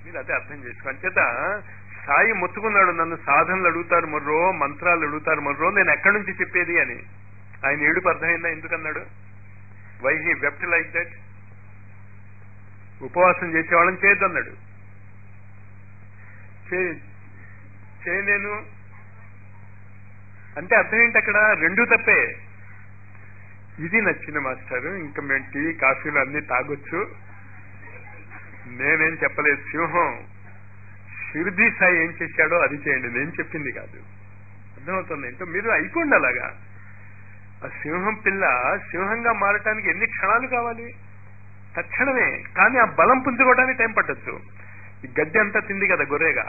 మీరు అదే అర్థం చేసుకో అంచేత సాయి మొత్తుకున్నాడు నన్ను సాధనలు అడుగుతారు మొర్రో మంత్రాలు అడుగుతారు మొర్రో నేను ఎక్కడి నుంచి చెప్పేది అని ఆయన ఏడుపు అర్థమైందా ఎందుకన్నాడు why he wept like that ఉపవాసం చేసేవాళ్ళని చేయొద్దన్నాడు చేయలేను అంటే అర్థం ఏంటి అక్కడ రెండు తప్పే ఇది నచ్చింది మాస్టారు ఇంకా మేము టీ కాఫీలు అన్ని తాగొచ్చు నేనేం చెప్పలేదు సింహం షిర్దీ సాయి ఏం చేశాడో అది చేయండి నేను చెప్పింది కాదు అర్థమవుతుంది ఏంటో మీరు అయిపోండి అలాగా ఆ సింహం పిల్ల సింహంగా మారటానికి ఎన్ని క్షణాలు కావాలి తక్షణమే కానీ ఆ బలం పుంజుకోవడానికి టైం పట్టచ్చు ఈ గడ్డి అంతా తింది కదా గొర్రెగా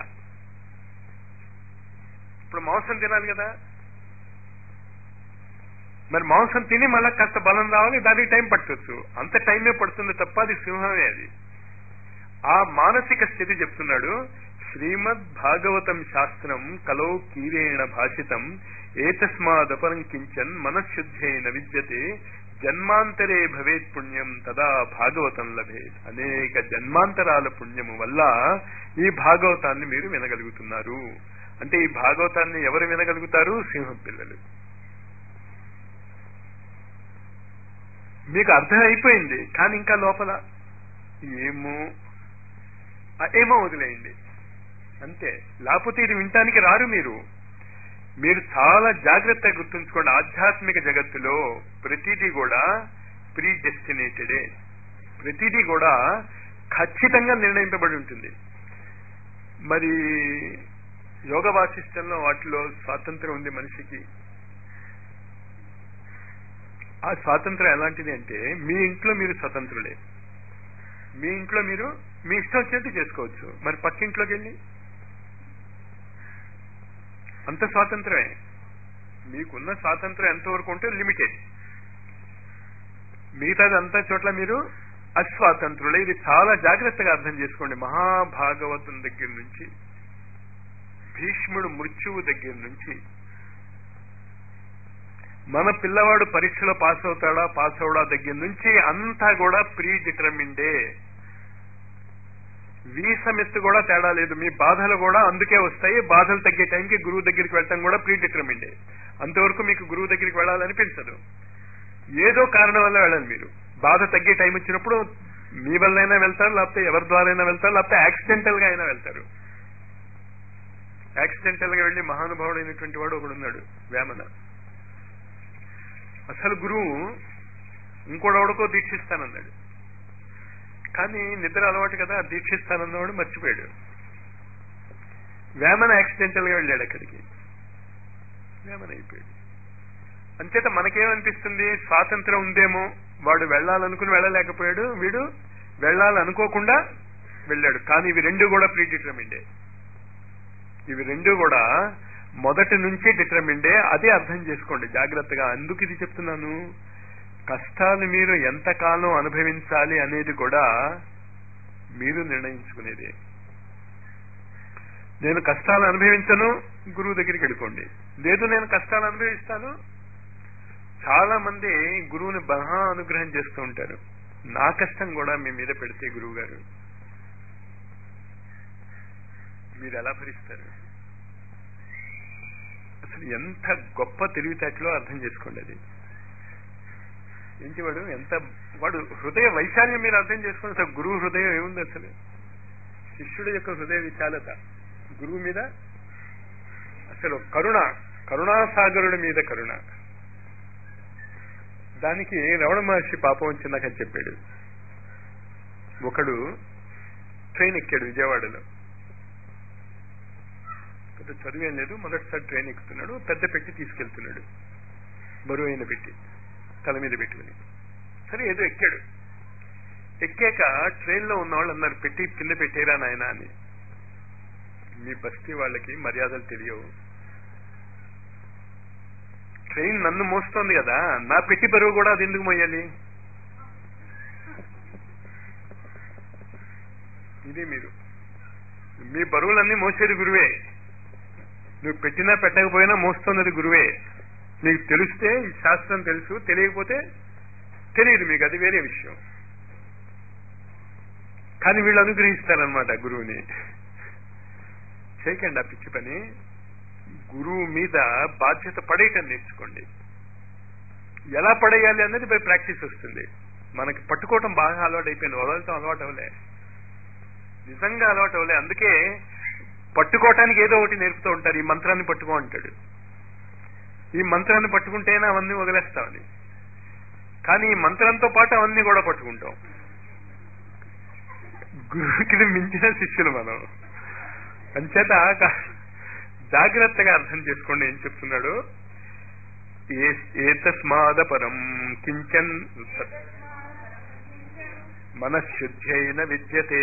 ఇప్పుడు మాంసం తినాలి కదా మరి మాంసం తిని మళ్ళీ కాస్త బలం రావాలి దానికి టైం పట్టవచ్చు అంత టైమే పడుతుంది తప్ప అది సింహమే అది ఆ మానసిక స్థితి చెప్తున్నాడు శ్రీమద్ భాగవతం శాస్త్రం కలో కీరేణ భాషితం ఏతస్మాదపరం కించన్ మనశుద్ధేన విద్యతే జన్మాంతరే భవేత్ పుణ్యం తదా భాగవతం లభేత్ అనేక జన్మాంతరాల పుణ్యము వల్ల ఈ భాగవతాన్ని మీరు వినగలుగుతున్నారు అంటే ఈ భాగవతాన్ని ఎవరు వినగలుగుతారు సింహం పిల్లలు మీకు అర్థం అయిపోయింది కానీ ఇంకా లోపల ఏమో ఏమో వదిలేయండి అంతే లేకపోతే ఇది వినటానికి రారు మీరు మీరు చాలా జాగ్రత్తగా గుర్తుంచుకోండి ఆధ్యాత్మిక జగత్తులో ప్రతిదీ కూడా ప్రీ డెస్టినేటెడే ప్రతిదీ కూడా ఖచ్చితంగా నిర్ణయింపబడి ఉంటుంది మరి యోగ వాసిష్టంలో వాటిలో స్వాతంత్రం ఉంది మనిషికి ఆ స్వాతంత్రం ఎలాంటిది అంటే మీ ఇంట్లో మీరు స్వతంత్రులే మీ ఇంట్లో మీరు మీ ఇష్టం వచ్చేది చేసుకోవచ్చు మరి పక్కింట్లోకి వెళ్ళి అంత స్వాతంత్రమే మీకున్న స్వాతంత్రం ఎంతవరకు ఉంటే లిమిటెడ్ మిగతాది అంతా చోట్ల మీరు అస్వాతంత్రులే ఇది చాలా జాగ్రత్తగా అర్థం చేసుకోండి మహాభాగవతం దగ్గర నుంచి భీష్ముడు మృత్యువు దగ్గర నుంచి మన పిల్లవాడు పరీక్షలో పాస్ అవుతాడా పాస్ అవడా దగ్గర నుంచి అంతా కూడా ప్రీ డిటర్మిండే వీసమెత్తు కూడా తేడా లేదు మీ బాధలు కూడా అందుకే వస్తాయి బాధలు తగ్గే టైంకి గురువు దగ్గరికి వెళ్ళటం కూడా ప్రీ డిటర్మిండే అంతవరకు మీకు గురువు దగ్గరికి వెళ్ళాలనిపించదు ఏదో కారణం వల్ల వెళ్ళాలి మీరు బాధ తగ్గే టైం వచ్చినప్పుడు మీ వల్లైనా వెళ్తారు లేకపోతే ఎవరి ద్వారా అయినా వెళ్తారు లేకపోతే యాక్సిడెంటల్ గా అయినా వెళ్తారు యాక్సిడెంటల్ గా వెళ్లి మహానుభావుడైనటువంటి వాడు ఒకడున్నాడు వేమన అసలు గురువు ఇంకోడెవడికో దీక్షిస్తానన్నాడు కానీ నిద్ర అలవాటు కదా దీక్షిస్తానన్నవాడు మర్చిపోయాడు వేమన యాక్సిడెంటల్ గా వెళ్ళాడు అక్కడికి వేమన అయిపోయాడు అంచేత మనకేమనిపిస్తుంది స్వాతంత్రం ఉందేమో వాడు వెళ్ళాలనుకుని వెళ్ళలేకపోయాడు వీడు వెళ్ళాలనుకోకుండా వెళ్ళాడు కానీ ఇవి రెండు కూడా ప్రీ డిటర్మిండే ఇవి రెండు కూడా మొదటి నుంచి డిటర్మిండే అదే అర్థం చేసుకోండి జాగ్రత్తగా అందుకు ఇది చెప్తున్నాను కష్టాలు మీరు ఎంతకాలం అనుభవించాలి అనేది కూడా మీరు నిర్ణయించుకునేది నేను కష్టాలు అనుభవించను గురువు దగ్గరికి వెళ్ళిపోండి లేదు నేను కష్టాలు అనుభవిస్తాను చాలా మంది గురువుని మహా అనుగ్రహం చేస్తూ ఉంటారు నా కష్టం కూడా మీ మీద పెడితే గురువు గారు మీరు ఎలా భరిస్తారు అసలు ఎంత గొప్ప తెలివితేటలో అర్థం చేసుకోండి అది ఏంటి వాడు ఎంత వాడు హృదయ వైశాల్యం మీరు అర్థం చేసుకోండి అసలు గురువు హృదయం ఏముంది అసలు శిష్యుడి యొక్క హృదయ విశాలత గురువు మీద అసలు కరుణ కరుణాసాగరుడి మీద కరుణ దానికి రమణ మహర్షి పాపం వచ్చిందాకని చెప్పాడు ఒకడు ట్రైన్ ఎక్కాడు విజయవాడలో పెద్ద చదువు ఏం లేదు మొదటిసారి ట్రైన్ ఎక్కుతున్నాడు పెద్ద పెట్టి తీసుకెళ్తున్నాడు బరువైన పెట్టి తల మీద పెట్టుకుని సరే ఏదో ఎక్కాడు ఎక్కాక ట్రైన్ లో ఉన్న వాళ్ళు అన్నారు పెట్టి కింద పెట్టేరా నాయన అని మీ బస్తీ వాళ్ళకి మర్యాదలు తెలియవు ట్రైన్ నన్ను మోస్తోంది కదా నా పెట్టి బరువు కూడా అది ఎందుకు మోయాలి ఇది మీరు మీ బరువులన్నీ మోసేది గురువే నువ్వు పెట్టినా పెట్టకపోయినా మోస్తున్నది గురువే మీకు తెలిస్తే ఈ శాస్త్రం తెలుసు తెలియకపోతే తెలియదు మీకు అది వేరే విషయం కానీ వీళ్ళు అనుగ్రహిస్తారనమాట గురువుని చేయకండి ఆ పిచ్చి పని గురువు మీద బాధ్యత పడేయటం నేర్చుకోండి ఎలా పడేయాలి అన్నది బై ప్రాక్టీస్ వస్తుంది మనకి పట్టుకోవటం బాగా అలవాటు అయిపోయింది వదలటం అలవాటు అవలే నిజంగా అలవాటు అవలే అందుకే పట్టుకోవటానికి ఏదో ఒకటి నేర్పుతూ ఉంటారు ఈ మంత్రాన్ని పట్టుకో అంటాడు ఈ మంత్రాన్ని పట్టుకుంటేనే అవన్నీ వదిలేస్తామని కానీ ఈ మంత్రంతో పాటు అవన్నీ కూడా పట్టుకుంటాం గురువుకి మించిన శిష్యులు మనం అంచేత కా- జాగ్రత్తగా అర్థం చేసుకోండి ఏం చెప్తున్నాడు ఏ- ఏతస్మాదపరం కించన్ మనశుద్ధ్యైన విద్యతే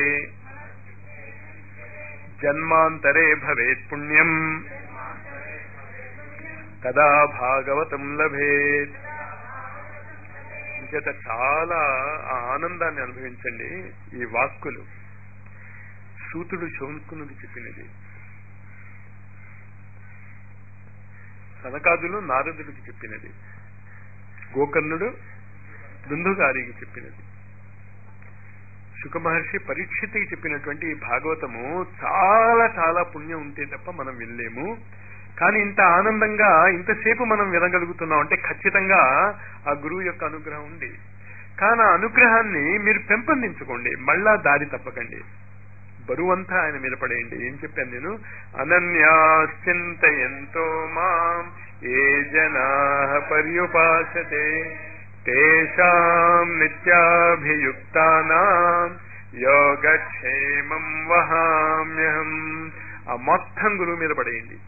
జన్మాంతరే భవేత్ పుణ్యం కదా భాగవతం లభేత్ చేత చాలా ఆ ఆనందాన్ని అనుభవించండి ఈ వాక్కులు సూతుడు శౌంకునుడు చెప్పినది సనకాదులు నారదుడికి చెప్పినది గోకర్ణుడు దుందుగారికి చెప్పినది శుక మహర్షి పరీక్షితికి చెప్పినటువంటి ఈ భాగవతము చాలా చాలా పుణ్యం ఉంటే తప్ప మనం వినలేము కానీ ఇంత ఆనందంగా ఇంతసేపు మనం వినగలుగుతున్నాం అంటే ఖచ్చితంగా ఆ గురువు యొక్క అనుగ్రహం ఉంది కానీ ఆ అనుగ్రహాన్ని మీరు పెంపొందించుకోండి మళ్ళా దారి తప్పకండి బరువంతా ఆయన మీద పడేయండి ఏం చెప్పాను నేను అనన్యాశ్చింతయంతో మాం ఏ జనా పర్యుపాసతే తేషాం నిత్యాభియుక్తానాం యోగక్షేమం వహామ్యహం ఆ మొత్తం గురువు మీద పడేయండి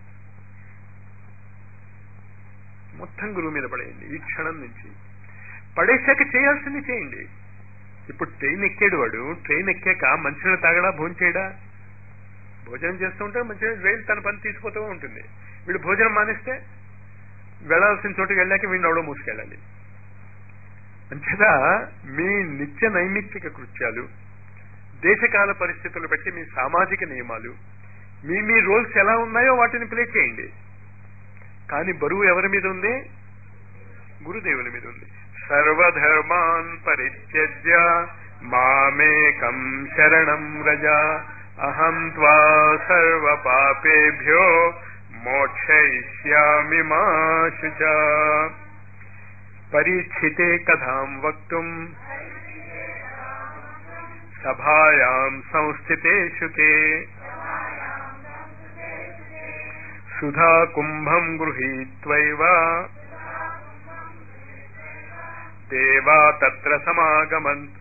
మొత్తం గురువు మీద పడేయండి ఈ క్షణం నుంచి పడేశాక చేయాల్సింది చేయండి ఇప్పుడు ట్రైన్ ఎక్కాడు వాడు ట్రైన్ ఎక్కాక మంచినీళ్ళు తాగడా భోజనం చేయడా భోజనం చేస్తూ ఉంటే మంచిగా రైలు తన పని తీసుకుపోతూ ఉంటుంది వీళ్ళు భోజనం మానేస్తే వెళ్లాల్సిన చోటుకి వెళ్ళాక వీడిని ఎవడో మూసుకెళ్ళాలి అంచేదా మీ నిత్య నైమిత్తిక కృత్యాలు దేశకాల పరిస్థితులు బట్టి మీ సామాజిక నియమాలు మీ మీ రోల్స్ ఎలా ఉన్నాయో వాటిని ప్లే చేయండి కానీ బరువు ఎవరి మీద ఉంది గురుదేవుల మీద ఉంది సర్వధర్మాన్ పరిత్యజ్య మామేకం శరణం రజ అహం త్వా సర్వ పాపేభ్యో మోక్షయిష్యామి మా శుచ పరీక్షితే కథాం వక్తుం సభాయాం సంస్థితే శుకే సుధా కుంభం గృహీత్వైవ దేవా తత్ర సమాగమంత్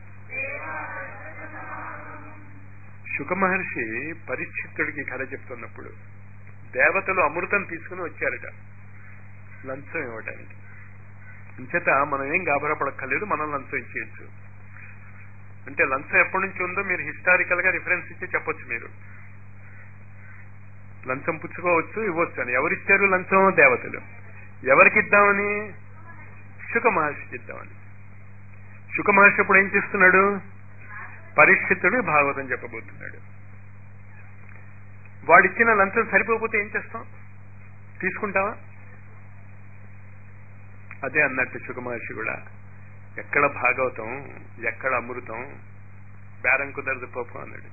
శుక మహర్షి పరీక్షితుడికి కథ చెప్తున్నప్పుడు దేవతలు అమృతం తీసుకుని వచ్చారట లంచం ఇవ్వటానికి ఇంచేత మనం ఏం గాబరపడక్కర్లేదు మనం లంచం ఇచ్చేయచ్చు అంటే లంచం ఎప్పటి నుంచి ఉందో మీరు హిస్టారికల్ గా రిఫరెన్స్ ఇచ్చి చెప్పొచ్చు మీరు లంచం పుచ్చుకోవచ్చు ఇవ్వచ్చు అని ఎవరిచ్చారు లంచం దేవతలు ఎవరికి ఇద్దామని శుక మహర్షికి ఇద్దామని శుక మహర్షి ఇప్పుడు ఏం చేస్తున్నాడు పరీక్షితుడు భాగవతం చెప్పబోతున్నాడు వాడిచ్చిన లంచం సరిపోకపోతే ఏం చేస్తాం తీసుకుంటావా అదే అన్నట్టు శుక మహర్షి కూడా ఎక్కడ భాగవతం ఎక్కడ అమృతం బేరం కుదరదు పాపం అన్నాడు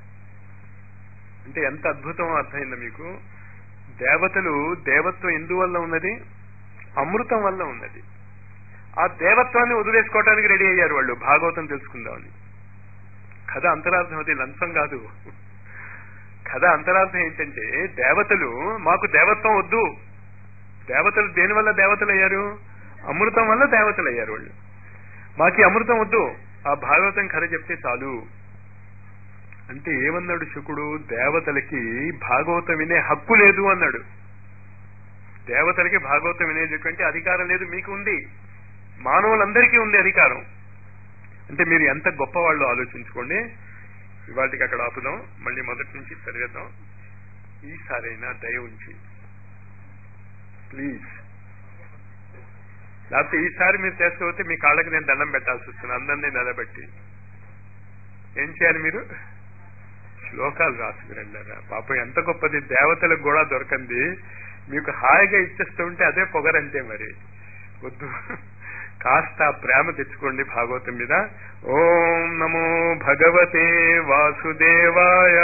అంటే ఎంత అద్భుతం అర్థమైందో మీకు దేవతలు దేవత్వం ఎందువల్ల ఉన్నది అమృతం వల్ల ఉన్నది ఆ దేవత్వాన్ని వదిలేసుకోవడానికి రెడీ అయ్యారు వాళ్ళు భాగవతం తెలుసుకుందామని కథ అంతరార్థం అది లంచం కాదు కథ అంతరార్థం ఏంటంటే దేవతలు మాకు దేవత్వం వద్దు దేవతలు దేనివల్ల దేవతలు అయ్యారు అమృతం వల్ల దేవతలు అయ్యారు వాళ్ళు మాకు ఈ అమృతం వద్దు ఆ భాగవతం కథ చెప్తే చాలు అంటే ఏమన్నాడు శుకుడు దేవతలకి భాగవతం వినే హక్కు లేదు అన్నాడు దేవతలకి భాగవతం వినేటటువంటి అధికారం లేదు మీకు ఉంది మానవులందరికీ ఉంది అధికారం అంటే మీరు ఎంత గొప్పవాళ్ళు ఆలోచించుకోండి ఇవాటికి అక్కడ ఆపుదాం మళ్ళీ మొదటి నుంచి చదివేద్దాం ఈసారైనా దయ ఉంచి ప్లీజ్ లేకపోతే ఈసారి మీరు చేసుకోకపోతే మీ కాళ్ళకి నేను దండం పెట్టాల్సి వస్తుంది అందరినీ నిలబెట్టి ఏం చేయాలి మీరు శ్లోకాలు రాసుకురండారా పాపం ఎంత గొప్పది దేవతలకు కూడా దొరకంది మీకు హాయిగా ఇచ్చేస్తూ ఉంటే అదే పొగరంటే మరి వద్దు కాస్త ప్రేమ తెచ్చుకోండి భాగవతం మీద ఓం నమో భగవతే వాసుదేవాయ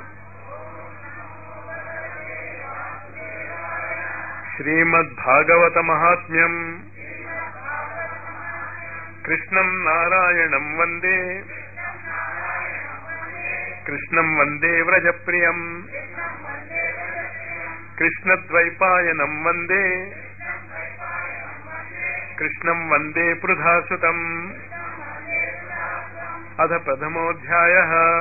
శ్రీమద్భాగవత మహాత్మ్యం కృష్ణం నారాయణం వందే కృష్ణం వందే వ్రజప్రియం కృష్ణద్వైపాయనం వందే కృష్ణం వందే పృథాసుతం అథ ప్రథమోధ్యాయ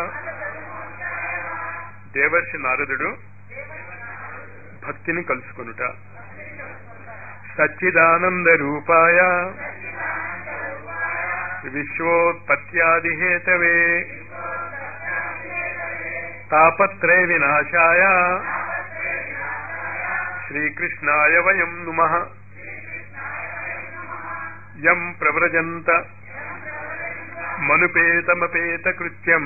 దేవర్షి నారదుడు భక్తిని కలుసుకొనుట సచ్చిదానంద రూపాయ విశ్వోత్పత్యాదిహేతవే తాపత్రయ వినాశాయ శ్రీకృష్ణాయ వయం నుమ యం ప్రవ్రజంత మనుపేతమపేత కృత్యం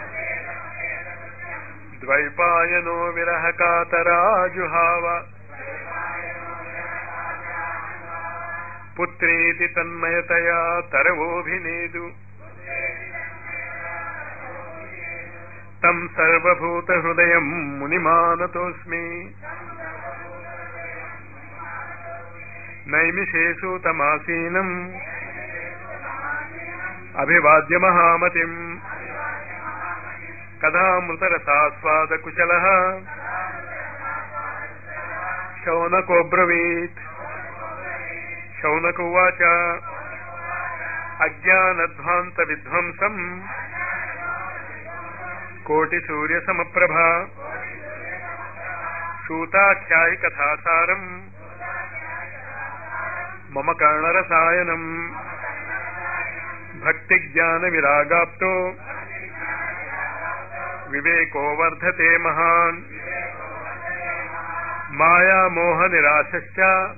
ద్వైపాయనో విరహ కాతరాజుహావ పుత్రేతి తన్మయతయా తరవోభినేదు తం సర్వభూత హృదయం మునిమానతోస్మి నైమిషేషు తమాసీనం అభివాద్య మహామతిం కథామృతరసాస్వాద కుశల శౌనకోబ్రవీత్ శౌనక ఉవాచ అజ్ఞానధ్వాంత విధ్వంసం కోటి సూర్య సమప్రభ సూతాఖ్యాయి కథాసారం మమ కర్ణరసాయనం భక్తి జ్ఞాన విరాగాప్తో వివేకో వర్ధతే మహాన్ మాయామోహ నిరాశశ్చ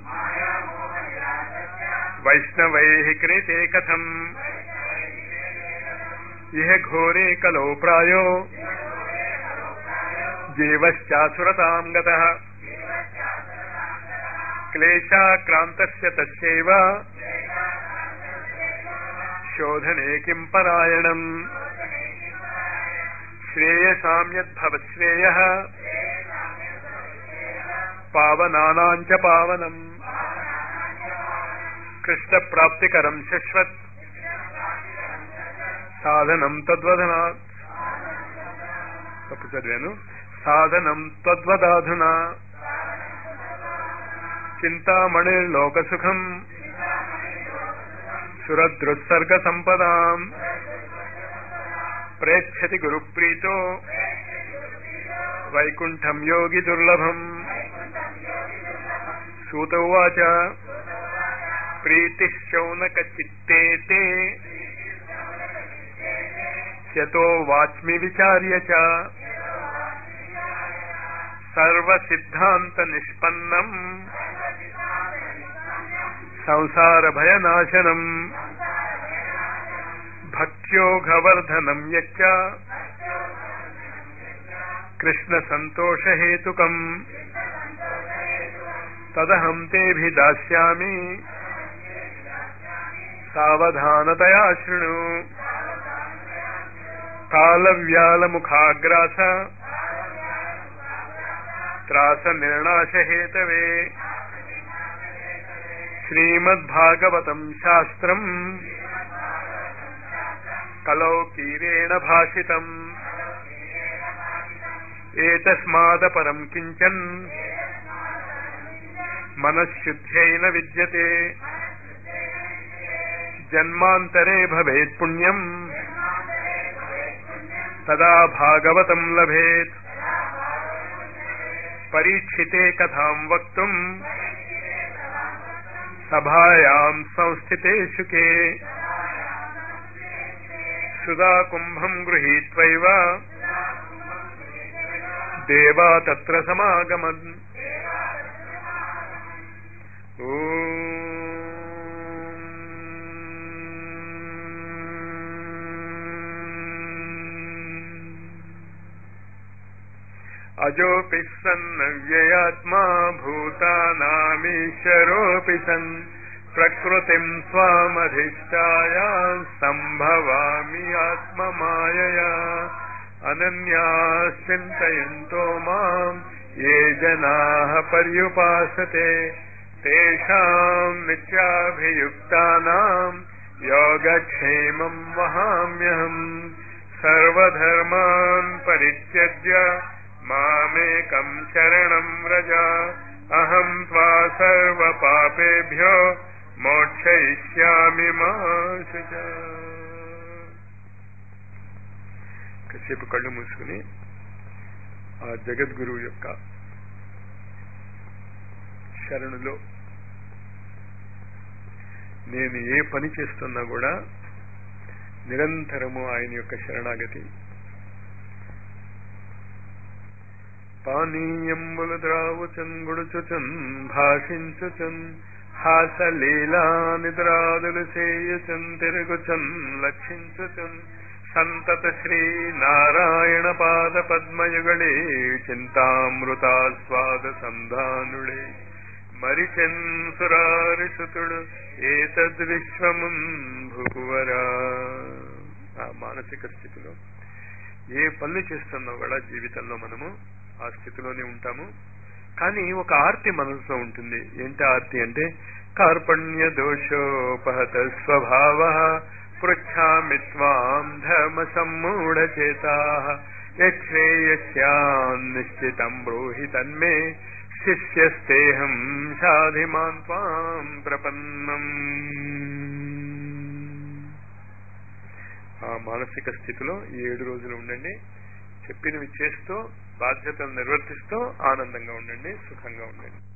వైష్ణవై క్రీతే కథం ఇహ ఘోరే కలో ప్రాయో జీవశ్చాసురతాం గత క్లేశాక్రాంతస్య తస్యైవ శోధనే కిం పరాయణం శ్రేయసామ్యద్భవశ్రేయ పావనానాం చ పావనం కృష్ణప్రాప్తికరం శశ్వత్ సాధనం తద్వదనా తప్పు చదివాను సాధనం తద్వదాధునా చింతామణిర్లోకసుఖం సురదృత్సర్గ సంపదాం ప్రేక్షతి గురుప్రీతో వైకుంఠం యోగి దుర్లభం సూత ఉవాచ ప్రీతి శౌనక చిత్తే యతో వాచ్మి విచార్య చ సర్వసిద్ధాంత నిష్పన్నం సంసార భయనాశనం భక్త్యోఘవర్ధనం యచ్చ కృష్ణ సంతోషహేతుకం తదహం తేభిదాస్యామి సావధానతయా శృణు కాలవ్యాలముఖాగ్రాస త్రాస నిర్ణాశహేతవే శ్రీమద్భాగవతం శాస్త్రం కలౌ కీరేణ భాషితం ఏతస్మాదపరం కించన్ మనశ్శుద్ధ్యైన విద్యతే జన్మాంతరే భవేత్ పుణ్యం తదా భాగవతం లభేత్ పరీక్షితే కథాం వక్తుం సభాయాం సంస్థితే శుకే సుధాకుంభం గృహీత్వైవ దేవా తత్ర సమాగమన్ అజోపి సన్నవ్యయాత్మా భూతానామీశ్వరోపి సన్ ప్రకృతిం స్వామధిష్టాయ సంభవామి ఆత్మమాయయా అనన్యా చింతయంతో మాం ఏ జనా పర్యుపాసతే తేషాం నిత్యాభియుక్తానాం యోగక్షేమం వహామ్యహం సర్వధర్మాన్ పరిత్యజ్య మామేకం శరణం వ్రజ అహం త్వా సర్వపాపేభ్యో మోక్షయిష్యామి మా శుచ కాసేపు కళ్ళు మూసుకుని ఆ జగద్గురువు యొక్క శరణులో నేను ఏ పని చేస్తున్నా కూడా నిరంతరము ఆయన యొక్క శరణాగతి పానీయంబులు ద్రావుచన్ గుడుచుచున్ భాషించుచున్ హాసలీలా నిద్రాదులు చేయుచున్ తిరుగుచున్ లక్షించుచున్ సంతత శ్రీ నారాయణ పాద పద్మయుగళే చింతామృతాస్వాద సంధానుడే మరిచెన్ సురారిసుతుడు ఏతద్విశ్వమున్ భువరా ఆ మానసిక స్థితిలో ఏ పనులు చేస్తున్నావు కూడా జీవితంలో మనము ఆ స్థితిలోనే ఉంటాము కానీ ఒక ఆర్తి మనసులో ఉంటుంది ఏంటి ఆర్తి అంటే కార్పణ్య దోషోపహత స్వభావ పృచ్ఛామి త్వాం ధర్మ సమ్మూఢచేతా యశ్రేయస్యాన్ నిశ్చితం బ్రూహి తన్మే శిష్యస్తేహం సాధిమాన్ త్వాం ప్రపన్నం ఆ మానసిక స్థితిలో ఈ ఏడు రోజులు ఉండండి చెప్పినవి చేస్తూ బాధ్యతలు నిర్వర్తిస్తూ ఆనందంగా ఉండండి సుఖంగా ఉండండి